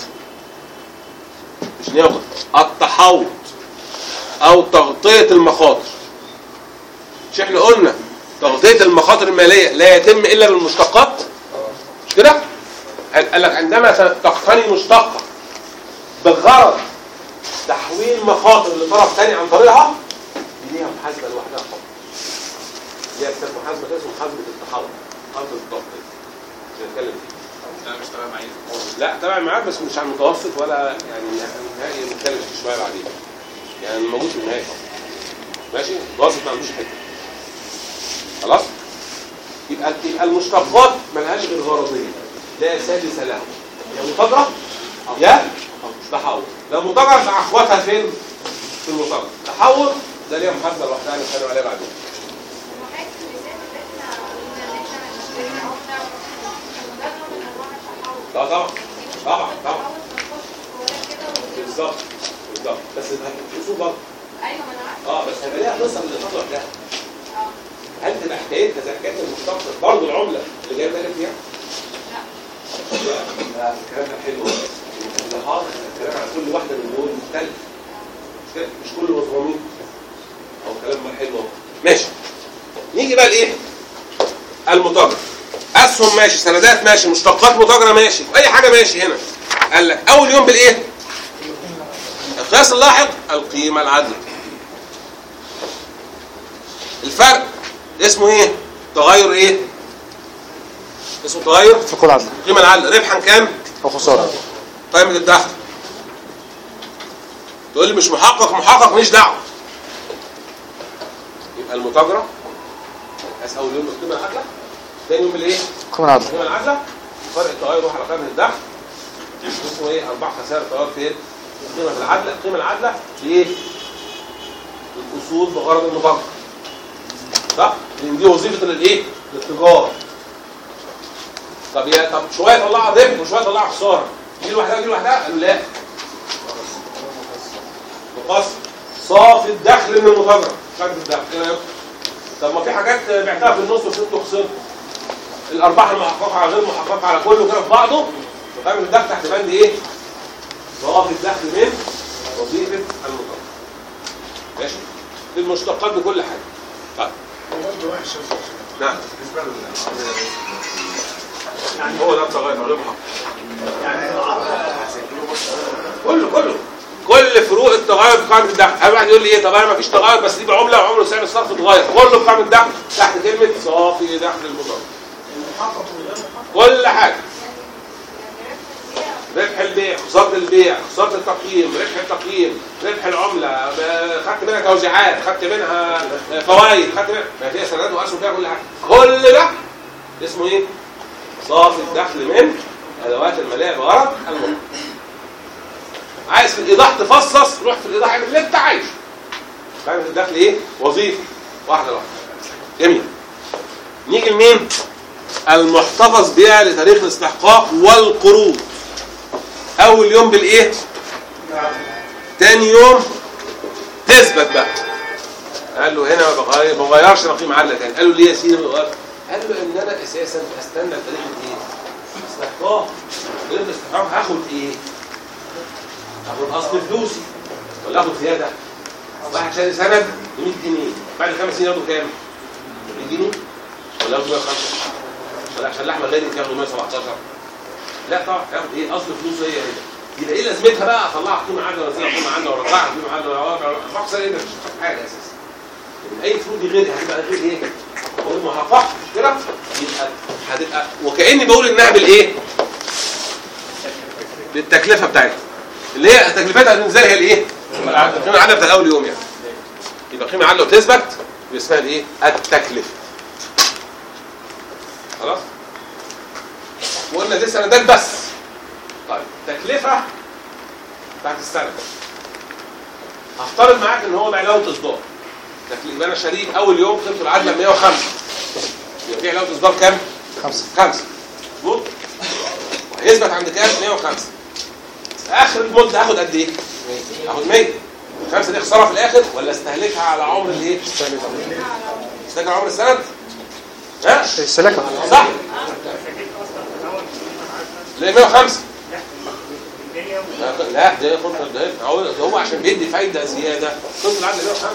مش ناخد التحوط او تغطيه المخاطر مش احنا قلنا تغطيه المخاطر الماليه لا يتم الا بالمشتقات مش كده قال قال لك عندما تقتني مشتقه بغرض تحويل مخاطر لطرف ثاني عن طريقها دي ليها محاسبه لوحدها خالص ليها كتاب محاسبه كده اسمه محاسبه التحول محاسبه التغطيه مش هنتكلم فيه انا مش تابع معايا لا تابع معاك بس مش على المتوسط ولا يعني النهائي نتكلم فيه شويه بعدين يعني موجود في النهائي ماشي المتوسط ما عندوش حته خلاص يبقى يبقى المشتقات ملهاش غير غرضين لا سادس لها يا متاجره يا تحول لو متاجره مع اخواتها فين؟ في المتاجره تحول ده ليها محاسبه لوحدها هنتكلم عليها بعدين وحيث المثال اللي احنا قلنا ان احنا نشتري عمله وده نوع من انواع التحول لا طبعا طبعا طبعا التحول ما نخش جواها كده ونجيب- بالظبط بالظبط بس الاصول برضه ايوه ما انا عارفه اه بس هيبقى ليها قصه من الاصول لوحدها اه هل تبقى حكايتها زي حكايه المشتق برضه العمله اللي جايه بالك فيها؟ لا لا الكلام ده حلو اللي حاطط الكلام على كل واحده من دول مختلف مش كده؟ مش كل مظلومين او كلام ما حلو أهو. ماشي نيجي بقى لايه؟ المتاجره اسهم ماشي سندات ماشي مشتقات متاجره ماشي اي حاجه ماشي هنا قال لك اول يوم بالايه؟ القياس اللاحق القيمه العادله الفرق اسمه ايه؟ تغير ايه؟ اسمه تغير فوق العدل القيمه العادله ربحا كام؟ او خساره قائمه الدخل تقول لي مش محقق محقق ماليش دعوه يبقى المتاجره قاس اول يوم بالقيمه العادله ثاني يوم بالايه؟ قيمه العدل القيمه العادله فرق التغير روح على قائمه الدخل اسمه ايه؟ ارباح خسائر التغير فين؟ القيمه العادله القيمه العادله لايه؟ الاصول بغرض المتاجره صح؟ لان دي وظيفه الايه؟ التجاره طب يا طب شويه طلعها ربح وشويه طلعها خساره دي لوحدها ودي لوحدها قالوا لا مقص صافي الدخل من المتاجره قيمه الدخل ايه رايكم؟ طب ما في حاجات بعتها في النص وسبت وخسرت الارباح المحققه على غير محققه على كله كده في بعضه وقائمه الدخل تحت بند ايه؟ صافي الدخل من وظيفه المتاجره ماشي؟ في المشتقات بكل حاجه طيب نعم يعني هو ده التغير غير محقق كله كله كل فروق التغير في قائمه الدخل اي واحد يقول لي ايه طب انا ما فيش تغير بس دي بعمله وعمره سعر الصرف اتغير كله في قائمه الدخل تحت كلمه صافي دخل المضارب كل حاجه ربح البيع خساره البيع خساره التقييم ربح التقييم ربح العمله ب- خدت منها توزيعات خدت منها فوائد خدت منها ما فيها سندات واسهم فيها كل حاجه كل ده اسمه ايه صافي الدخل من ادوات الماليه بغرض المضارب عايز في الايضاح تفصص روح في الايضاح اعمل اللي انت عايزه قائمه الدخل ايه وظيفه واحده واحده جميل نيجي لمين المحتفظ بها لتاريخ الاستحقاق والقروض اول يوم بالايه تاني يوم تثبت بقى قال له هنا ما بغير- ما بغيرش رقيم عدله تاني قال له ليه يا سيدي ما بغيرش؟ قال له ان انا اساسا استنى تاريخ الايه استحقاق تاريخ الاستحقاق هاخد ايه اخد اصل فلوسي ولا اخد زياده واحد شاري سند ب 100 جنيه بعد خمس سنين ياخدوا كام 100 جنيه ولا ياخدوا 105 ولا عشان لحمه غالي ياخدوا 117 لا طبعا ياخد ايه اصل فلوسه هي هنا يبقى ايه لازمتها بقى اطلعها قيمه عادله ولا أنزلها قيمه عادله ولا اطلعها قيمه عادله ولا بخسر ايه مش هاخد حاجه اساسا لكن اي فلوس دي غير هتبقى غير ايه غير محققه مش كده يبقى هتبقى وكاني بقول انها بالايه بالتكلفه بتاعتها اللي هي تكلفتها بالنسبه لي هي الايه القيمه العادله بتاع اول يوم يعني يبقى القيمه العادله وتثبت يبقى اسمها الايه التكلفه خلاص وقلنا دي سندات بس طيب تكلفه بتاعت السند هفترض معاك ان هو بعلاوه اصدار لكن يبقى انا شريك اول يوم قيمته العادله 105 يبقى في علاوه اصدار كام؟ خمسة خمسة مظبوط هيثبت عند كام 105 اخر المده هاخد قد ايه هاخد 100 الخمسه دي خساره في الاخر ولا استهلكها على عمر الايه استهلكها على عمر السند ها السلاكة صح لا 105 لا ده ياخد ده هو ده هو عشان بيدي فايده زياده قيمه العدل 105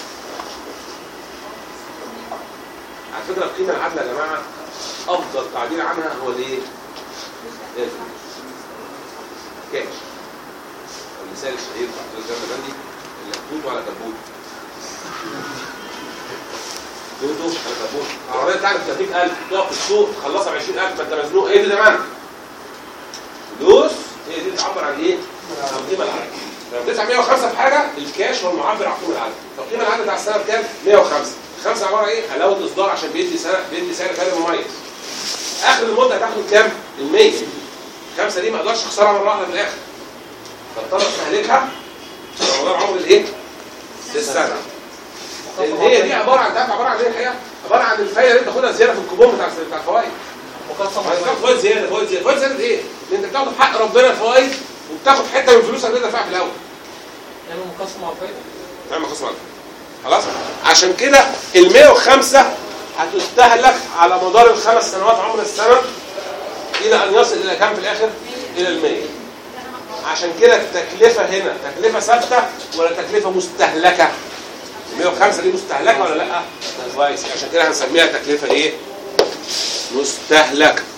على فكره القيمه العادله يا جماعه افضل تعبير عنها هو الايه؟ إيه؟ كاش المثال الشهير بتاع الجنة بندي اللي توتو على كبوت توتو على كبوت العربيه بتاعتك 30000 تقف في السوق تخلصها ب 20000 ما انت مزنوق ايه اللي زمان؟ فلوس هي دي بتعبر عن ايه؟ عن القيمه العادله لما 905 في حاجه الكاش هو المعبر عن القيمه العادله فالقيمه العادله بتاع السنه بكام؟ 105 خمسه عباره عن ايه؟ حلاوه اصدار عشان بيدي سنه بيدي سعر غير مميز اخر المده هتاخد كام؟ ال 100 خمسه دي ما اقدرش اخسرها مره واحده في الاخر فاضطر استهلكها على مدار عمر الايه؟ السنه لان هي دي عباره عن تعرف عباره عن ايه الحقيقه؟ عباره عن الفايده اللي انت تاخدها زياده في الكوبون بتاع بتاع الفوائد مقسم ما انت بتاخد فوائد زياده فوائد زياده فوائد زياده ايه؟ ان انت بتاخد حق ربنا الفوائد وبتاخد حته من فلوسك اللي انت دافعها في الاول يعني مقسم على الفايده نعم خصم عنك. خلاص عشان كده ال 105 هتستهلك على مدار الخمس سنوات عمر السنه الى ان يصل الى كام في الاخر؟ الى ال 100 عشان كده التكلفه هنا تكلفه ثابته ولا تكلفه مستهلكه؟ ال 105 دي مستهلكه ولا لا؟ كويس عشان كده هنسميها تكلفه ايه؟ مستهلكه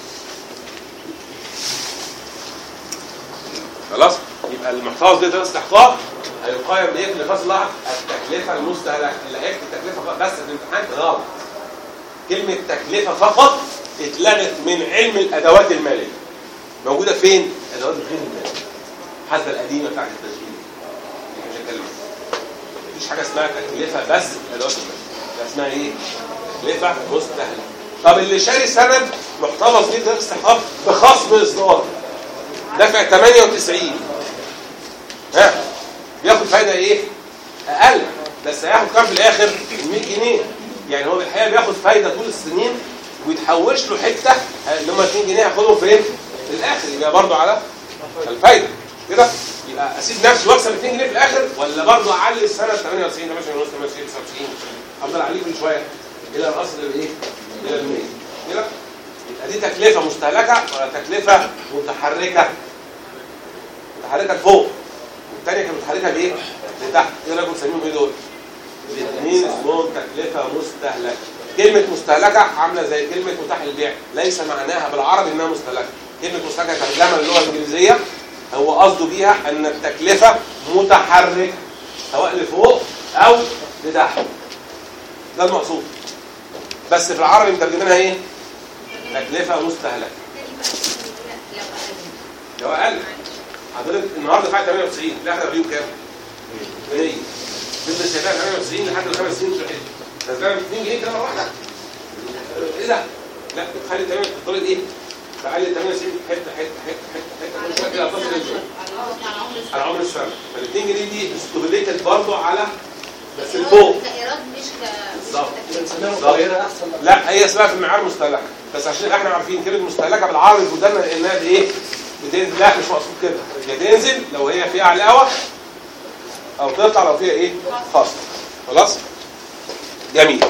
خلاص يبقى المحفظ دي ده استحقاق هيقيم بايه في الفصل الاحد التكلفه المستهلكه اللي هيكتب التكلفه فقط بس في الامتحان غلط كلمه تكلفه فقط اتلغت من علم الادوات الماليه موجوده فين؟ ادوات غير الماليه الحاسبه القديمه بتاعت التسجيل دي مش هتكلم عنها. مفيش حاجه اسمها تكلفه بس ادوات الماليه ده اسمها ايه؟ تكلفه مستهلكه طب اللي شاري سند محتفظ بيه ده استحقاق بخصم اصدار دفع 98 ها بياخد فايده ايه؟ اقل بس هياخد كام في الاخر؟ 100 جنيه يعني هو الحقيقه بياخد فايده طول السنين ويتحوش له حته اللي هم 2 جنيه هياخدهم فين؟ في الاخر يبقى برضه على الفايده كده يبقى اسيب نفسي واكسب 2 جنيه في الاخر ولا برضه اعلي السنه 98 28 ونص 98 99 افضل اعليه كل شويه الى الاصل الايه؟ الى ال 100 كده يبقى دي تكلفه مستهلكه ولا تكلفه متحركه؟ متحركه لفوق والثانيه كانت متحركه بايه؟ لتحت ايه رايكم تسميهم ايه دول؟ الاثنين اسمهم تكلفه مستهلكه كلمه مستهلكه عامله زي كلمه متاح للبيع ليس معناها بالعربي انها مستهلكه كلمه مستهلكه ترجمه للغه الانجليزيه هو قصده بيها ان التكلفه متحركه سواء لفوق او لتحت ده المقصود بس في العربي مترجمينها ايه؟ تكلفه مستهلكه لو اقل حضرتك النهارده دفعت 98 لا احنا بيهم كام؟ 100 تفضل شغال 98 لحد الخمس سنين مش حلو ده 2 جنيه كده مره واحده ايه ده؟ لا بتخلي 8 بتطلب ايه؟ بقلل 98 حته حته حته حته حته كل شويه كده اتصل رجله على عمر السنه فال 2 جنيه دي استغليت برضه على بس الفوق كإيراد مش ك بالظبط بنسميها مغيرة احسن لا هي اسمها في المعيار مستهلكه بس عشان احنا عارفين كلمه مستهلكه بالعربي قدامنا لانها بايه؟ بتنزل لا مش مقصود كده يا تنزل لو هي فيها علاوه او تطلع لو فيها ايه؟ خاصه خلاص؟ جميل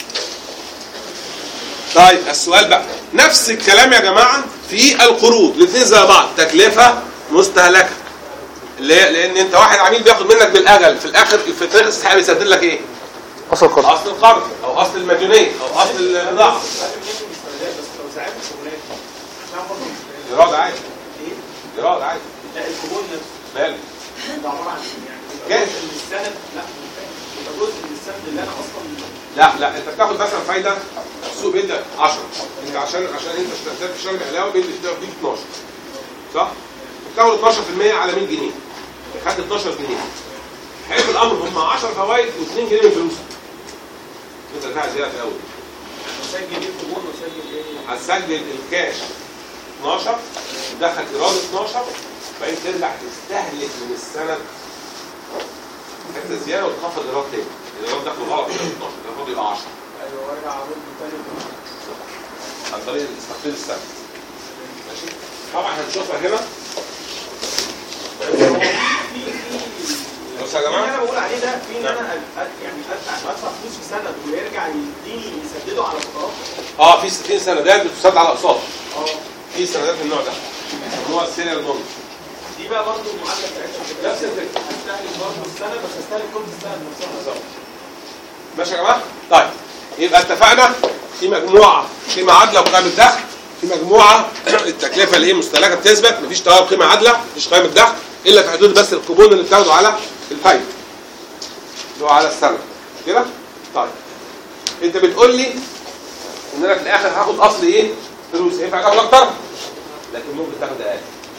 طيب السؤال بقى نفس الكلام يا جماعه في القروض الاثنين زي بعض تكلفه مستهلكه ليه؟ لان انت واحد عميل بياخد منك بالاجل في الاخر في تاريخ السحاب يسدد لك ايه؟ اصل القرض اصل القرض او اصل المديونيه او اصل البضاعه ايراد عادي ايراد عادي لا الكوبون نفسه مالك ده عباره عن إيه؟ يعني جاهز. جزء من السند لا مش فاهم. يبقى جزء من السند اللي انا اصلا لا لا انت بتاخد مثلا فايده السوق بيدي 10 انت عشان عشان انت اشتغلت في الشركه علاوه بيدي بيدي 12 صح؟ بتاخد 12% على 100 جنيه خدت 12 جنيه حلو الامر هم 10 فوائد و2 جنيه من فلوسك انت دفعت زياده في الاول اسجل ايه الكوبون واسجل ايه هتسجل الكاش 12 تدخل ايراد 12 بعدين ترجع تستهلك من السنه حته زياده وتخفض الايراد تاني الايراد دخله غلط يبقى 12 المفروض يبقى 10 ايوه وارجع اعمل تاني عن طريق تخفيض السنه ماشي طبعا هنشوفها هنا بص يا اللي جماعه انا بقول عليه ده في ان انا أد- أد- يعني ادفع ادفع فلوس في سند ويرجع يديني يسدده على فترات اه في 60 سنه ده بتسدد على اقساط اه في سندات من النوع ده يسموها السيريال بوند دي بقى برضه المعادله بتاعتها نفس الفكره هستهلك برضه السنه بس هستهلك كل السنه بنفسها بالظبط ماشي يا جماعه؟ طيب يبقى اتفقنا في مجموعه في معادله وقائمه دخل في مجموعه التكلفه اللي هي مستهلكه بتثبت مفيش تغير قيمه عادله مفيش قائمه دخل الا في حدود بس الكوبون اللي بتاخده على الفايده اللي هو على السنه مش كده؟ طيب انت بتقول لي ان انا في الاخر هاخد اصل ايه؟ فلوس ينفع تاخد اكتر لكن ممكن تاخد اقل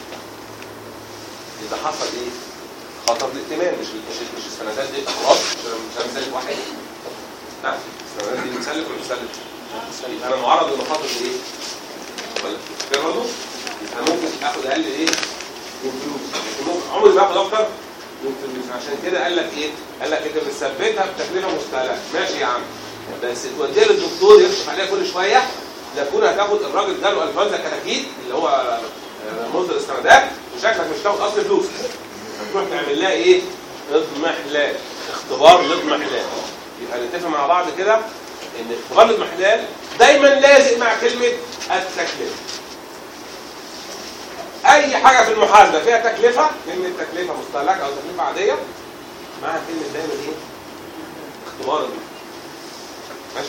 اذا حصل ايه؟ خطر الائتمان مش مش مش السندات دي خلاص مش انا مسلك واحد نعم السندات دي مسلك ولا مسلك؟ يبقى انا معرض لمخاطر ايه؟ ولا فاهم برضه؟ يبقى ممكن اخد اقل ايه؟ من فلوس لكن ممكن عمري ما اخد اكتر من فلوس عشان كده قال لك ايه؟ قال لك انت بتثبتها بتكلفه مستهلكه ماشي يا عم بس توديها للدكتور يكشف عليها كل شويه ده تكون هتاخد الراجل جاله انفلونزا كتاكيت اللي هو آه، مصدر استندات وشكلك مش تاخد اصل فلوس هتروح تعمل لها ايه؟ اضمحلال اختبار الاضمحلال يبقى نتفق مع بعض كده ان اختبار الاضمحلال دايما لازق مع كلمه التكلفه اي حاجه في المحاسبه فيها تكلفه كلمه تكلفه مستهلكه او تكلفه عاديه معاها كلمه دايما ايه؟ اختبار الاضمحلال ماشي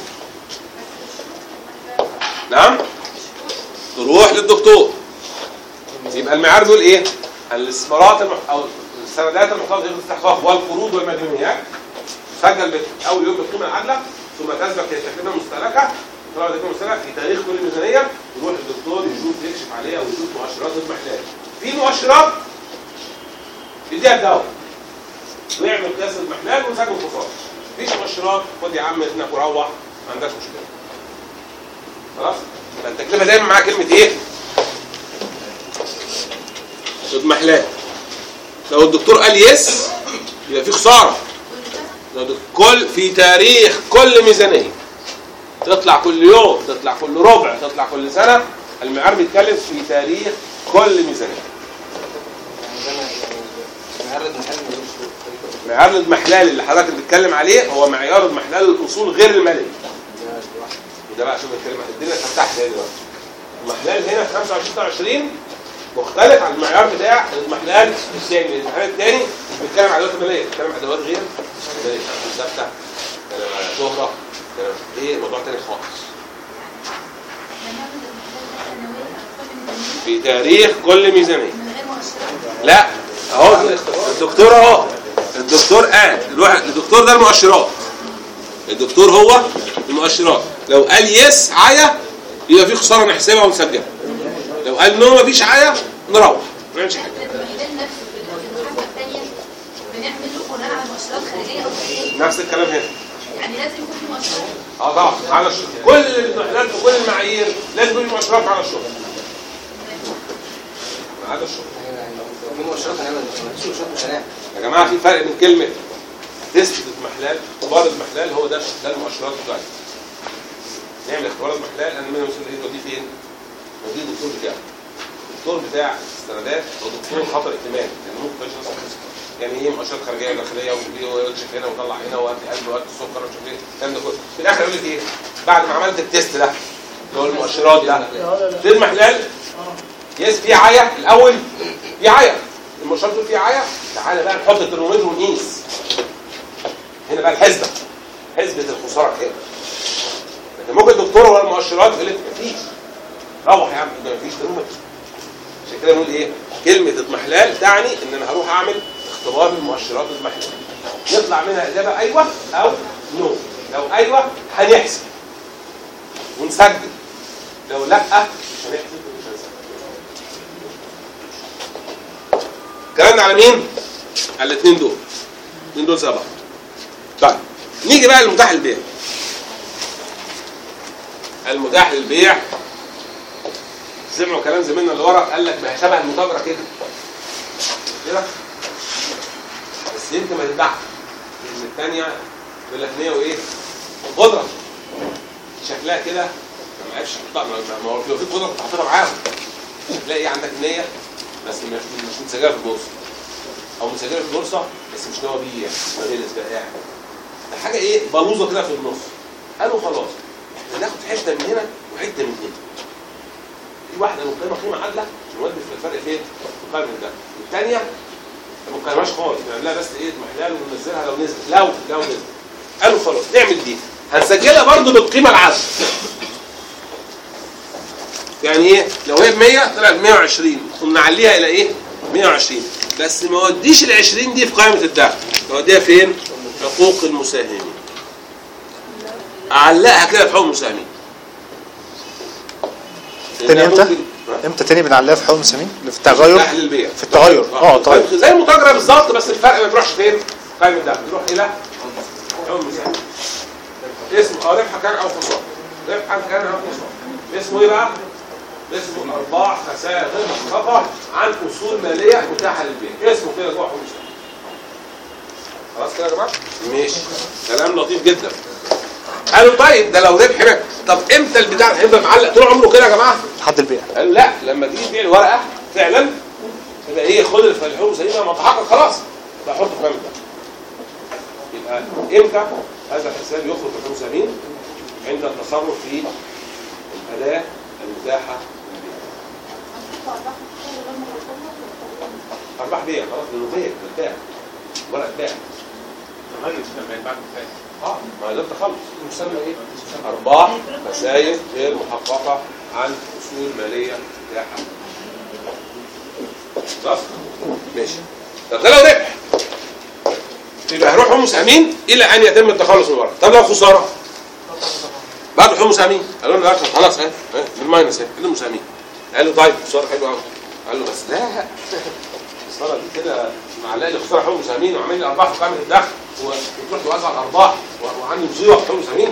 نعم تروح للدكتور يبقى المعيار بيقول ايه الاستثمارات المح... او السندات المحتفظه بالاستحقاق والقروض والمديونيات تسجل بت- اول يوم بالقيمه العادله ثم تسبق هي التكلفه المستهلكه طبعا التكلفه المستهلكه في تاريخ كل ميزانيه يروح الدكتور يشوف يكشف عليها ويشوف مؤشرات المحلال في مؤشرات يديها الدواء ويعمل قياس المحلال ويسجل الخساره مفيش مؤشرات خد يا عم اذنك وروح ما عندكش مشكله خلاص فالتكلفه دايما معاها كلمه ايه؟ اضمحلال لو الدكتور قال يس يبقى في خساره لو الدكتور- كل في تاريخ كل ميزانيه تطلع كل يوم تطلع كل ربع تطلع كل سنه المعيار بيتكلم في تاريخ كل ميزانيه معرض محل ملوش طريقة. معيار الاضمحلال اللي حضرتك بتتكلم عليه هو معيار اضمحلال الاصول غير الماليه وده بقى شوف الكلمه الدنيا اتفتحت ايه دلوقتي المحلال هنا في 25 26 مختلف عن المعيار بتاع المحلال الثاني المحلال الثاني بيتكلم على ادوات الماليه بيتكلم على ادوات غير ماليه ثابته بيتكلم على شهره بيتكلم ايه موضوع تاني خالص في تاريخ كل ميزانيه لا اهو الدكتور اهو الدكتور قال الواحد الدكتور ده المؤشرات الدكتور هو المؤشرات لو قال يس عيا يبقى في خساره نحسبها ونسجلها لو قال نو مفيش عيا نروح ما نعملش حاجه المحلال نفسه في المحاسبه الثانيه بنعمله بناء على مؤشرات خارجيه او داخليه نفس الكلام هنا يعني لازم يكون في مؤشرات اه طبعا على الشغل كل المحلات وكل المعايير لازم يكون في مؤشرات على الشغل على الشغل يعني لو في مؤشرات هنعمل مفيش مؤشرات مش هنعمل يا جماعه في فرق بين كلمه تيست المحلال اختبار المحلال هو ده ده المؤشرات بتاعتي نعمل اختبار المحلال انا من المسؤول ايه وديه فين؟ وديه الدكتور بتاعه الدكتور بتاع السندات هو دكتور خطر ائتمان يعني ممكن مش نص يعني ايه مؤشرات خارجيه وداخليه ويكشف هنا ويطلع هنا وقت قلب وقت السكر ومش عارف ايه الكلام ده كله في الاخر يقول لك ايه؟ بعد ما عملت التيست ده اللي هو المؤشرات ده في المحلال يس في عيا الاول في عيا المؤشرات دول في عيا تعالى بقى نحط الترمومتر ونقيس هنا بقى الحسبه حسبه الخساره كام لكن ممكن الدكتور ولا المؤشرات يقول لك مفيش روح يا عم ده مفيش ترمومتر عشان كده نقول ايه كلمه اضمحلال تعني ان انا هروح اعمل اختبار المؤشرات الاضمحلال يطلع منها اجابه ايوه او نو لو ايوه هنحسب ونسجل لو لا مش هنحسب ومش هنسجل كلامنا على مين؟ على الاثنين دول الاثنين دول سبعه طيب نيجي بقى للمتاح للبيع المتاح للبيع سمعوا كلام زميلنا اللي ورا قال لك ما هي شبه المتاجره كده كده بس يمكن ما تتباعش لان الثانيه يقول لك نيه وايه؟ قدره شكلها كده ما معرفش ما ما هو لو في قدره كنت حاططها معاهم تلاقي ايه عندك نيه بس مش مش متسجله في البورصه او مسجله في البورصه بس مش ناوي بيع مدرس بقى قاعد ده حاجه ايه بلوزه كده في النص قالوا خلاص احنا ناخد حته من هنا وحته من هنا في واحده من قيمه قيمه عادله نودي في الفرق فين؟ في قائمه ده الثانيه ما بنقيمهاش خالص نعملها بس ايه محلال وننزلها لو نزلت لو لو نزلت قالوا خلاص نعمل دي هنسجلها برضو بالقيمه العادله يعني ايه لو هي ب 100 طلعت 120 قمنا نعليها الى ايه 120 بس ما اوديش ال 20 دي في قائمه الدخل اوديها فين حقوق المساهمين اعلقها كده في حقوق المساهمين تاني لأنها امتى؟ ممكن- امتى تاني بنعليها في حقوق المساهمين في التغير تحليل البيع في التغير اه طيب زي المتاجره بالظبط بس الفرق ما بيروحش فين قائمه الدخل بيروح الى حقوق المساهمين اسمه اه ربح كان او خساره ربح كان او خساره اسمه ايه بقى؟ اسمه الارباح خسائر غير محققه عن اصول ماليه متاحه للبيع اسمه كده جوه حقوق المساهمين خلاص كده يا جماعه؟ ماشي كلام لطيف جدا قالوا طيب ده لو ربح بقى طب امتى البتاع هيفضل معلق طول عمره كده يا جماعه؟ لحد البيع قالوا لا لما تيجي تبيع الورقه فعلا يبقى ايه خد الحقوق سليمه ما تحقق خلاص لا حطه في ده يبقى امتى هذا الحساب يخرج من الحقوق سليم عند التصرف في الاداه المتاحه للبيع ارباح بيع خلاص لانه بيع بتاع ورقه بيع تميز لما يتباع بالفعل اه ما ده التخلص مسمى ايه؟ ارباح خسائر غير محققه عن اصول ماليه متاحه خلاص ماشي طب ده لو ربح يبقى هيروح هم مساهمين الى ان يتم التخلص من الورق طب لو خساره بعد حكم مساهمين قالوا له لا خلاص اهي اهي بالماينس اهي كده مساهمين قال له طيب خساره حلوه قوي قال له بس لا الخساره دي كده معلق لي خساره حقوق مساهمين وعامل لي ارباح في قائمه الدخل وتروح توزع الارباح و- وعندي مصيبه في حقوق مساهمين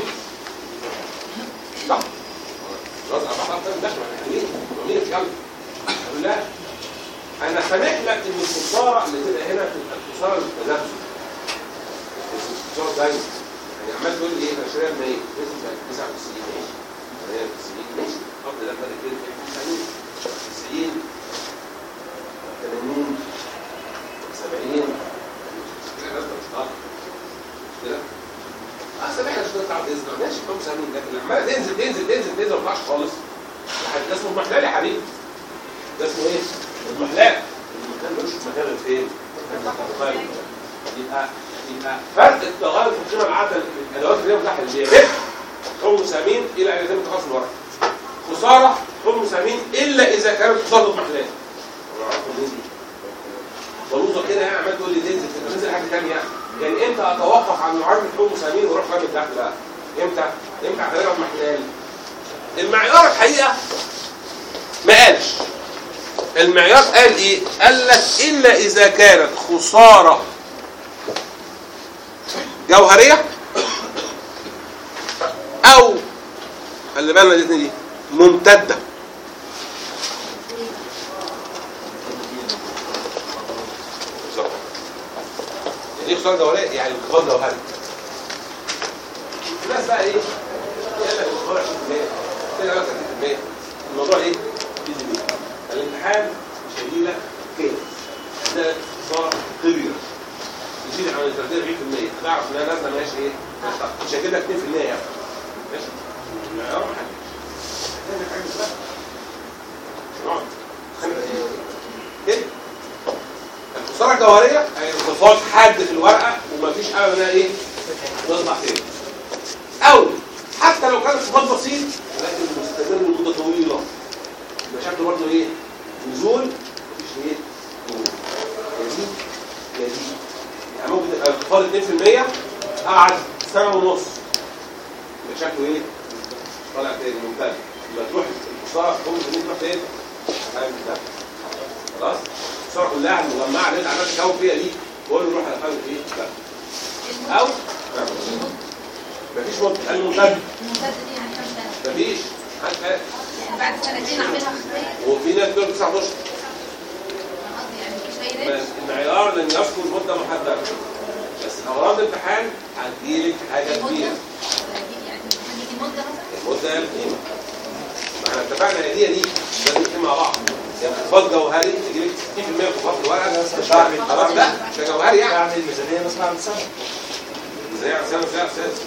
صح توزع ارباح في قائمه الدخل يعني مين؟ مين يتكلم؟ قال له لا انا سامح لك ان الخساره اللي تبقى هنا تبقى الخساره للتذبذب الخساره دايما يعني عمال تقول لي ايه انا شاريها ب 100 لازم تبقى 99 ماشي 98 ماشي القبض ده فرق كبير 90 90 80 70 كده لازم تشتغل كده اه سامحنا شويه تعب تزرع ماشي كم سامين لكن عماله تنزل تنزل تنزل تنزل ما تطلعش خالص ده اسمه محلال يا حبيبي ده اسمه ايه؟ المحلال المكان ملوش مكان غير فين؟ طيب يبقى يبقى فرق التغير في القيمه العادله الادوات اللي هي متاحه للبيع ربح حكم مساهمين الى ان يتم تخلص الورق خساره حكم مساهمين الا اذا كانت تصرف محلال بلوزه كده يعني عمال تقول لي تنزل تنزل حاجه ثانيه يعني يعني امتى اتوقف عن معارضه حكم مساهمين واروح قائمه الدخل بقى؟ امتى؟ امتى اعتبرها محلال؟ المعيار الحقيقه ما قالش المعيار قال ايه؟ قال لك الا اذا كانت خساره جوهريه او خلي بالنا الاثنين دي ممتده بالظبط. يعني ايه خساره جوهريه؟ يعني انخفاض جوهري الناس بقى ايه؟ يقول لك الخساره 20% كده قال لك 30% الموضوع ايه؟ ايزي بيه الامتحان مش هيجي لك كيف ده خساره كبيره يزيد عن 30 40% تعرف انها نازله ماشي ايه؟ مش هجيب لك 2% يعني ماشي؟ المعيار محدد تعمل حاجه بقى نقعد كده الخساره الجوهريه هي انخفاض حاد في الورقه ومفيش حاجه منها ايه؟ تطلع تاني او حتى لو كان انخفاض بسيط لكن مستمر لمده طويله يبقى شكله برضه ايه؟ نزول مفيش ايه؟ نزول يزيد يزيد يعني ممكن تبقى انخفاض 2% قعد سنه ونص يبقى شكله ايه؟ طالع تاني ممتاز يبقى تروح الخساره تقوم تروح فين؟ هتعمل ده خلاص؟ الخساره كلها المجمعه اللي انت عمال تكون فيها دي بقول له روح على قائمه ايه؟ ده او مفيش ممكن الممتد مفيش حد فاهم بعد سنتين اعملها خطيه وفي ناس بتقول تسع اشهر يعني مش هيرد بس المعيار لن يذكر مده محدده بس اوراد الامتحان هتجيلك حاجه كبيره يعني هنيجي مده مثلا المده هي القيمه ما احنا اتفقنا هي دي يا دي لازم نتفق مع بعض يعني انخفاض جوهري يجيلك 60% انخفاض في الورقه مش بعمل خلاص لا مش ده جوهري يعني اعمل ميزانيه مثلا عن سنه زي عن سنه زي اساس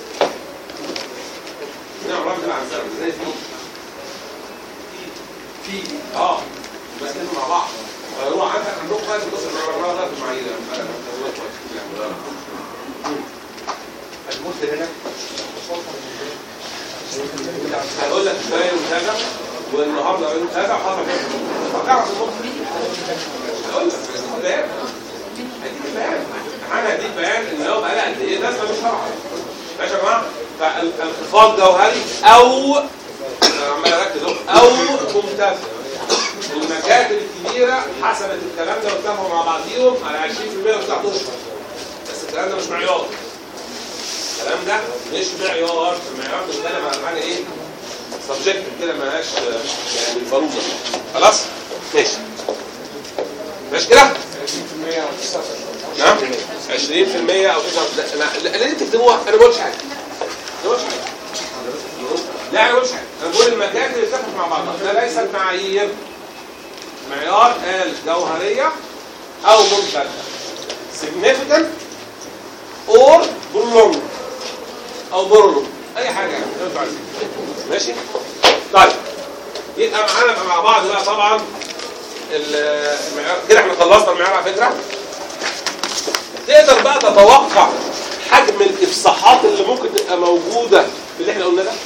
زي عمرها بتبقى عن سنه زي في في اه ماسكين مع بعض هو عندك عندكم بقى الجزء اللي وراه ده في المعايير يعني المدة هنا هقول لك باين كذا والنهارده باين كذا وحصل كذا هتعرف النقطه دي هقول لك هديك بيان هديك بيان انا هديك بيان ان هو بقى لها قد ايه لازم مش شرعي ماشي يا جماعه فالانخفاض جوهري او انا عمال اركز اهو او ممتاز المكاتب الكبيره حسبت الكلام ده واتفقوا مع بعضيهم على 20% و 19 بس الكلام ده مش معيار الكلام ده مش معيار المعيار بيتكلم على حاجه ايه سبجكت كده مالهاش يعني بالبروزه خلاص ماشي ماشي كده نعم 20% او 9 لا اللي انت تكتبوها انا ما قلتش حاجه ما قلتش حاجه لا انا ما قلتش حاجه انا بقول المكاتب اللي اتفقت مع بعضها ده ليست معايير معيار قال جوهريه او منتج significant or prolonged او برلو اي حاجه يعني انتوا عايزين ماشي طيب يبقى معانا بقى مع بعض بقى طبعا ال- المعيار كده احنا خلصنا المعيار على فكره تقدر بقى تتوقع حجم الافصاحات اللي ممكن تبقى موجوده في اللي احنا قلنا ده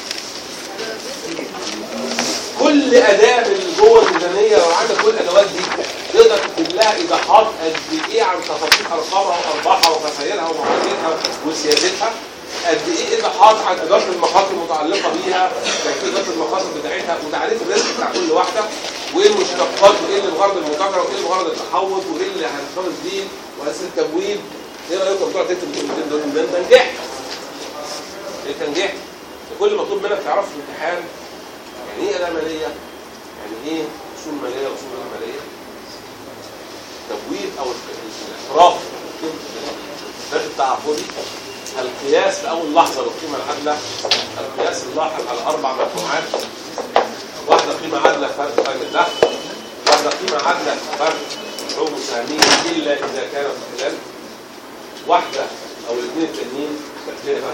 كل اداه من جوه الميزانيه لو عندك كل الادوات دي تقدر تكتب لها ايضاحات قد ايه عن تفاصيل ارقامها وارباحها وخسائرها ومعاملتها وسيادتها قد ايه ايضاحات عن اداره المخاطر المتعلقه بيها كيفيه اداره المخاطر بتاعتها وتعريف الريسك بتاع كل واحده وايه المشتقات وايه اللي الغرض المتاجره وايه الغرض التحوط وايه اللي هنخلص بيه واساس التمويل ايه رايكم بتوع تكتب الكلمتين دول ده انت نجحت انت نجحت كل مطلوب منك تعرف في الامتحان يعني ايه اداه ماليه؟ يعني ايه اصول ماليه واصول غير ماليه؟ تبويب او الاعتراف الراتب التعاقدي القياس في اول لحظه للقيمه العادله القياس اللاحق على اربع مجموعات واحده قيمه عادله فرق قيمه الدخل واحده قيمه عادله فرق حقوق مساهمين الا اذا كان في خلال واحده او الاثنين التانيين تكلفه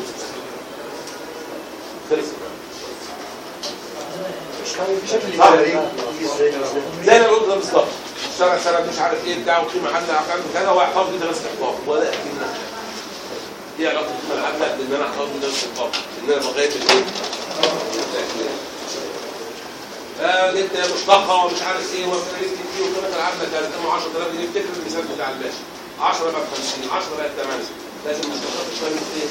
خلص بشكل صح. إداري يجي إزاي مثلا؟ زي ما قلت ده بالظبط اشتغل سنه مش عارف ايه بتاع وقيمه عادله عقد كذا ويحتفظ بده بس احتفاظ ولا اكن ايه علاقه القيمه العادله بان انا احتفظ بده بس احتفاظ ان انا بغير الايه؟ آه جبت مشتقه ومش عارف ايه وفريق كتير وقيمه العادله كانت 10000 جنيه افتكر المثال بتاع الباشا 10 بقى ب 50 10 بقى ب 8 لازم المشتقات تشتغل ايه؟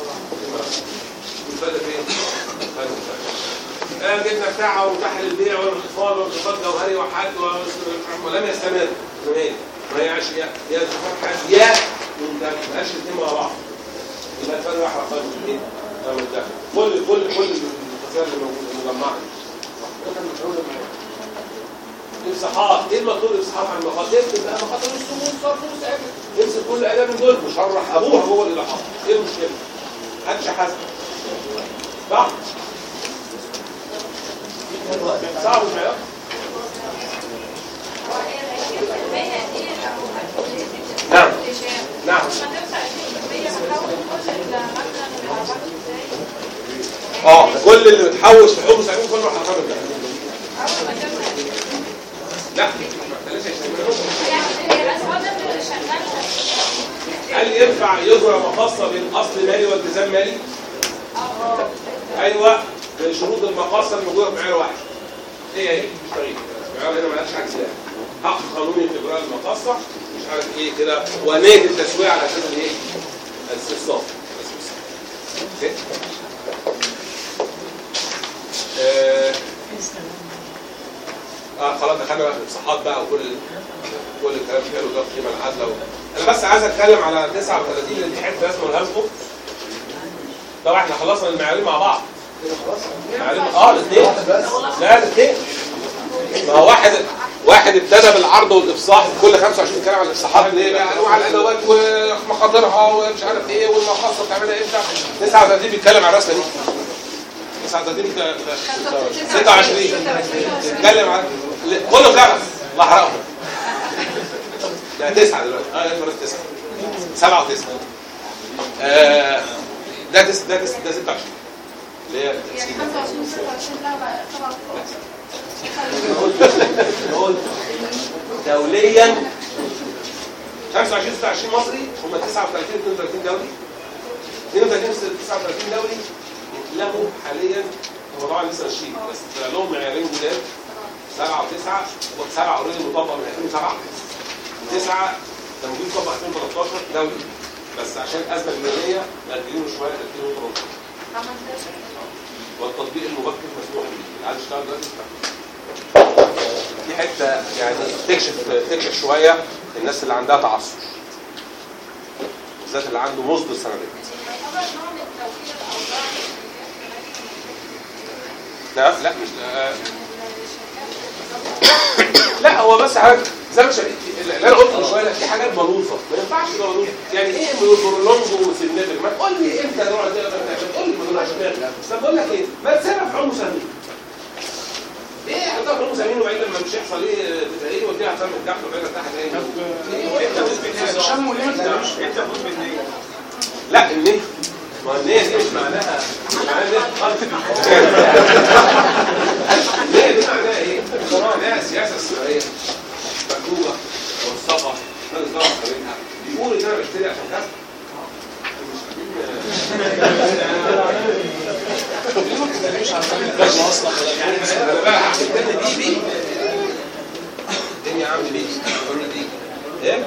والفرق فين؟ فرق آه جبنا بتاعه ومتاح للبيع والانخفاض وانخفاض جوهري وحد و- ولم يستمر ايه؟ ما هي عش- يا يا انخفاض حاد يا منتج ما قالش الاثنين مع بعض يبقى الفرق واحد خالص الاثنين ده منتج كل كل كل الخسائر اللي موجوده المجمعه دي ده كان مفعول معايا افصاحات ايه المطلوب افصاحات عن المخاطر اكتب بقى مخاطر السموم صرف وسائل امسك كل اداه من دول مشرح ابوها هو اللي لاحظها ايه المشكله؟ محدش حاسب صح؟ صعب المعيار نعم نعم اه كل اللي بتحوش في حقوق سعيد كله هتعمل كده لا بلاش هل ينفع يظهر مقاصة بين اصل مالي والتزام مالي؟ ايوه من شروط المقاصة الموجودة في معيار واحد هي هي مش طريقة المعيار هنا مالهاش عكس ده حق قانوني في اجراء المقاصة مش عارف ايه كده ونية التسوية على اساس الايه؟ الاستفسار اوكي آه، اه خلاص دخلنا بقى في الصحات بقى وكل كل الكلام الحلو ده القيمه العادله و... انا بس عايز اتكلم على 39 اللي دي حته لازم اقولها لكم طبعا احنا خلصنا المعيارين مع بعض معيارين اه الاثنين لا الاثنين ما هو واحد واحد ابتدى بالعرض والافصاح كل 25 كلام عن الافصاحات اللي هي بقى انواع الادوات ومخاطرها ومش عارف ايه والمخاصه بتعملها امتى 39 بيتكلم عن الرسمه دي 39 بت- 26 بيتكلم عن كله خمس الله حرقهم لا تسعة دلوقتي اه يفرض تسعة سبعة وتسعة آه ده تس ده تس ده 26 اللي هي التقسيم. هو دول دوليا 25 26 مصري هم 39 32 دولي 32 39 دولي اتلغوا حاليا هم طبعا لسه ماشيين بس طلع لهم معيارين جداد 7 و9 و7 اوريدي مطبق من 2007 و9 كان موجود طبق 2013 دولي بس عشان الازمه الماليه مأجلينه شويه 2018 والتطبيق المبكر مسموح به اللي عايز يشتغل دلوقتي يشتغل. دي حته يعني تكشف تكشف شويه الناس اللي عندها تعثر بالذات اللي عنده مصدر سندات لا لا مش آه. لا هو بس حاجه زي ما شايف اللي انا قلت من شويه لا، في حاجات ملوثه ما ينفعش تبقى ملوثه يعني ايه برولونج وسينيفر ما تقول لي امتى نوع ده عشان تقول لي ما تقولش كده بس أنا بقول لك ايه ما تسيبها في عمر سنين ايه حطها في عمر سنين وبعدين لما مش هيحصل ايه تبقى ايه ودي هتعمل تحت وبعدين تحت ايه انت شم ليه ما تقولش انت فوت بالنية لا النية ما النية دي مش معناها مش معناها النية خالص النية دي معناها ايه؟ معناها السياسة السورية مكتوبة موثقة ناس ضغط عليها بيقول ان انا بشتري عشان كذا يعني انا بقى هحسب دي بي الدنيا عامل ايه؟ قلنا دي ايه؟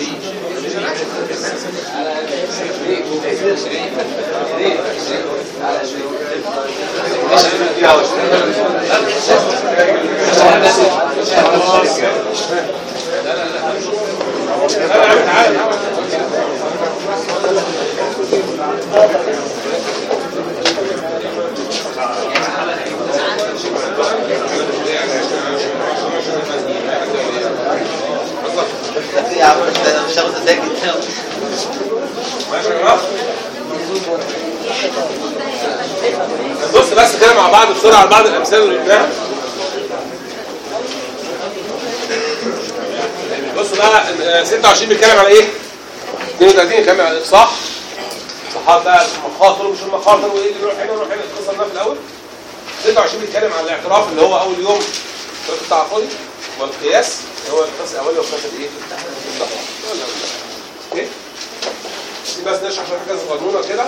يا عم انت مش هاخد تذاكر ماشي يا جماعه بص بس كده مع بعض بسرعه على بعض الامثله اللي قلناها بص بقى آه، 26 بيتكلم على ايه؟ 32 بيتكلم على الاصلاح اصلاحات بقى المخاطر ومش المخاطر وايه اللي يروح هنا ويروح هنا القصه ده في الاول 26 بيتكلم على الاعتراف اللي هو اول يوم في التعاقدي والقياس اللي هو القياس الاولي والقياس الايه؟ الضغط. اوكي؟ دي بس نشرح شويه حاجات صغنونه كده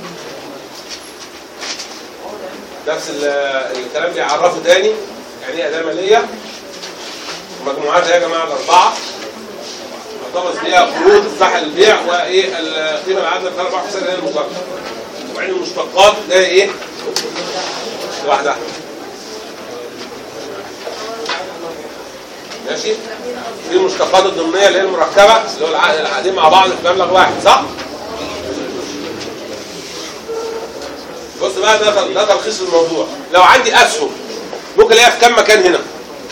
نفس ال- الكلام بيعرفه تاني يعني ايه اداه ماليه مجموعات يا جماعه الاربعه مرتبط بيها قروض افتح البيع وايه القيمه العادله بتاع 94 اللي هي المطلقه وبعدين المشتقات ده ايه؟ لوحدها ماشي في المشتقات الضمنيه اللي هي المركبه اللي هو العقد العقدين مع بعض في مبلغ واحد صح؟ بص بقى ده ده تلخيص الموضوع لو عندي اسهم ممكن الاقيها في كام مكان هنا؟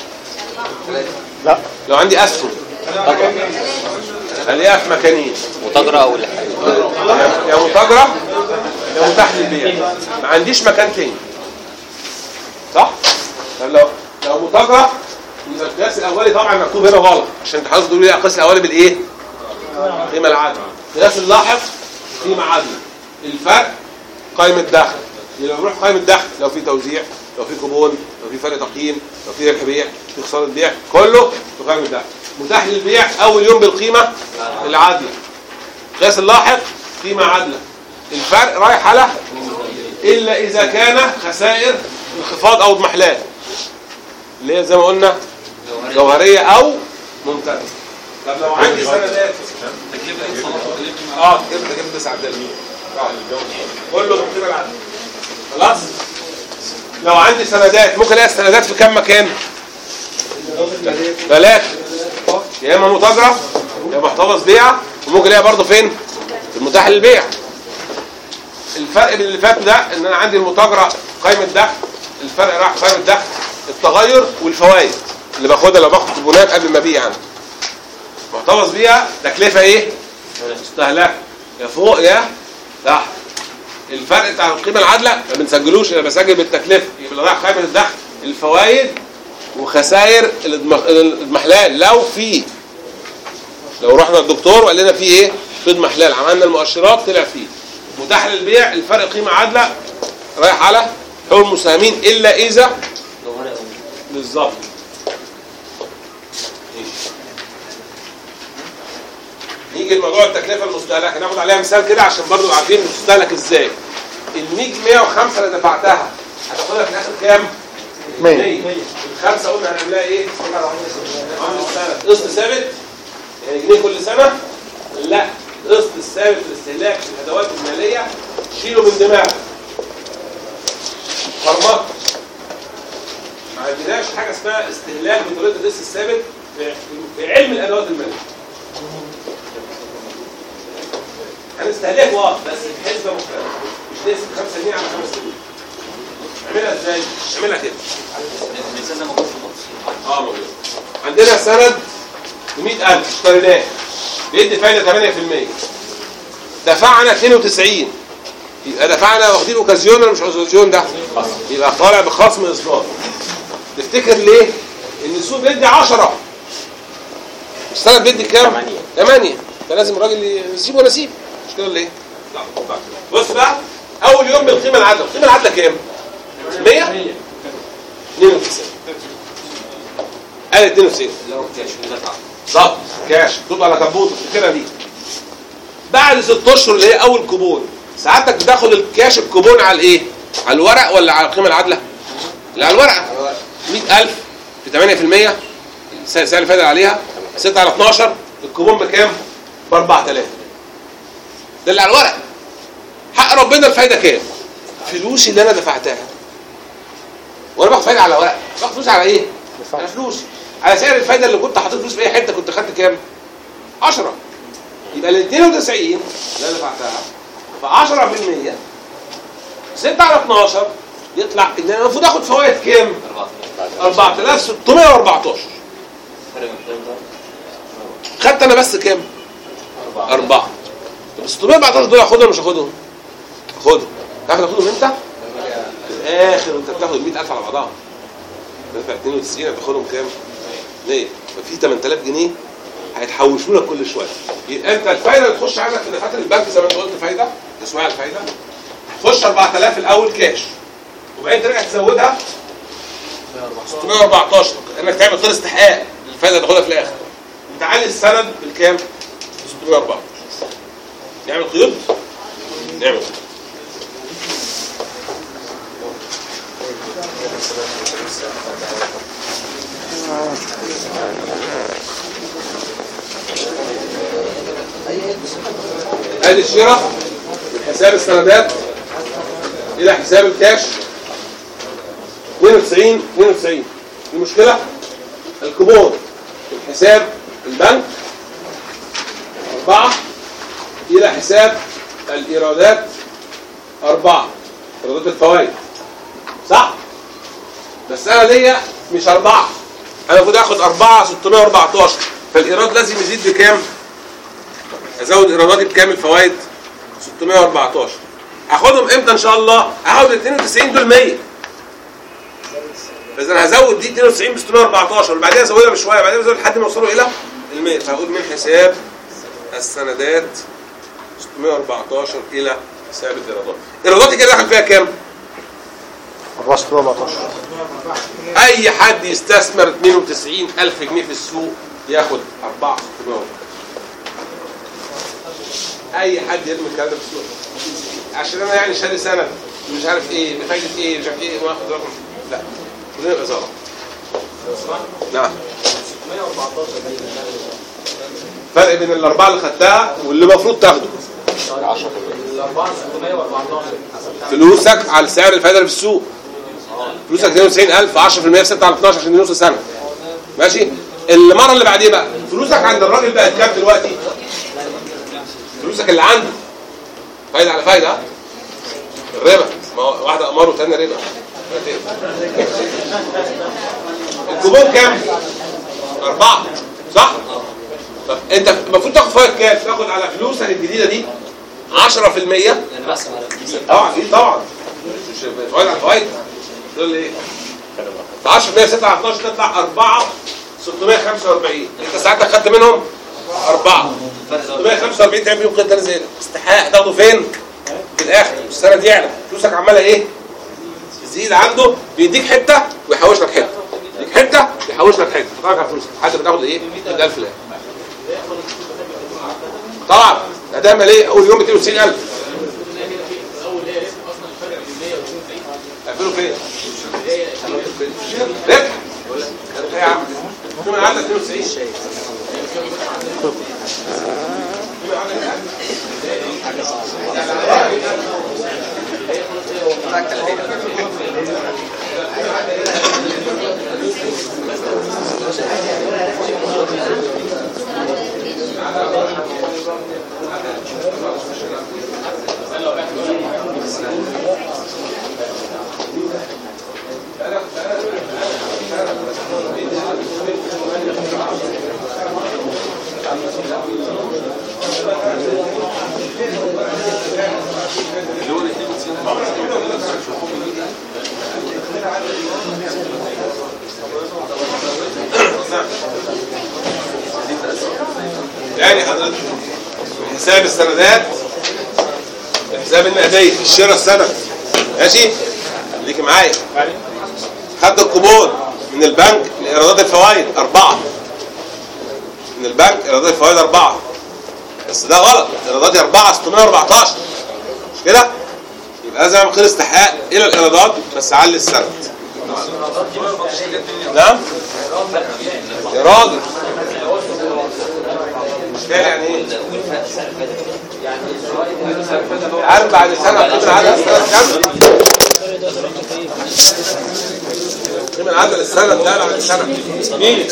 لا لو عندي اسهم الاقيها في مكانين متاجرة او لا يا متاجره يا متاح للبيع ما عنديش مكان تاني صح؟ طب لو لو متاجره يبقى القياس الاولي طبعا مكتوب هنا غلط عشان انت حضرتك تقول لي القياس الاولي بالايه؟ قيمه العادله القياس اللاحق قيمه عادله الفرق قائمه دخل يبقى بنروح قائمه دخل لو في توزيع لو في كوبون لو في فرق تقييم لو في ربح بيع في خساره بيع كله في قائمه دخل متاح للبيع اول يوم بالقيمه العادله القياس اللاحق قيمه عادله الفرق رايح على الا اذا كان خسائر انخفاض او اضمحلال اللي هي زي ما قلنا جوهريه او ممتازه طب لو عندي سندات اه تكلفه تكلفه بس عدل كله بالقيمه العادله خلاص لو عندي سندات ممكن الاقي السندات في كام مكان ثلاثه يا اما متاجره يا محتفظ بيع وممكن الاقيها برضه فين في المتاح للبيع الفرق بين اللي فات ده ان انا عندي المتاجره قائمه دخل الفرق راح قائمه دخل التغير والفوائد اللي باخدها لو باخد كوبونات قبل ما ابيع انا محتفظ بيها تكلفه ايه مستهلكه يا فوق يا تحت الفرق بتاع القيمه العادله ما بنسجلوش انا بسجل بالتكلفه يبقى اللي رايح قائمه الدخل الفوائد وخسائر الإضمح- الاضمحلال لو في لو رحنا للدكتور وقال لنا في ايه في اضمحلال عملنا المؤشرات طلع فيه متاح للبيع الفرق قيمه عادله رايح على حقوق المساهمين الا اذا بالظبط نيجي لموضوع التكلفه المستهلكه ناخد عليها مثال كده عشان برضو عارفين بتستهلك ازاي ال 100 105 اللي دفعتها هتاخدها في الاخر كام؟ 100. الخمسه قلنا هنعملها ايه؟ عمر السنه قسط ثابت يعني جنيه كل سنه لا القسط الثابت للاستهلاك في الادوات الماليه شيله من دماغك فرمط ما عندناش حاجه اسمها استهلاك بطريقه القسط الثابت في في علم الادوات الماليه هنستهلك اه بس بحسبه مختلفه مش نقسم 5 جنيه على 5 جنيه نعملها ازاي؟ نعملها كده الميزان ده موجود في النص اه موجود عندنا سند ب 100000 اشتريناه بيدي فايده 8% دفعنا 92 يبقى دفعنا واخدين اوكازيون ولا مش اوكازيون ده؟ يبقى طالع بخصم اصدار تفتكر ليه؟ ان السوق بيدي 10 السند بيدي كام؟ 8 8 ده لازم الراجل يسيب ولا يسيب مش كده ليه؟ لا بص بقى اول يوم بالقيمه العادله القيمه العادله كام؟ 100 92 قال 92 اللي هو كاش اللي دفع بالظبط كاش تبقى على كبوت كده دي بعد ست اشهر اللي هي اول كوبون ساعتك بتاخد الكاش الكوبون على الايه؟ على الورق ولا على القيمه العادله؟ لا على الورقه 100000 في 8% سعر سعر الفايده عليها 6 على 12 الكوبون بكام؟ ب 4000 ده اللي على الورق حق ربنا الفايده كام؟ فلوسي اللي انا دفعتها وانا باخد فايده على ورق باخد فلوس على ايه؟ على فلوسي على سعر الفايده اللي كنت حاطط فلوس في اي حته كنت خدت كام؟ 10 يبقى ال 92 اللي انا دفعتها ف 10% 6 على 12 يطلع ان انا المفروض اخد فوائد كام؟ 4614 خدت انا بس كام؟ أربعة طب 614 دول هاخدهم مش هاخدهم؟ هاخدهم تعرف تاخدهم امتى؟ في الاخر انت بتاخد ال 100000 على بعضها دافع 92 هتاخدهم كام؟ 100 ففي 8000 جنيه هيتحوشوا لك كل شويه يبقى انت الفايده اللي تخش عندك في دفاتر البنك زي ما انت قلت فايده اسمها الفايده تخش 4000 الاول كاش وبعدين ترجع تزودها 614 انك تعمل غير استحقاق الفايده اللي تاخدها في الاخر وتعلي السند بالكام؟ 614 نعمل قيود؟ نعمل قيود ادي الشراء من حساب السندات الى حساب الكاش 92 92 في مشكله الكوبون من حساب البنك أربعة إلى حساب الإيرادات أربعة إيرادات الفوائد صح؟ بس أنا ليا مش أربعة أنا المفروض آخد أربعة 614 فالإيراد لازم يزيد بكام؟ أزود إيراداتي بكام الفوائد؟ 614 هاخدهم إمتى إن شاء الله؟ هاخد ال 92 دول 100 فاذا انا هزود دي 92 ب 614 وبعدين ازودها بشويه بعدين ازود لحد ما اوصلوا الى ال 100 فهقول من حساب السندات 614 الى حساب الايرادات ايراداتي كده داخل فيها كام؟ 414 اي حد يستثمر 92000 جنيه في السوق ياخد 4 614 اي حد يرمي الكلام ده في السوق عشان انا يعني شاري سند مش عارف ايه بفايده ايه مش عارف ايه واخد رقم لا كلنا بإزارة نعم 614 دي فرق بين الأربعة اللي خدتها واللي المفروض تاخده الأربعة 614 فلوسك على سعر الفائدة اللي في السوق فلوسك 92000 10% في 6 على 12 عشان دي نص سنة ماشي المرة اللي بعديه بقى فلوسك عند الراجل بقت كام دلوقتي فلوسك اللي عنده فايدة على فايدة ها؟ الربا ما هو واحدة أمار والتانية ربا الكوبون كام؟ أربعة صح؟ طب أنت المفروض تاخد فايد كام؟ تاخد على فلوسك الجديدة دي 10% طبعا اكيد طبعا مش فايد على فايد دول ايه؟ 10% 6 على 12 تطلع 4 645 انت ساعتك خدت منهم 4 645 تعمل بيهم قيمه زي استحقاق تاخده فين؟ في الاخر السنه يعلى فلوسك عماله ايه؟ تزيد عنده بيديك حته ويحوش لك حته يديك حته يحوش لك حته تطلع فلوسك لحد ما تاخد ايه؟ 100000 في الاخر طبعا هتعمل ايه اول يوم 290000 اقفله فين؟ ربح ربح يا عم قيمة العادة 92 يعني حضرتك حساب السندات حساب النقدية الشراء السند ماشي ليكي معايا خدت الكوبون من البنك لإيرادات الفوائد أربعة من البنك إيرادات الفوائد أربعة بس ده غلط إيراداتي أربعة 614 مش كده؟ يبقى لازم أعمل قيد استحقاق إلى الإيرادات بس علي السند نعم يا راجل مش فاهم يعني ايه عارف بعد سنه قيمه العدد السنه كام قيمه العدد السنه ده بعد سنه مين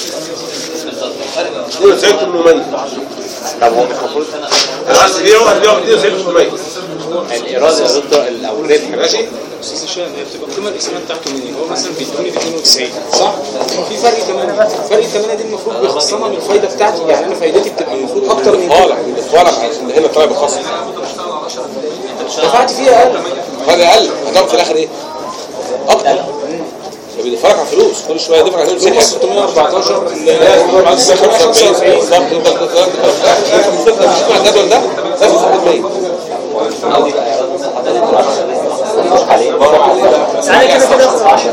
92800 طب هو مش المفروض العدد دي هو اللي هو 92800 الايراد يا دكتور او الربح ماشي استاذ هشام هي بتبقى القيمه الاسميه بتاعته منين؟ هو مثلا بيدوني ب 92 صح؟ في فرق 8 فرق 8 دي المفروض بيخصمها من الفايده بتاعتي يعني انا فايدتي بتبقى المفروض اكتر من طالع طالع عشان هنا طالع بخصم دفعت فيها اقل هذا اقل هتاخد في الاخر ايه؟ اكتر بيدفعك على فلوس كل شويه يدفع على هم فلوس 614 لازم بعد 45 بالظبط الجدول ده لازم تاخد 100 يعني كده كده 10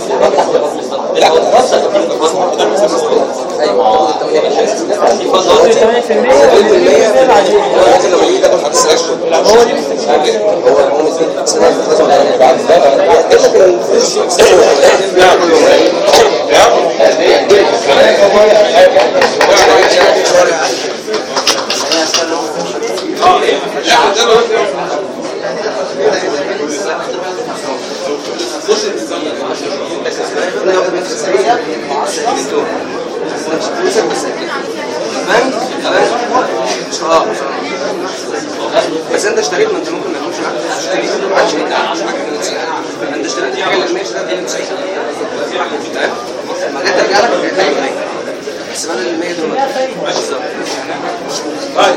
بس انت اشتريت ما انت ممكن ما تكونش عارف تشتري ما عادش انت انت اشتريت حاجه لما اشتريت 92 تمام لما جت ترجع لك هتلاقي 100 بس بدل ال 100 دول ماشي طيب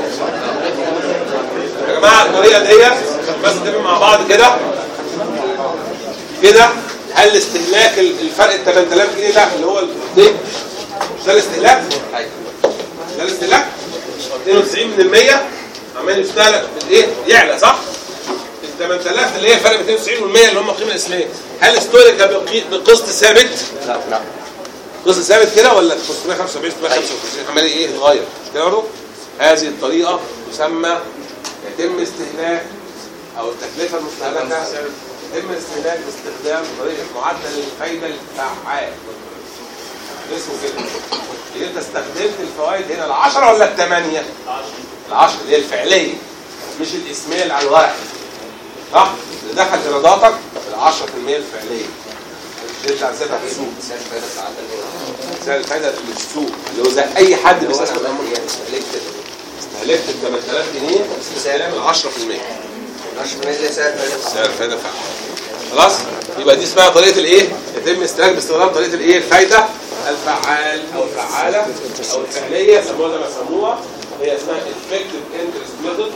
يا جماعه الطريقه ديت بس نتفق مع بعض كده كده هل استهلاك ال- الفرق ال 8000 جنيه ده اللي هو الايه؟ مش ده الاستهلاك؟ ده الاستهلاك 92 من المية عمال يستهلك بالايه؟ يعلى صح؟ ال 8000 اللي هي فرق 290 والمية اللي هم القيمه الاسميه هل استهلك بقي- بقسط ثابت؟ لا لا قسط ثابت كده ولا 575 655 عمال ايه يتغير مش كده برضه؟ هذه الطريقه تسمى يتم استهلاك او التكلفه المستهلكه يتم استهلاك باستخدام طريقه معدل الفايده الفعال اسمه كده يبقى انت استخدمت الفوائد هنا العشرة ولا الثمانية؟ العشرة اللي هي الفعلية مش الاسمية اللي على الورق صح؟ اللي دخل ايراداتك ال 10% الفعلية اللي انت حسبها في السوق سعر الفايدة اللي في السوق اللي هو زي أي حد بيستخدم استهلكت ال 8000 جنيه باستخدام ال 10% 10% زي سعر الفائده سعر الفايدة فعلا خلاص يبقى دي اسمها طريقة الايه يتم استهلاك باستخدام طريقة الايه الفايدة الفعال او الفعالة او الفعلية سموها زي ما سموها هي اسمها effective interest method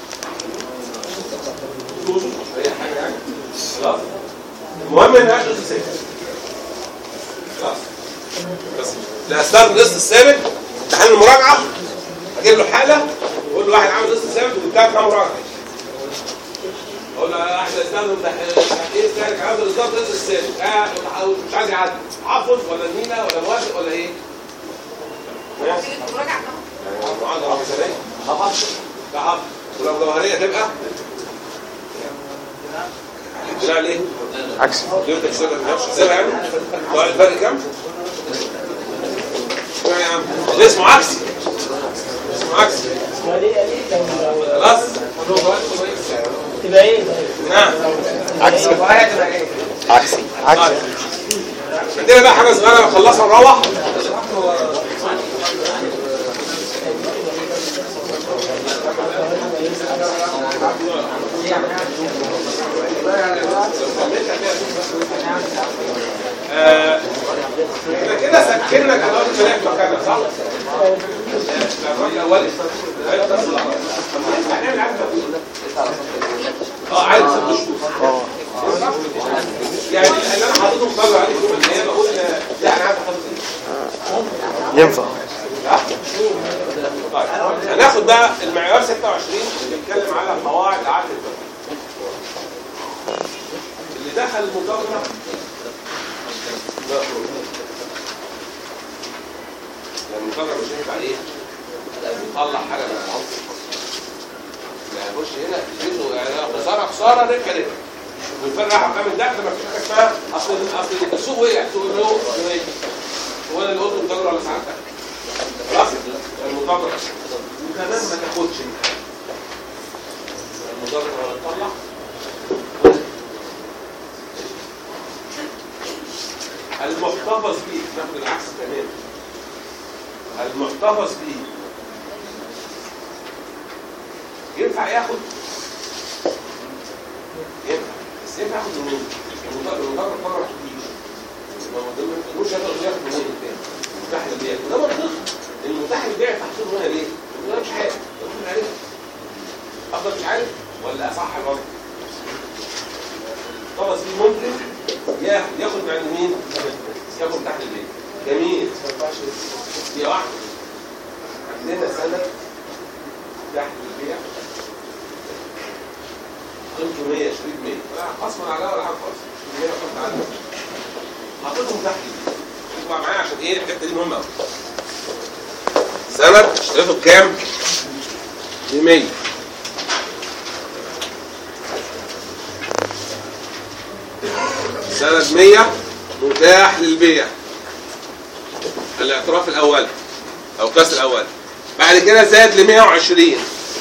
مش اي حاجة يعني خلاص المهم انها قسط ثابت خلاص بس لا استخدم القسط الثابت امتحان المراجعة هجيب له حالة واقول له واحد عامل قسط ثابت وبتاع امتحان مراجعة اقول له يا احمد استخدم ايه استهلك عاوز الاصدار ده الثابت آه مش عايز يعدي حافظ ولا نيله ولا موافق ولا ايه؟ معادله حسابيه ده عقل ولو جوهريه تبقى الدراع ليه؟ عكس ليه انت بتشتغل نفسك سبع يعني؟ طيب الفرق كام؟ اسمع يا عم ده اسمه عكسي اسمه عكسي خلاص تبقى ايه؟ نعم عكسي عكسي عكسي عندنا بقى حاجه صغيره نخلصها نروح آه، احنا كده سكرنا كلام الفلاح مكاننا صح؟ الراجل الاولي هنعمل عدد اه عدد ست شهور يعني اللي انا حاططهم طبعا عليه في النهايه بقول لا انا عايز احط ينفع طيب هناخد بقى المعيار 26 اللي بيتكلم على قواعد اعاده الفرق اللي دخل المقارنه ده لما المقارنه مش هينفع عليه بيطلع حاجه من العنصر يعني يخش هنا يجيله يعني خساره خساره ربح ربح والفرق راح قام الدخل ما فيش حاجه اسمها اصل اصل السوق وقع سوق اللي هو هو انا اللي قلت المتاجر ولا ساعتها خلاص المتاجر وكمان ما تاخدش انت المتاجر ولا تطلع المحتفظ به ناخد العكس تماما المحتفظ به ينفع ياخد ينفع بس ينفع ياخد منين؟ المتاجر المتاجر قرر ما تجيش ما هو ده مش هيقدر ياخد منين التاني متاح للبيع وده منطقي المتاح للبيع تحطه هنا ليه؟ انا مش عارف مش عارف افضل مش عارف ولا اصح برضه طبعا دي ممكن ياخد ياخد من عند مين؟ ياخد تحت البيت جميل دي واحده عندنا سنه تحت البيع قيمته 100 شريط 100 لا خصما عليها ولا حاجه خالص 100 خصم عليها حطيتهم تحت البيت اسمع معايا عشان ايه الحته دي مهمه قوي سند اشتريته بكام؟ ب 100 سند 100 متاح للبيع الاعتراف الاول او الكاس الاول بعد كده زاد ل 120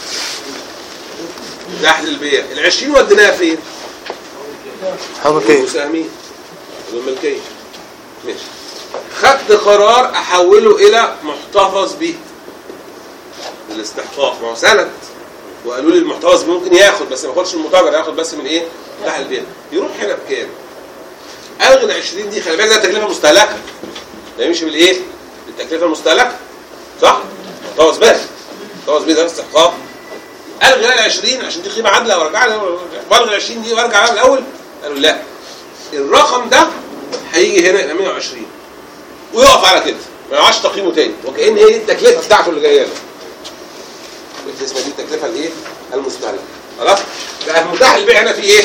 متاح للبيع ال 20 وديناها فين؟ حقيقي المساهمين والملكيه ماشي خدت قرار احوله الى محتفظ به الاستحقاق ما هو سند وقالوا لي المحتفظ به ممكن ياخد بس ما ياخدش من المتاجر ياخد بس من ايه؟ بتاع البيت يروح هنا بكام؟ الغي ال 20 دي خلي بالك ده تكلفه مستهلكه ده يمشي بالايه؟ بالتكلفه المستهلكه صح؟ محتفظ به محتفظ به ده استحقاق الغي ال 20 عشان دي قيمه عادله وارجع لها والغي ال 20 دي وارجع لها من الاول قالوا لا الرقم ده هيجي هنا يبقى 120 ويقف على كده ما يقعدش تقييمه تاني وكأن هي دي التكلفه بتاعته اللي جايه له قلت اسمها دي التكلفه الايه المستهلكه خلاص بقى المتاح البيع هنا في ايه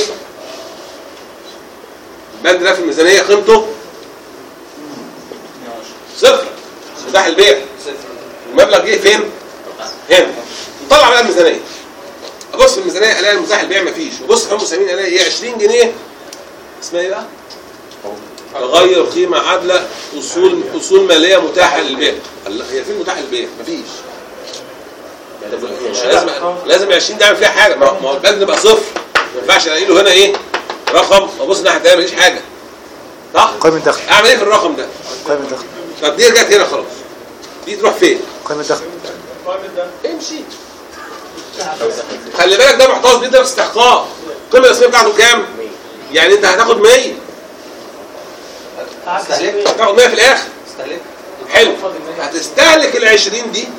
البند ده في الميزانيه قيمته صفر متاح البيع المبلغ جه فين هنا نطلع بقى الميزانيه ابص في الميزانيه الاقي المتاح البيع مفيش وبص في المساهمين الاقي ايه 20 جنيه اسمها ايه بقى تغير قيمة عادلة أصول أصول مالية متاحة للبيع الله هي فين متاحة للبيع؟ مفيش طب مش لازم لازم 20 ده يعمل فيها حاجة ما هو ما هو البند بقى صفر ما ينفعش الاقي له هنا ايه؟ رقم وابص الناحية التانية مفيش حاجة صح؟ قيمة دخل أعمل إيه في الرقم ده؟ قيمة دخل طب دي رجعت هنا خلاص دي تروح فين؟ قيمة دخل امشي خلي بالك ده محتفظ بيه ده استحقاق القيمة الأساسية بتاعته كام؟ يعني أنت هتاخد 100 هتاخد 100 في الآخر حلو هتستهلك ال 20 دي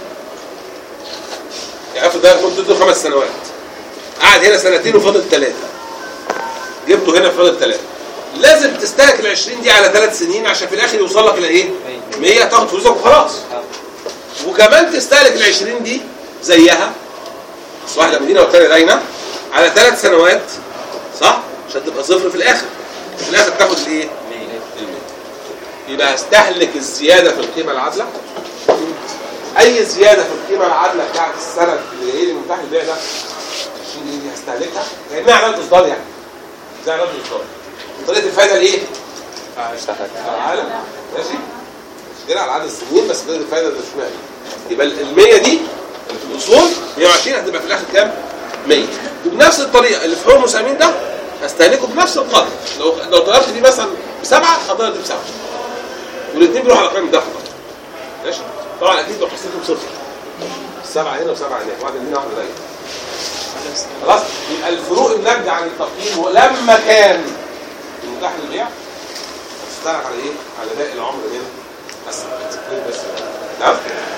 يعني افرض ده مدته خمس سنوات قعد هنا سنتين وفاضل ثلاثه جبته هنا فاضل ثلاثه لازم تستهلك ال 20 دي على ثلاث سنين عشان في الاخر يوصل لك لايه؟ 100 تاخد فلوسك وخلاص وكمان تستهلك ال 20 دي زيها بس واحده مدينه والثانيه داينه على ثلاث سنوات صح؟ عشان تبقى صفر في الاخر في الاخر تاخد الايه؟ المية. يبقى هستهلك الزياده في القيمه العادله اي زياده في القيمه العادله بتاعت السند اللي جاي لي من تحت البيع ده 20 جنيه دي هستهلكها كانها علامه اصدار يعني زي علامه الاصدار طريقه الفايده الايه؟ تعالى ماشي مش غير على عدد السنين بس طريقه الفايده اللي شفناها دي يبقى ال 100 دي اللي في الاصول 120 هتبقى في الاخر كام؟ 100 وبنفس الطريقه اللي في حقوق المساهمين ده هستهلكه بنفس القدر لو لو طيرت فيه مثلا بسبعه هطير دي بسبعه والاثنين بيروحوا على قيم الدخل ماشي طبعا اكيد لو حسيتهم صفر سبعه هنا وسبعه هناك واحده هنا واحده هنا خلاص يبقى الفروق الناتجه عن التقييم هو لما كان متاح للبيع تستعرف على ايه؟ على باقي العمر من بس بس نعم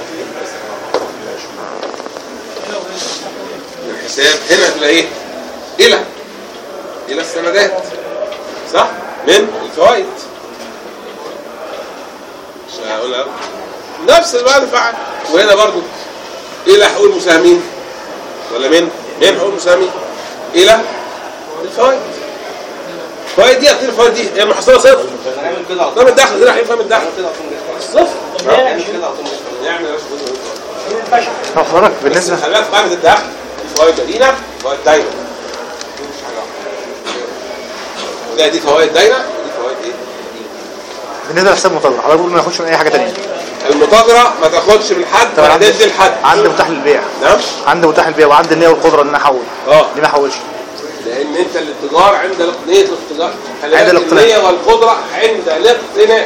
الحساب هنا هتلاقي ايه؟ الى الى السندات صح؟ من الفوائد مش هقولها نفس الوعد فعل وهنا برضو الى حقوق المساهمين ولا من من حقوق المساهمين الى الفوائد الفوائد دي اكتر الفوائد دي هي المحصله صفر نعمل كده على قيم الدخل دي راح يفهم الدخل صفر نعمل كده على طول نعمل يا باشا جزء هو حضرتك بالنسبه خلي بالك بعد الدخل فوائد دينا فوائد دايره لا دي فوائد دايره ودي فوائد ايه؟ بالنسبه لحساب المتاجر حضرتك بتقول ما ياخدش من اي حاجه ثانيه المتاجره ما تاخدش من حد طب أنا وبعدين عندي- تدي لحد عندي متاح للبيع نعم عندي متاح للبيع وعندي النيه والقدره ان انا احول اه ليه ما احولش لان انت الاتجار عند الاق- نيه الاقتدار خلي عند بالك الاقتناء. النيه والقدره عند الاقتناء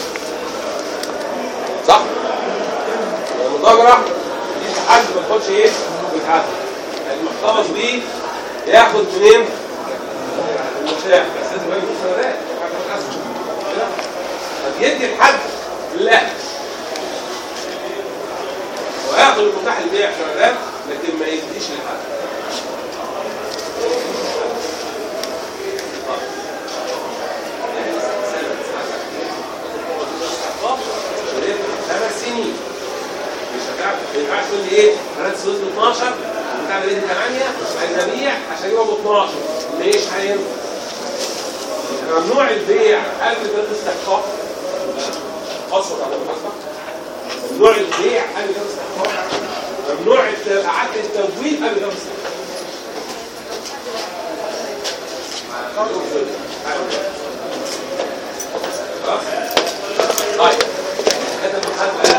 صح المتاجره دي حد ما تاخدش ايه من حد المحتفظ بيه ياخد منين من المشاع بس لازم يجي في سندات طب يدي لحد لا وياخد المتاح البيع سندات لكن ما يديش لحد خمس سنين مش هتعرف ما ينفعش تقول لي ايه انا وصلت 12 وبتاع ده 8 عايز ابيع عشان يبقى ب 12 مش هينفع ممنوع البيع قبل ده الاستحقاق خاصة على المحاسبة ممنوع البيع قبل ده الاستحقاق ممنوع الت- اعاده التمويل قبل ده الاستحقاق خلاص طيب هذا المحاسبة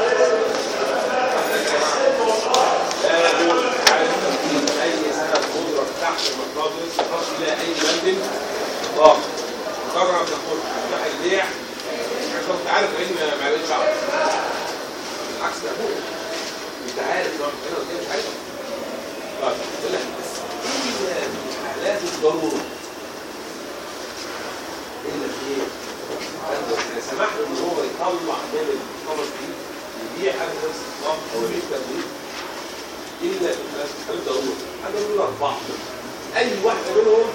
لا يجوز على تنفيذ اي سنه قدره تحت المقابل تصل الى اي بند اطلاقا قرر تقول افتح البيع عشان انت عارف علم ما عليش شعر بالعكس ده ابوه انت عارف ان هو هنا وكده مش عارف طيب يقول لك بس الا في حالات الضروره الا في ايه؟ اذا سمح له ان هو يطلع من الخمس دي يبيع حاجه نفس النظام او يبيع تمويل الا في حالات الضروره هذا دول اربعه اي واحده منهم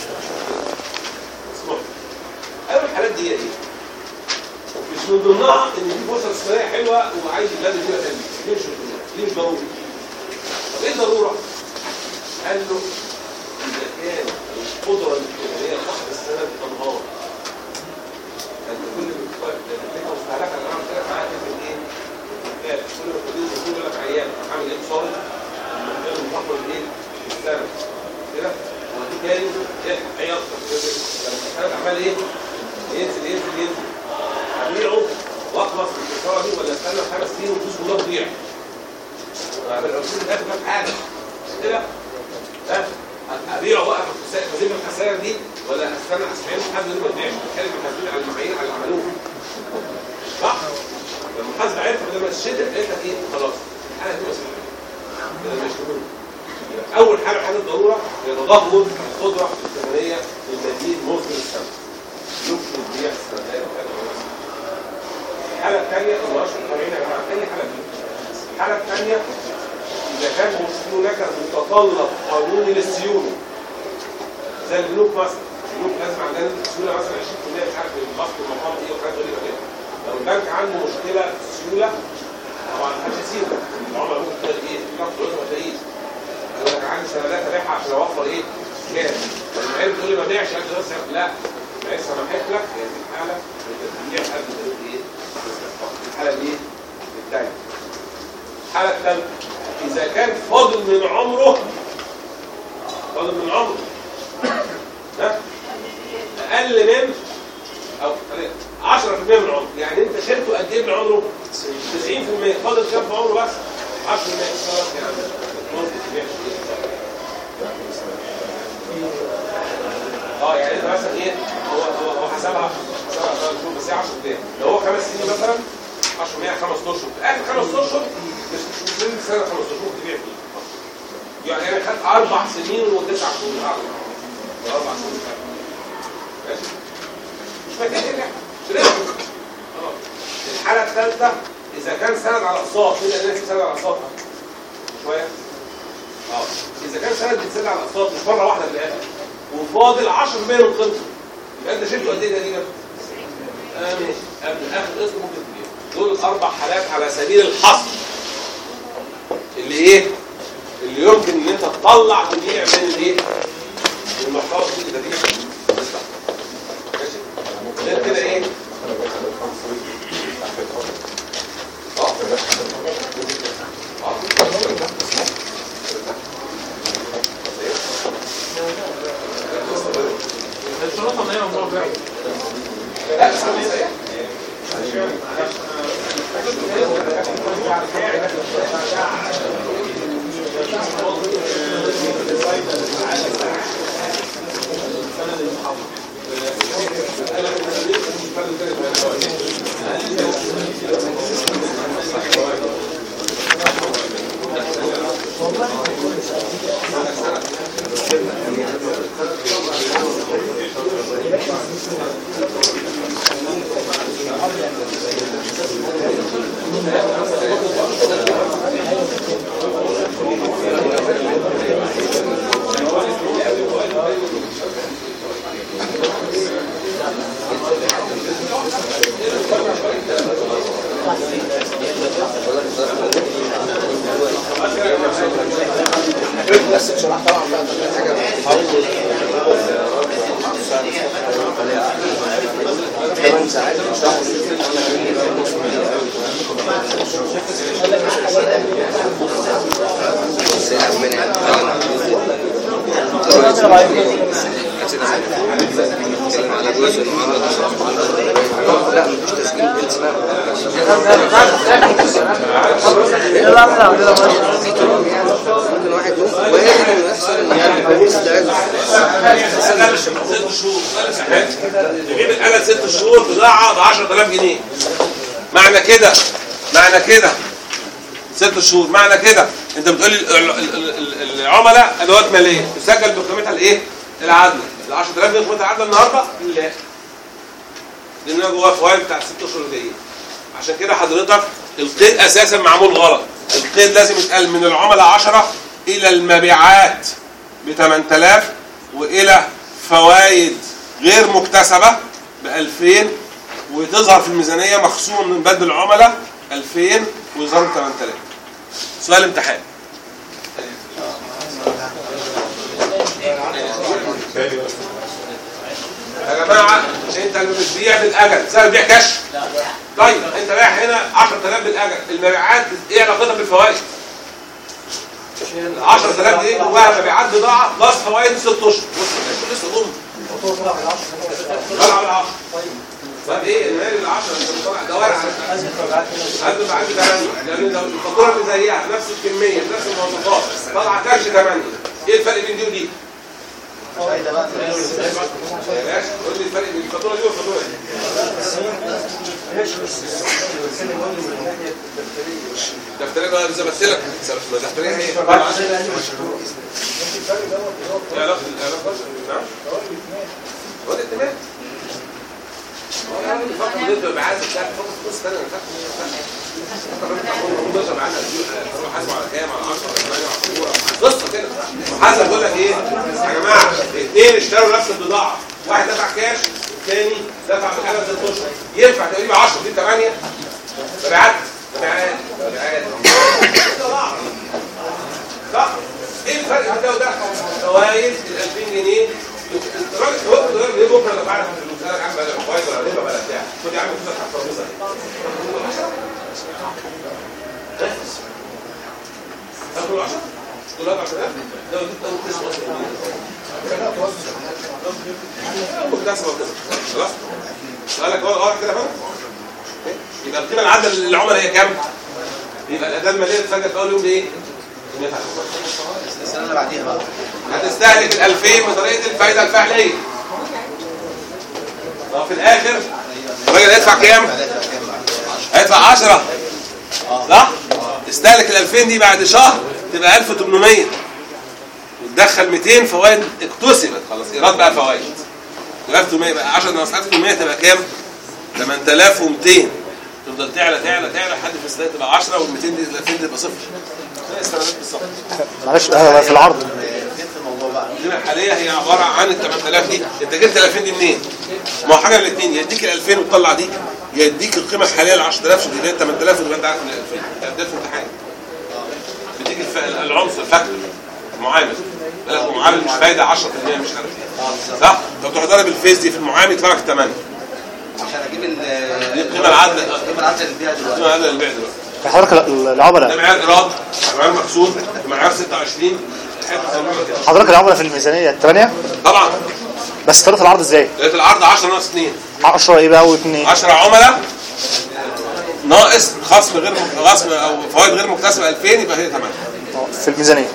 اسمع اول الحالات دي هي ايه؟ مش من ضمنها ان في فرصه استثماريه حلوه وعايز البلد يجيبها تاني ليه مش من ضمنها؟ ليه مش ضروري؟ طب ايه الضروره؟ قال له اذا كان القدره الائتمانيه صاحب السند تنهار انت كل ما تفكر الفكره مستهلكه انا عملت لك معاك في ايه؟ كل ما تقول يقول لك عيان عامل ايه صارم المنطقه المحافظه بايه؟ السنه كده وبعدين تاني ايه اي اكتر لما السند عمال ايه؟ ينزل ينزل ينزل ابيعه واخلص من الخساره دي ولا استنى خمس سنين والفلوس كلها تضيع بعدين الرسول ده في حاجه كده ها ابيعه بقى في الخسائر دي ولا استنى اسمعين لحد ما يبيع كان محاسبين على المعايير على اللي عملوه صح لما المحاسبه عرفت لما الشركه قالت لك ايه خلاص الحاله دي مسؤوليه كده مش مهم اول حاجه حاله ضروره هي تدهور القدره الثمنيه للمدين مصدر السنه يمكن بيع السندات الحاله الثانيه الله يشكر طبيعي يا جماعه اي حاله دي الحاله الثانيه اذا كان هناك متطلب قانوني للسيوله زي البنوك مثلا البنوك لازم عندنا السيوله مثلا 20% مش عارف الضغط المقام ايه وحاجات غريبه كده لو البنك عنده مشكله في السيوله طبعا مش هيسيبه العملاء ممكن تلاقي ايه ياخد فلوس ما تلاقيش يقول لك عندي سندات ابيعها عشان اوفر ايه كام لما عيب تقول لي ما بيعش قبل بس لا العيب سمحت لك هي دي الحاله اللي تبيع قبل ما ايه الحاله دي الثانيه الحاله الثالثه اذا كان فاضل من عمره فاضل من عمره ها اقل من او 10% من عمره يعني انت شلته قد ايه من عمره 90% فاضل كام في عمره بس 10% خلاص يا عم ممكن تبيع اه يعني انت مثلا ايه هو هو هو حسبها حسبها ثلاث شهور بس هي 10 ايام لو هو خمس سنين مثلا 10 خمس اشهر في اخر خمس اشهر مش مش مش لازم سنه خمس اشهر ممكن تبيع فيه يعني انا خدت اربع سنين وتسع شهور اربع اربع سنين ماشي مش محتاج ترجع شريت خلاص الحاله الثالثه اذا كان سند على اقساط مين اللي سند على اقساط شويه اه اذا كان سند بيتسند على اقساط مش مره واحده في الاخر وفاضل 10% من قيمته يبقى انت شلته قد ايه تقريبا؟ اه ماشي قبل اخر قسط ممكن تبيعه دول الاربع حالات على سبيل الحصر اللي ايه؟ اللي يمكن ان انت تطلع تبيع من الايه؟ من المحتوى اللي تبيع ماشي؟ غير كده ايه؟ اه الشروط ان هي ممنوع بيع لا بس انا صحيح بس بصراحه طبعا بقى حاجه ثمان ساعات مش على جزء المعارضة لا مفيش تسجيل ممكن واحد ممكن وارد انه يحصل ان يستعد انا ست شهور تجيب الاله ست شهور بضاعه ب 10000 جنيه معنى كده معنى كده ست شهور معنى كده انت بتقول لي ال- ال- ال- ال- العملاء ادوات ماليه تسجل بقيمتها الايه؟ العادله ال 10000 دي قيمتها العادله النهارده؟ لا لان جواها فوائد بتاع الست اشهر الجايين عشان كده حضرتك القيد اساسا معمول غلط القيد لازم يتقال من العملاء 10 الى المبيعات ب 8000 والى فوائد غير مكتسبه ب 2000 وتظهر في الميزانيه مخصوم من بدل العملاء 2000 ويظهر ب 8000 سؤال امتحان يا جماعه انت اللي بتبيع بالاجل سعر بيع كاش طيب انت بايع هنا 10000 بالاجل المبيعات ايه علاقتها بالفوائد 10000 دي جواها مبيعات بضاعه بلس فوائد 6 اشهر بص لسه ضم طلع بالعشرة طب ايه المال العشرة انت بتطلع دوائر على قبل ما عندي 8 لان لو الفاتوره اللي زيها نفس الكميه نفس المواصفات طالعه كاش 8 ايه الفرق بين دي ودي؟ يا باشا قول لي الفرق بين الفاتوره دي والفاتوره دي دفتريه بقى زي ما قلت لك دفتريه هي ايه علاقه العلاقه نعم هو الائتمان الفترة دي بتبقى عايز بتاعت فترة نص سنة أنا فاكر الفترة دي على حاسبه على كام على 10 على 8 على 10 قصة كده حسب بيقول لك ايه يا جماعة اثنين اشتروا نفس البضاعة واحد دفع كاش الثاني دفع بحاجة ست اشهر ينفع تقريبا 10 دي 8 مبيعات مبيعات مبيعات صح ايه الفرق بين ده وده فوائد ال 2000 جنيه الراجل هو الراجل ليه بكره لما بعرف الفلوس قال لك عم بلا فوائد ولا ربا ولا بتاع خد يا عم فلوسك على الترابيزه 8 10 دول 10000 ده يجيب اول قسم اصلا مكتسبه وكده خلاص سؤالك هو اه كده فاهم يبقى القيمه العادله للعملاء هي كام؟ يبقى الاداه الماليه تتفاجئ في اول يوم بايه؟ السنه اللي بعديها بقى هتستهلك ال 2000 بطريقه الفائده الفعليه طب في الاخر الراجل هيدفع كام؟ هيدفع 10 صح؟ استهلك ال 2000 دي بعد شهر تبقى 1800 وتدخل 200 فوائد اكتسبت خلاص ايراد بقى فوائد يبقى 1800 بقى 10 ناقص 1800 تبقى كام؟ 8200 تفضل تعلى تعلى تعلى لحد في السنه تبقى 10 وال 200 دي ال 2000 تبقى صفر زي السنوات بالظبط معلش آه، في العرض القيمه الحاليه هي عباره عن ال 8000 دي انت جبت ال 2000 دي منين؟ ما هو حاجه من الاثنين يا يديك ال 2000 وتطلع دي يا يديك القيمه الحاليه ال 10000 ودي 8000 وتبقى انت عارف من ال 2000 ده في امتحان بيديك الف- العنصر الفاكتور المعامل بالك المعامل مش فايده 10% مش عارف ايه صح؟ فتروح ضارب الفيز دي في المعامل يطلع لك 8 عشان اجيب ال دي القيمه العادله القيمه العادله اللي بيها القيمه دلوقتي العادله للبيع دلوقتي حضرتك ال- ده العملاء معيار ايراد معيار مقصود معيار 26 حته صغيرة كده. حضرتك العملاء في الميزانية الثمانية طبعا بس طريقة العرض ازاي؟ لقيت العرض 10 ناقص 2 10 ايه بقى واثنين 10 عملاء ناقص خصم غير خصم او فوائد غير مكتسبه 2000 يبقى هي 8 في الميزانية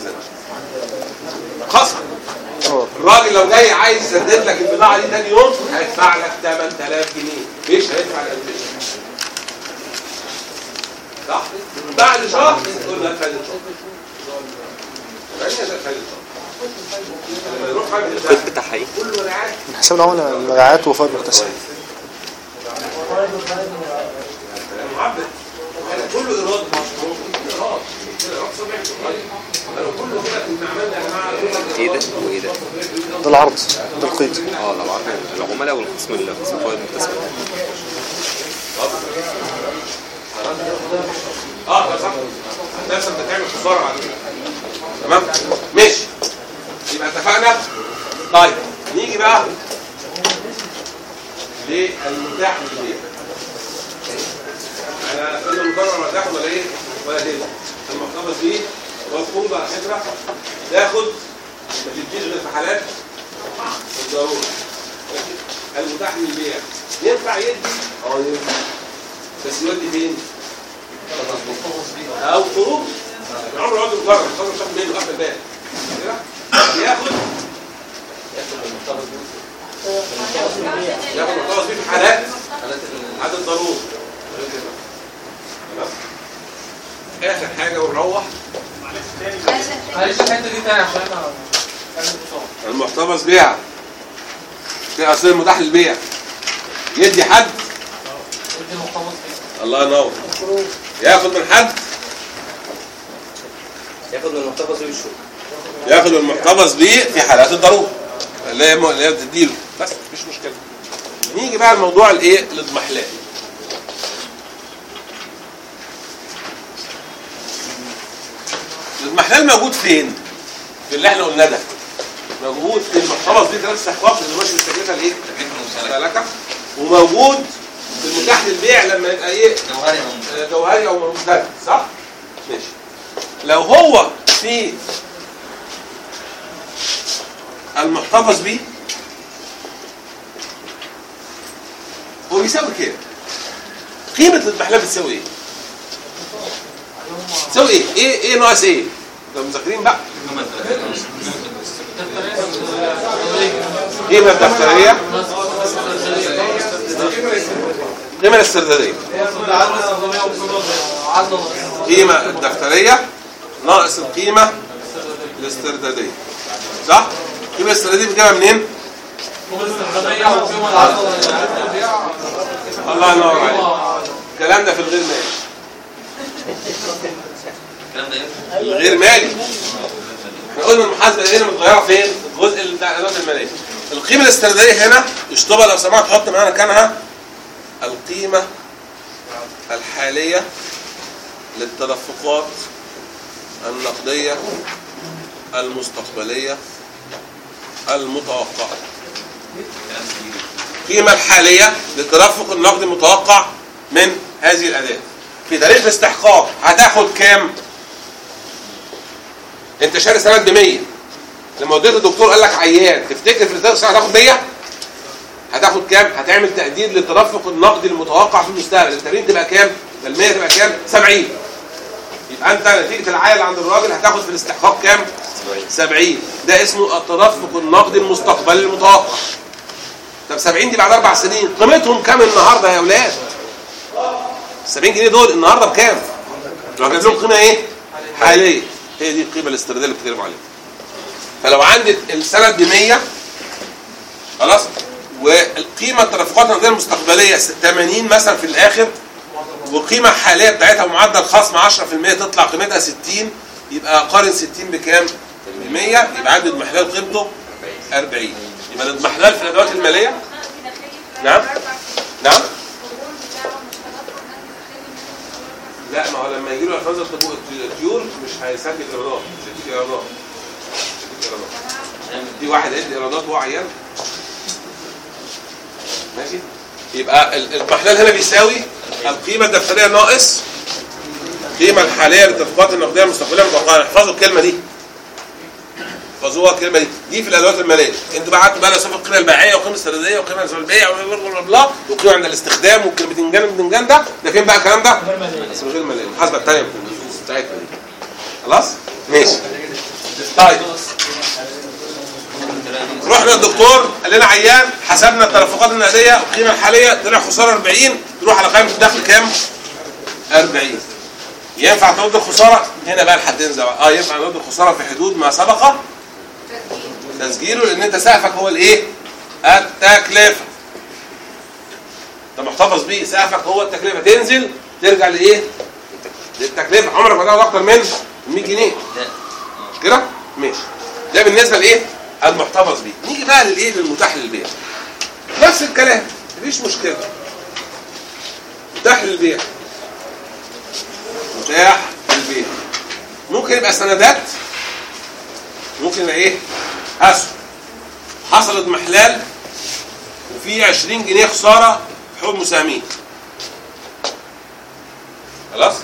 خصم الراجل لو جاي عايز يسدد لك البضاعه دي تاني يوم هيدفع لك 8000 جنيه مش هيدفع ال 2000 صح بعد شهر تقول له هات فايده شهر يعني هات فايده شهر لما يروح حاجه الكود بتاعها ايه؟ كله رعايه من حساب العملاء المبيعات وفائض مكتسبة معبد يعني كله ايراد مش هو ايراد ايراد سبع لو كله كده كنا عملنا يا جماعه ايه ده وايه ده؟ ده العرض ده القيد اه لو عارف العملاء والقسم القسم فوائد مكتسبه اه ده صح الناس انت تعمل خساره على كده تمام ماشي يبقى اتفقنا طيب نيجي بقى للمتاح للبيع انا قلنا المقرر متاح ولا ايه ولا ايه المحتفظ بيه والقوض على فكره تاخد ما تديش غير في حالات الضروره المتاح للبيع ينفع يدي اه ينفع بس يودي فين؟ او خروج العمر يقعد مقرر مقرر شاف منه اخر بال كده ياخد ياخد المحتفظ بيه ياخد المحتفظ بيه في حالات حالات الضروره تمام اخر حاجه ونروح معلش الحته دي تاني عشان انا المحتفظ بيها في اصل المتاح للبيع يدي حد ادي المحتفظ فيه الله ينور ياخد من حد ياخد من المحتفظ بيه بالشغل ياخد المحتفظ بيه في حالات الضروره اللي هي اللي هي بتديله بس مفيش مشكله نيجي بقى الموضوع الايه الاضمحلال الاضمحلال موجود فين في اللي احنا قلناه ده موجود في المحتفظ بيه ثلاث استحقاق اللي ماشي التكلفه الايه المستهلكه وموجود في المتاح للبيع لما يبقى ايه جوهري آه، جوهري او ممتد صح ماشي لو هو في المحتفظ بيه هو بيساوي كام؟ قيمة الاضمحلال بتساوي ايه؟ بتساوي ايه؟ ايه ايه ناقص ايه؟ لو مذاكرين بقى قيمة الدفترية القيمة الاستردادية قيمة الدفترية ناقص القيمة الاستردادية صح؟ القيمة الاستردادية بتجيبها منين؟ الله ينور عليك الكلام ده في الغير مالي الكلام ده ايه؟ الغير مالي احنا قلنا المحاسبه هنا متغيره فين؟ الجزء اللي بتاع الادوات الماليه القيمه الاسترداديه هنا اشطبها لو سمحت حط معانا كانها القيمه الحاليه للتدفقات النقديه المستقبليه المتوقعه القيمه الحاليه للتدفق النقدي المتوقع من هذه الاداه في تاريخ الاستحقاق هتاخد كام انت شاري سند ب 100 لما وديت الدكتور قال لك عيان تفتكر في السنه هتاخد 100 هتاخد كام هتعمل تقدير للتدفق النقدي المتوقع في المستقبل التمرين تبقى كام ال 100 تبقى كام 70 يبقى انت نتيجه العائل عند الراجل هتاخد في الاستحقاق كام 70 ده اسمه التدفق النقدي المستقبلي المتوقع طب 70 دي بعد اربع سنين قيمتهم كام النهارده يا اولاد 70 جنيه دول النهارده بكام لو جايب لهم قيمه ايه حاليه هي دي القيمه الاسترداديه اللي بتتكلم عليها فلو عندك السند ب 100 خلاص والقيمه التدفقات النقديه المستقبليه 80 مثلا في الاخر والقيمه الحاليه بتاعتها بمعدل خصم 10% تطلع قيمتها 60 يبقى قارن 60 بكام؟ ب 100 يبقى عدد محلال قيمته 40 يبقى الاضمحلال في الادوات الماليه نعم نعم لا ما هو لما يجي له احفاظ الطيور مش هيسجل ايرادات مش هيديك ايرادات مش هيديك ايرادات في واحد ادي ايرادات وهو عيان ماشي يبقى ال- المحلال هنا بيساوي القيمه الدفتريه ناقص القيمه الحاليه للتدفقات النقديه المستقبليه المتوقعه احفظوا الكلمه دي احفظوها الكلمه دي دي في الادوات الماليه انتوا بقى قعدتوا بقى صفه القيمه البيعيه والقيمه الاسترداديه والقيمه البيع وبلا والقيمه عند الاستخدام والكلمتنجان والبتنجان ده ده فين بقى الكلام ده؟ بس غير الماليه المحاسبه الثانيه بتاعتنا دي خلاص؟ ماشي طيب رحنا للدكتور قال لنا عيان حسبنا التدفقات النقديه القيمه الحاليه طلع خساره 40 تروح على قائمه الدخل كام؟ 40 ينفع ترد الخساره؟ هنا بقى الحدين زي بعض. اه ينفع نرد الخساره في حدود ما سبق تسجيله لان انت سقفك هو الايه؟ التكلفه. انت محتفظ بيه سقفك هو التكلفه تنزل ترجع لايه؟ للتكلفه عمرك ما تاخد اكتر من 100 جنيه. مش كده؟ ماشي. ده بالنسبه لايه؟ المحتفظ بيه. نيجي بقى للايه؟ للمتاح للبيع. نفس الكلام مفيش مشكله. متاح للبيع. متاح للبيع. ممكن يبقى سندات ممكن يبقى ايه؟ اسهم حصلت محلال وفي 20 جنيه خساره في حقوق مساهمين خلاص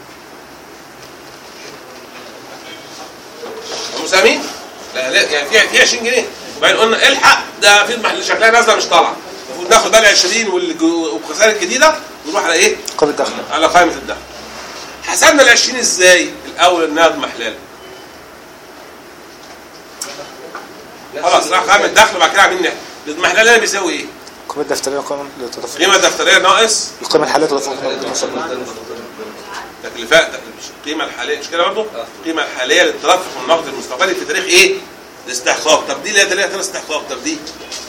المساهمين لا لا يعني في في 20 جنيه وبعدين قلنا الحق ده في محل شكلها نازله مش طالعه المفروض ناخد بقى ال 20 والج- والخسائر الجديده ونروح على ايه؟ قيمة الدخل على قائمه الدخل حسبنا ال 20 ازاي؟ الاول انها محلال خلاص راح قائمه الدخل وبعد كده عاملين نحسب المحلال هنا بيساوي ايه؟ القيمة الدفترية قيمة للتدفق قيمه دفتريه ناقص القيمة الحالية تدفق تكلفات مش القيمه الحاليه مش كده برضه؟ القيمه الحاليه للترفق النقد المستقبلي في تاريخ ايه؟ الاستحقاق طب دي اللي هي تاريخ الاستحقاق طب دي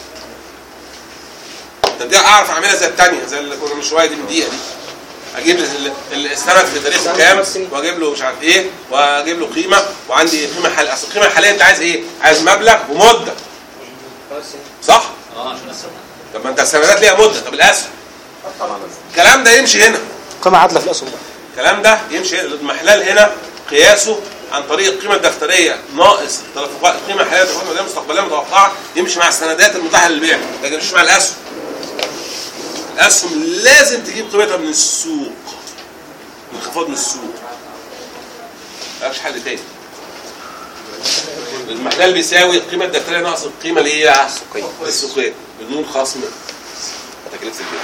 طب دي اعرف اعملها زي الثانيه زي اللي كنا من شويه دي بالدقيقه دي اجيب ال- ال- السند في تاريخه كام واجيب له مش عارف ايه واجيب له قيمه وعندي قيمه حاليه اصل القيمه الحاليه انت عايز ايه؟ عايز مبلغ ومده صح؟ اه عشان السنة طب ما انت السندات ليها مده طب الاسهم الكلام ده يمشي هنا قيمة عادلة في الأسهم بقى الكلام ده يمشي المحلال هنا قياسه عن طريق القيمه الدفتريه ناقص التدفقات القيمه الحاليه التدفقات الماليه المستقبليه المتوقعه يمشي مع السندات المتاحه للبيع لكن مش مع الاسهم الاسهم لازم تجيب قيمتها من السوق انخفاض من السوق مفيش حل تاني المحلال بيساوي القيمه الدفتريه ناقص القيمه اللي هي السوقيه السوقيه بدون خصم تكلفه البيع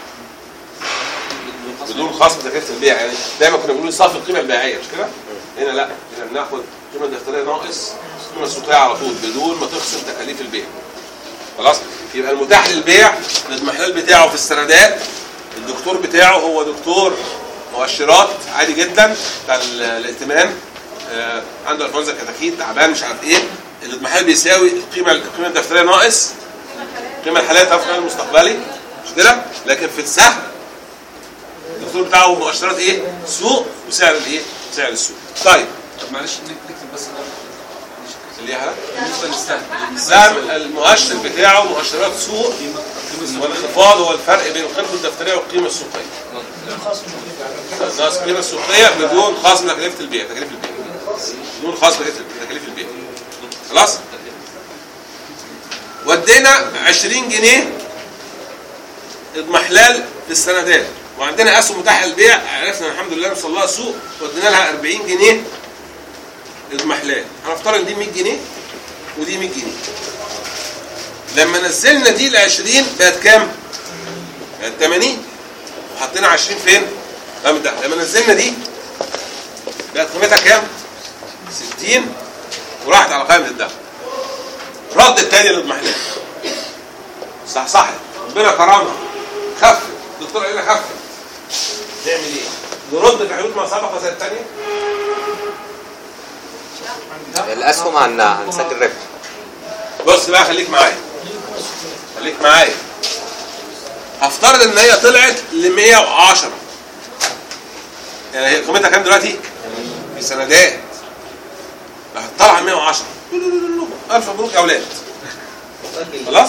بدون خصم تكلفه البيع يعني دايما كنا بنقول صافي القيمه البيعيه مش كده؟ هنا لا هنا بناخد القيمه الدفتريه ناقص القيمه السوقيه على طول بدون ما تخصم تكاليف البيع خلاص يبقى المتاح للبيع المحلال بتاعه في السندات الدكتور بتاعه هو دكتور مؤشرات عادي جدا بتاع ال- الائتمان آه، عنده انفلونزا كتاكيت تعبان مش عارف ايه المحلال بيساوي القيمه القيمه الدفتريه ناقص القيمه الحاليه تفق المستقبلي مش كده لكن في السهم الدكتور بتاعه مؤشرات ايه سوق وسعر الايه سعر السوق طيب طب معلش نكتب بس ده اللي هي بالنسبه للسهم السهم المؤشر بتاعه مؤشرات سوق والانخفاض هو الفرق بين القيمه الدفتريه والقيمه السوقيه ناقص القيمه السوقيه بدون خصم تكلفه البيع تكاليف البيع بدون خصم تكلفه تكاليف البيع خلاص ودينا 20 جنيه اضمحلال في السندات وعندنا اسهم متاحه للبيع عرفنا الحمد لله نوصل لها سوق ودينا لها 40 جنيه اضمحلال هنفترض ان دي 100 جنيه ودي 100 جنيه لما نزلنا دي ل 20 بقت كام؟ بقت 80 وحطينا 20 فين؟ قام ده لما نزلنا دي بقت قيمتها كام؟ 60 وراحت على قائمه الدخل رد التاني للاضمحلال صح صح ربنا كرمها خفت الدكتور قال لنا خفت نعمل ايه؟ نرد الحدود ما سبق زي الثانيه الاسهم عن هنسجل ربح بص بقى خليك معايا خليك معايا هفترض ان هي طلعت ل 110 يعني هي قيمتها كام دلوقتي؟ في سندات راح طالعه 110 الف مبروك يا اولاد خلاص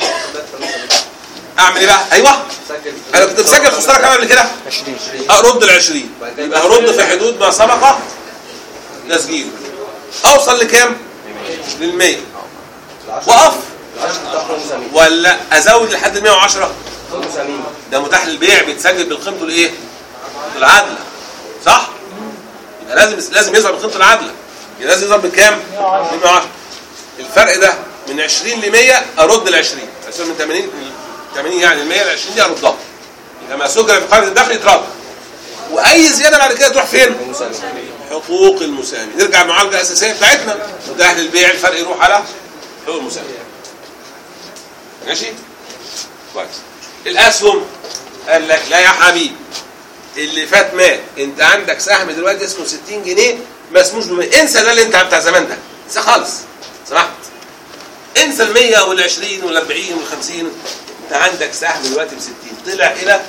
اعمل ايه بقى؟ ايوه انا كنت مسجل خساره كام قبل كده؟ 20 ارد ال 20 يبقى هرد في حدود ما سبق تسجيله اوصل لكام؟ لل 100 واقف ولا ازود لحد ال 110 ده متاح للبيع بيتسجل بالقيمه الايه؟ العادله صح؟ يبقى لازم لازم يظهر بقيمه العادله يبقى لازم يظهر بكام؟ ب 110 الفرق ده من 20 ل 100 ارد ال 20 اسف من 80 من 80 يعني ال 100 ل 20 دي اردها يبقى ما سجل في قائمه الدخل يترد واي زياده بعد كده تروح فين؟ حقوق المساهمين نرجع المعالجه الاساسيه بتاعتنا متاح للبيع الفرق يروح على حقوق المساهمين ماشي؟ كويس الاسهم قال لك لا يا حبيبي اللي فات مات انت عندك سهم دلوقتي اسمه 60 جنيه ما اسموش بمية. انسى ده اللي انت بتاع زمان ده انسى خالص سمحت انسى ال 100 وال 20 وال 40 وال 50 انت عندك سهم دلوقتي ب 60 طلع الى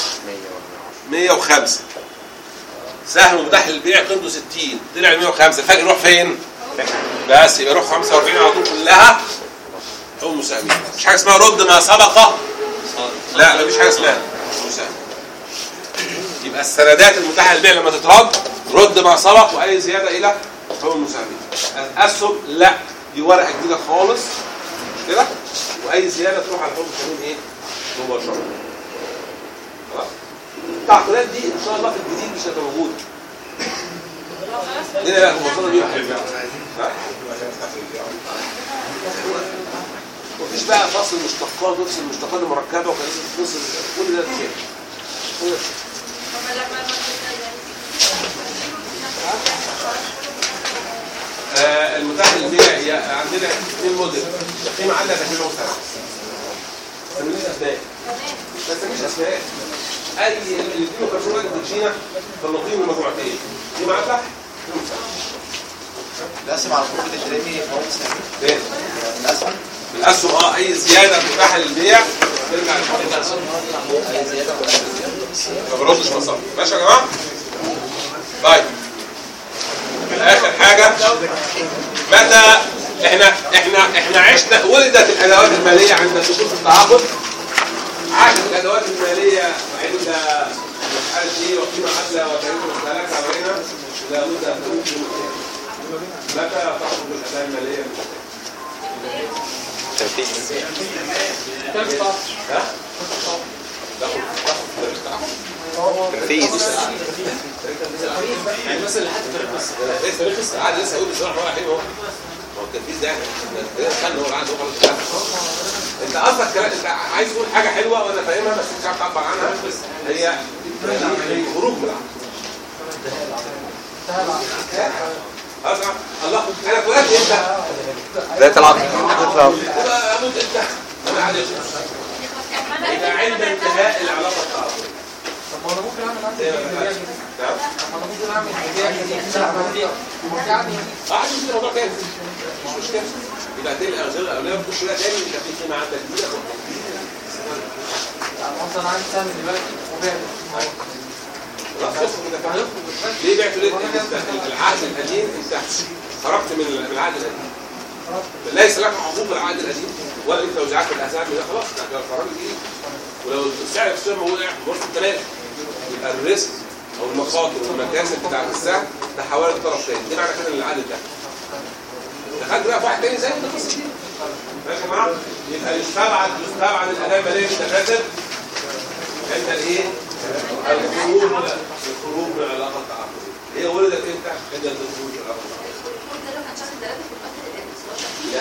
105 سهم متاح للبيع قيمته 60 طلع ل 105 الفرق يروح فين؟ بس يبقى يروح 45 على طول كلها حقوق المساهمين مش حاجه اسمها رد ما سبق لا مفيش حاجه اسمها مساهم يبقى السندات المتاحه للبيع لما تترد رد ما سبق واي زياده الى حقوق المساهمين الاسهم لا دي ورقه جديده خالص مش كده واي زياده تروح على حقوق المساهمين ايه مباشره خلاص التعقيدات دي ان شاء الله في الجديد مش هتبقى موجوده هنا لا المفروض دي ها؟ مفيش بقى فصل مشتقات ونفس المشتقات المركبه وكان لازم تفصل كل ده كده كل ده آه المتاح للبيع هي عندنا اثنين موديل قيمه عاليه تكلفه مستهلكه تسميش اسماء ما تسميش اسماء اي اللي فيه كرتونه كوتشينه فالنقيم المجموعتين قيمه عاليه قيمه مستهلكه الاسهم على طول بتترمي فوق فين؟ الاسهم الاسهم اه اي زياده متاحه للبيع ترجع للاسهم اي زياده ما بردش مصاري ماشي يا جماعه طيب اخر حاجه متى احنا احنا احنا عشنا ولدت الادوات الماليه عند دخول في التعاقد عاشت الادوات الماليه عند مش عارف ايه وقيمه عادله وتاريخ مستهلكه علينا لابد ان تكون في متى تخرج الاداه الماليه تنفيذ ها؟ تاخد تاخد تاريخ التعاقد تنفيذ يعني مثلا لحد تاريخ السعاده ايه تاريخ السعاده لسه هقول بصراحه ولا حلو ما هو التنفيذ ده خلي هو العقد هو خلاص انت اصلا كلام انت عايز تقول حاجه حلوه وانا فاهمها بس مش عارف تعبر عنها هي خروج من العقد أصلاً الله انا اتولدت امتى؟ بداية العقد يبقى اموت امتى؟ انا عادي يبقى عند انتهاء العلاقه التعاقديه طب ما انا ممكن اعمل عندي بيع جديد نعم طب ما انا ممكن اعمل بيع جديد يعني عادي مش موضوع تاني مش مشكله يبقى تاني الاغذيه الاوليه بتخش لها تاني يبقى في قيمه عندك جديده يعني مثلا عندي سهم دلوقتي وبيع خلاص يخرج ده كمان ليه بعته ليه؟ انت العقد القديم انت خرجت من من العقد القديم ليس لك حقوق العقد القديم ولا انت توزيعات الاسعار ده خلاص ده قرار جديد ولو السعر في السوق وقع مرة الثلاثة يبقى الريسك او المخاطر والمكاسب بتاعت السهم ده حوالي الطرف تاني دي معنى كده ان العقد ده دخلت بقى في واحد تاني زي القصه دي ماشي يا جماعه يبقى يستبعد يستبعد الاداء الماليه بالتفاتر عند الايه؟ الخروج الخروج من العلاقه التعاقديه هي ولدت امتى؟ عند الخروج من العلاقه التعاقديه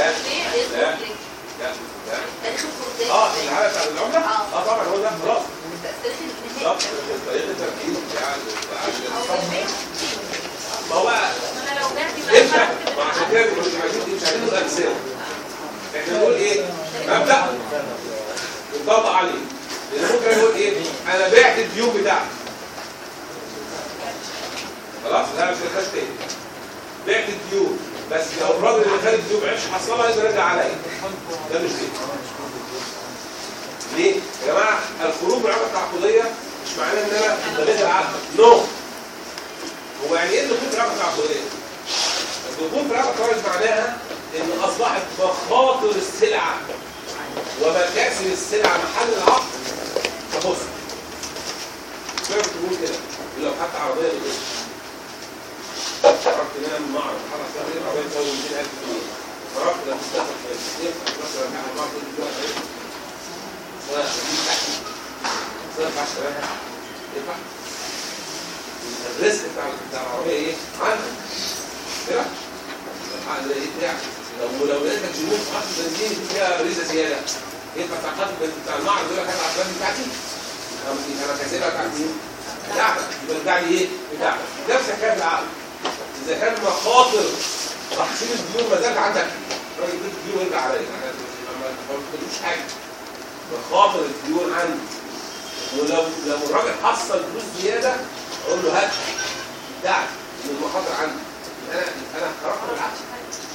لا بيع لا يدخل لا لا تاريخ الخروج اه العدد بتاع العمله اه طبعا هو ده خلاص تاريخ بالظبط طريقه التركيز بتاع بتاع ما هو بقى انا لو بعت يبقى انت ما عشان كده مش عايزين مش عايزين نقول امثله احنا نقول ايه مبدا نطبق عليه لان ممكن نقول ايه انا بعت الديون بتاعتي خلاص لا مش هنخش تاني بعت الديون بس لو الراجل اللي خد الديون ما عرفش يحصلها يبقى يرجع عليا ده مش كده ليه؟ يا جماعه الخروج من العلاقه التعاقديه مش معناه ان انا الغيت العقد نو هو يعني ايه الدخول في العلاقه التعاقديه؟ الدخول في العلاقه التعاقديه معناها ان اصبحت مخاطر السلعه ومكاسب السلعه محل العقد تخص كيف تقول كده؟ لو حتى عربيه بتقول عرفت ان انا من معرض حرك فيها غير عربيه تساوي 200000 جنيه عرفت لما تستخدم في ينفع مثلا مع المعرض تقول دلوقتي سواء دي تحت سواء ما ينفعش كلامها ينفع الريسك بتاع بتاع العربيه ايه؟ عندك كده العقد ده ايه بتاع لو لو لقيتك جنون في خط بنزين فيها ريزه زياده ينفع بتاع خط البنزين بتاع المعرض يقول لك انا العربيه بتاعتي انا كاسبها بتاعت مين؟ بتاعتك يبقى بتاع لي ايه؟ بتاعتك نفس حكايه العقد اذا كان مخاطر تحصيل الديون ما زال عندك الراجل يديك الديون ويرجع عليك ما تدوش حاجه مخاطر الديون عندي ولو لو الراجل حصل فلوس زياده اقول له هات بتاعتي من المخاطر عندي انا انا خرجت من العقد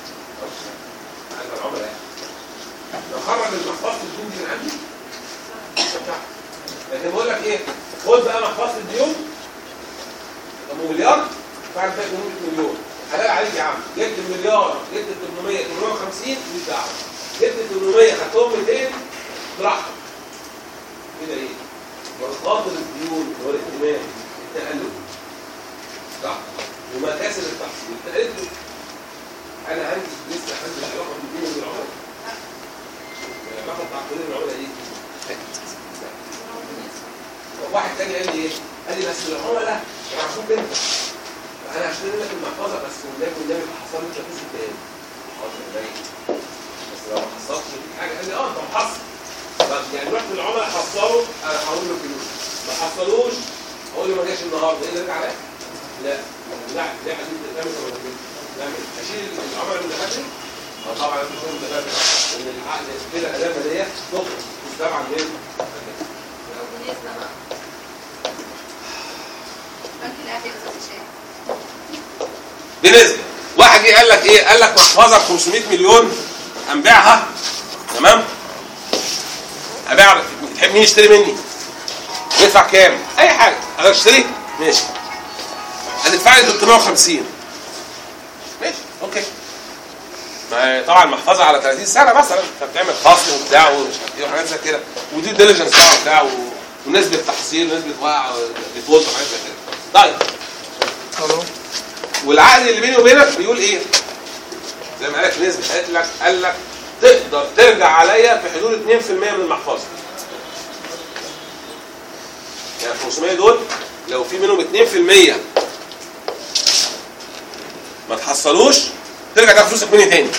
عند العملاء يعني لو خرج المحفظه الديون دي من عندي مش بتاعتي لكن بقول لك ايه خد بقى محفظه الديون طب مليار بعد بقى 800 مليون حلال عليك يا عم جبت المليار جبت 800 850 مش دعوه جبت 800 خدتهم 200 براحتك كده ايه مخاطر الديون والاهتمام التألف صح ومكاسب التحصيل التألف انا عندي لسه عندي علاقه بالدين والعملاء العلاقه بتاع كل العملاء ايه؟ واحد تاني قال لي ايه؟ قال لي بس العملاء يعرفوك انت انا هشتري لك المحفظه بس والنبي والنبي حصل لي فلوس تاني حاضر باين بس لو ما حصلش في حاجه قال لي اه انت محصل طب يعني رحت للعملاء حصلوا انا هقول له فلوس ما حصلوش اقول له ما جاش النهارده ايه اللي رجع عليا؟ لا لا لا عايزين تعمل ولا تعمل نعمل اشيل العملاء المتفاتر اه طبعا لازم يكون متفاتر لان العقد كده اداه ماليه تخرج مش تبع منه بالنسبه بقى بنك الاهلي يا استاذ هشام بنسبه واحد جه قال لك ايه قال لك محفظه ب 500 مليون هنبيعها تمام ابيع تحب مين يشتري مني يدفع كام اي حاجه انا اشتري ماشي هتدفع لي 350 ماشي اوكي ما طبعا محفظه على 30 سنه مثلا فبتعمل خصم وبتاع ومش عارف ايه وحاجات زي كده ودي ديليجنس بقى وبتاع و- ونسبه تحصيل ونسبه وقع ديفولت وحاجات زي كده طيب والعقد اللي بيني وبينك بيقول ايه؟ زي ما قالت نسبة قالت لك قال لك تقدر ترجع عليا في حدود 2% من المحفظة. يعني 500 دول لو في منهم 2% ما تحصلوش ترجع تاخد فلوسك مني تاني.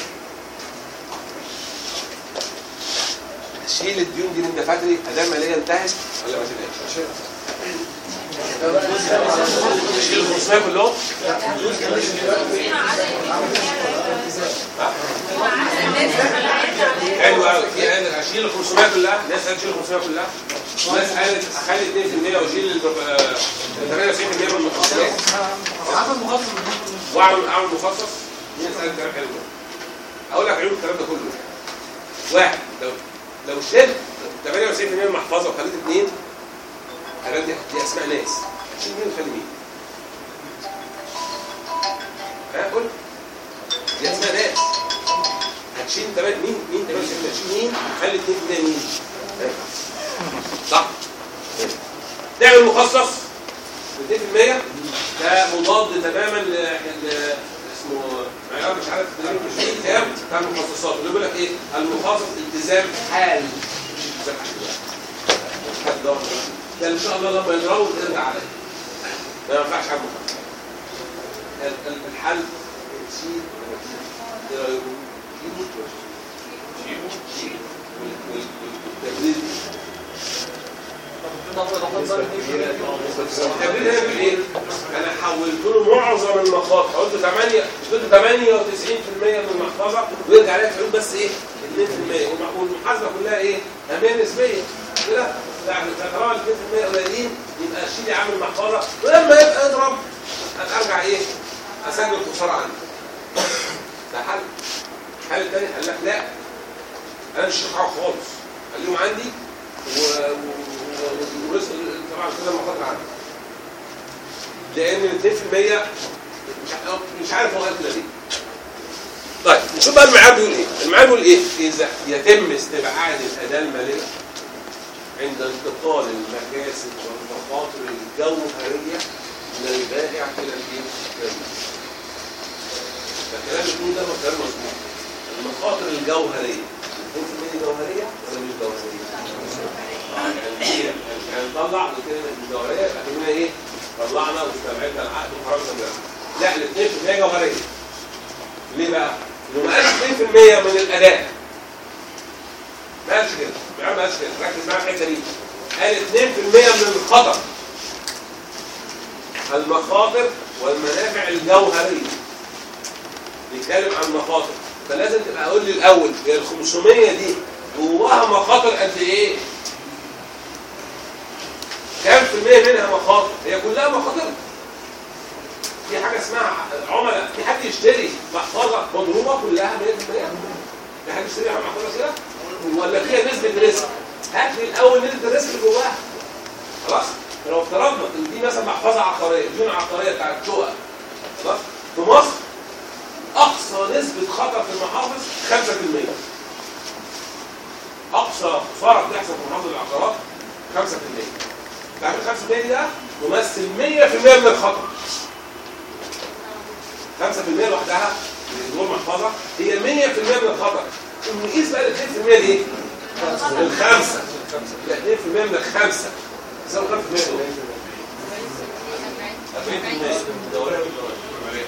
شيل الديون دي من دفاتري ادام ماليه انتهت ولا ما تبقاش؟ شيل ال 500 كلهم؟ حلو قوي في قال اشيل ال 500 كلها ناس قالت اشيل ال 500 كلها ناس قالت اخلي 2% واشيل ال 98% من المخصصات عارف المخصص واعمل اعمل مخصص ناس قالت كلام حلو ده. اقول لك عيوب الكلام ده كله واحد لو لو شلت 98% من المحفظه وخليت اثنين الحاجات دي دي اسماء ناس شيل مين وخلي مين ها قول دي اسماء ناس هتشيل تمام مين مين تمام هتشيل مين خلي 2% مين صح نعمل مخصص ب 2% ده مضاد تماما ل ل- اسمه معيار مش عارف مش فيه كام بتاع المخصصات اللي بيقول لك ايه المخصص التزام حال مش التزام حال حد دور ده ان شاء الله لما يضربوا ترجع عليه ده ما ينفعش حد مخصص ال- ال- الحل تشيل ولا ما تشيل؟ ايه رايكم؟ التبريد هنا بيقول ايه؟ انا حولت له معظم المخاطر حولت 8 قلت 98% من المحفظه ويرجع عليها فلوس بس ايه؟ 2% والم- والمحاسبه كلها ايه؟ اهميه نسبيه كده؟ يعني طالما ال 2% قليلين يبقى شيلي عامل محفظه ولما يبقى يضرب ارجع ايه؟ اسجل خساره عندي ده حل الحل الثاني قال لك لا انا مش هقع خالص خليهم عندي و... و... و... ورزق طبعا كده المخاطر عندي لان ال 2% مش ع- مش عارف هو قال كده ليه طيب نشوف بقى المعاد بيقول ايه المعاد بيقول ايه اذا يتم استبعاد الاداه الماليه عند انتقال المكاسب والمخاطر الجوهريه من البائع الى الايه فالكلام اللي بتقوله ده هو كلام مظبوط المخاطر الجوهريه يكون في مني جوهريه ولا مش جوهريه؟ آه، يعني هي يعني نطلع وكده مش جوهريه يبقى كده ايه؟ طلعنا واستبعدنا العقد وخرجنا من العقد لا الاثنين في المية جوهريه ليه بقى؟ انه ما قالش 2% من الاداء ما قالش كده ما قالش كده ركز معايا في الحته دي قال 2% من الخطر المخاطر والمنافع الجوهريه بيتكلم عن مخاطر فلازم تبقى اقول لي الاول هي ال 500 دي جواها مخاطر قد ايه؟ كام في المية منها مخاطر؟ هي كلها مخاطر في حاجه اسمها عملاء في حد يشتري محفظه مضروبه كلها 100% في حد يشتري محفظه كده ولا فيها نسبه ريسك هات لي الاول نسبه الريسك اللي جواها خلاص لو افترضنا ان دي مثلا محفظه عقاريه ديون عقاريه بتاعت شقق خلاص في مصر اقصى نسبه خطر في المحافظ 5% اقصى خساره بتحصل في محافظ العقارات 5% تعرف 5% دي ده تمثل 100% من الخطر 5% لوحدها من دور محفظه هي 100% من الخطر نقيس بقى ال 2% دي ايه؟ الخمسه لا 2% من الخمسه يساوي 5% دول 40% دوريه بالدوريه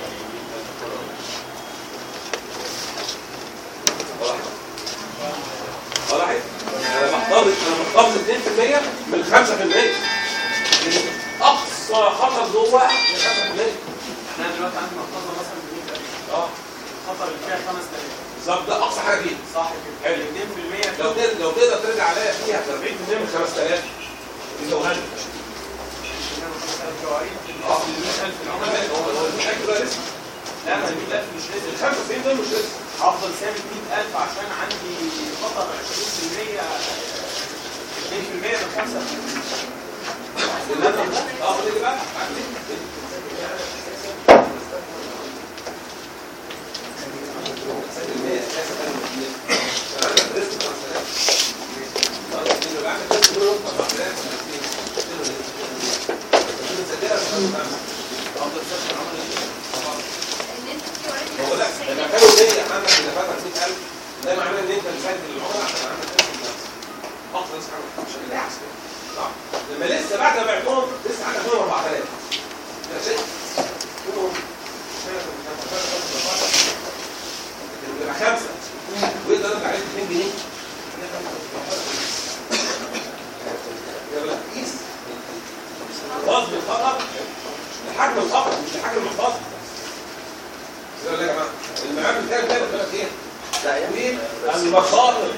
واضح انا بحتفظ انا بحتفظ 2% من 5% اقصى خطر جوه 5% احنا دلوقتي عندنا محفظه مثلا ب 100000 اه الخطر اللي فيها 5000 بالظبط ده اقصى حاجه فيها صح كده حلو. 2% لو تقدر لو تقدر ترجع عليا فيها 40% من 5000 يزودها لي اه هو هو المشاكل ده لسه لا ما 100000 مش ال رزق 95 دول مش لسه هفضل ثابت 100000 عشان عندي خطر 20% 2% من 5 اه خد بقى بقول لك لما كانوا 100 عندك اللي فاتك 100000 ده معناه ان انت مسجل العملاء عشان عندك 1000 اقصى نسبه عشان كده احسن صح لما لسه بعد ما بعتهم لسه عندك منهم 4000 ده شيء منهم يبقى خمسه ويقدر يرجع عليك 2 جنيه يلا قيس وزن الخطر لحجم الخطر مش لحجم المحفظه يقول لك يا جماعه المعامل بتاعك ده بيقول لك ايه؟ تقويم المخاطر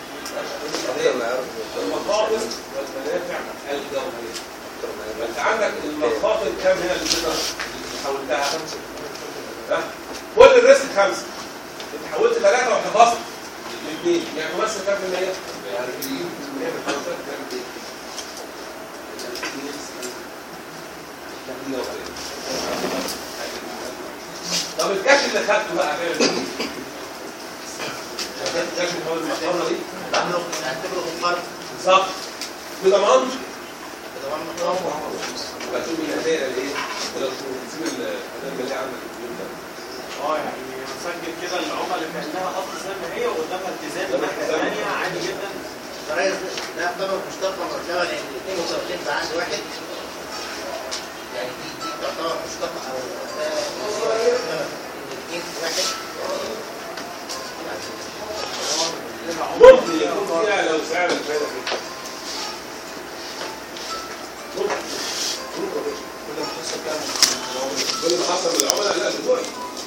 المخاطر والمنافع الجوهريه فانت عندك المخاطر كام هنا اللي تقدر اللي حولتها خمسه ها؟ كل الريسك خمسه انت حولت ثلاثه واحتفظت الاثنين يعني تمثل كام في المية؟ 40% من الخمسه كام في المية؟ طب الكاش اللي خدته بقى هتعمل ايه؟ خدت الكاش اللي هو المحفظه دي نعتبره مقارنة بالظبط بضمان طبعا محترم بتقول من الهدايا لايه؟ ولا تسيب الهدايا اللي عندك في اليوم ده اه يعني نسجل كده العملاء كانها اصل زي ما هي وقدامها التزام قدامها الناحيه التزام. الثانيه عادي جدا الرئيس ده يعتبر مشتقة مرتبة لأن الاثنين مرتبطين في عند واحد يعني دي دي تعتبر مشتقة أو ده مرتبة إن الاثنين في واحد يعني كل اللي حصل من العملاء لا دلوقتي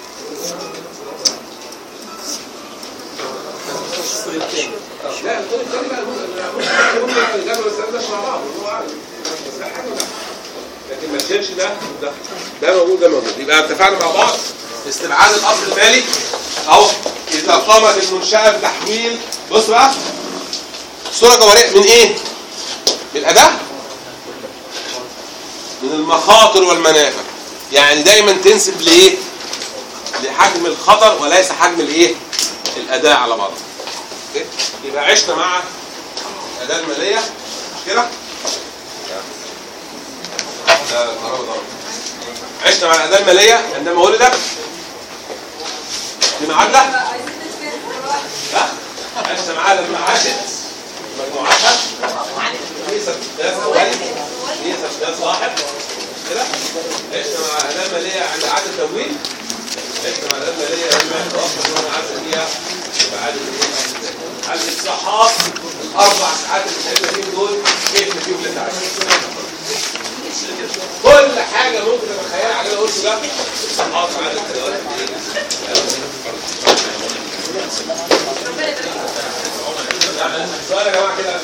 لا الدور الثاني بقى هم جابوا الثلاثة مع بعض هو عارف بس ده حاجة ولا حاجة. لكن ما تشيلش ده ده ده موجود ده موجود يبقى اتفقنا مع بعض استبعاد الاصل المالي اهو اذا قامت المنشاه بتحويل بص بقى صوره جوهريه من ايه؟ من الاداه من المخاطر والمنافع يعني دايما تنسب لايه؟ لحجم الخطر وليس حجم الايه؟ الاداه على بعضها أوكي؟ يبقى عشنا مع الاداه الماليه مش كده؟ لا لا ضرب ضرب. عشنا مع الاداه الماليه عندما ولدت بمعادله لا عشنا معاها لما عاشت مجموعاتها نسب ده والد نسب ده صاحب كده عشنا مع الاداه الماليه عند عدد تمويل عشنا مع الاداه الماليه لما يتوفر ان انا عارف فيها بعدد ايه هل الصحاب الاربع ساعات اللي ساعدنا فيهم دول كيف فيهم اللي انت عايزه كل حاجة ممكن تتخيلها على اللي قلته ده صحاب عدد الادوات سؤال يا جماعة كده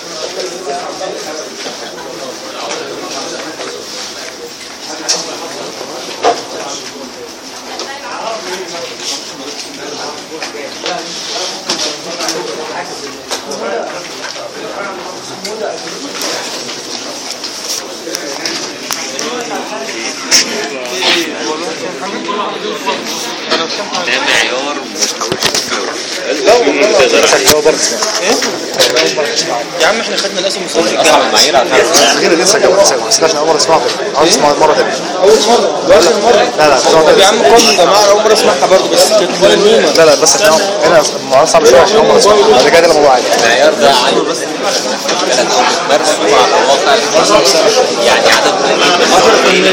ده معيار يا عم احنا خدنا الاسم مصطفى الجامعه كده لسه كده لسه ما سمعتش اول مره اسمعه كده عاوز اسمعه مره ثانيه اول مره ده اول مره لا لا اسمعه طب يا تاني. عم قوم يا جماعه اول مره اسمعها برضه بس كانت ملمومه لا لا بس احنا هنا الموضوع صعب شويه عشان اول مره اسمعه بعد كده ده الموضوع عادي المعيار ده عايز بس مرسوم على الواقع يعني عدد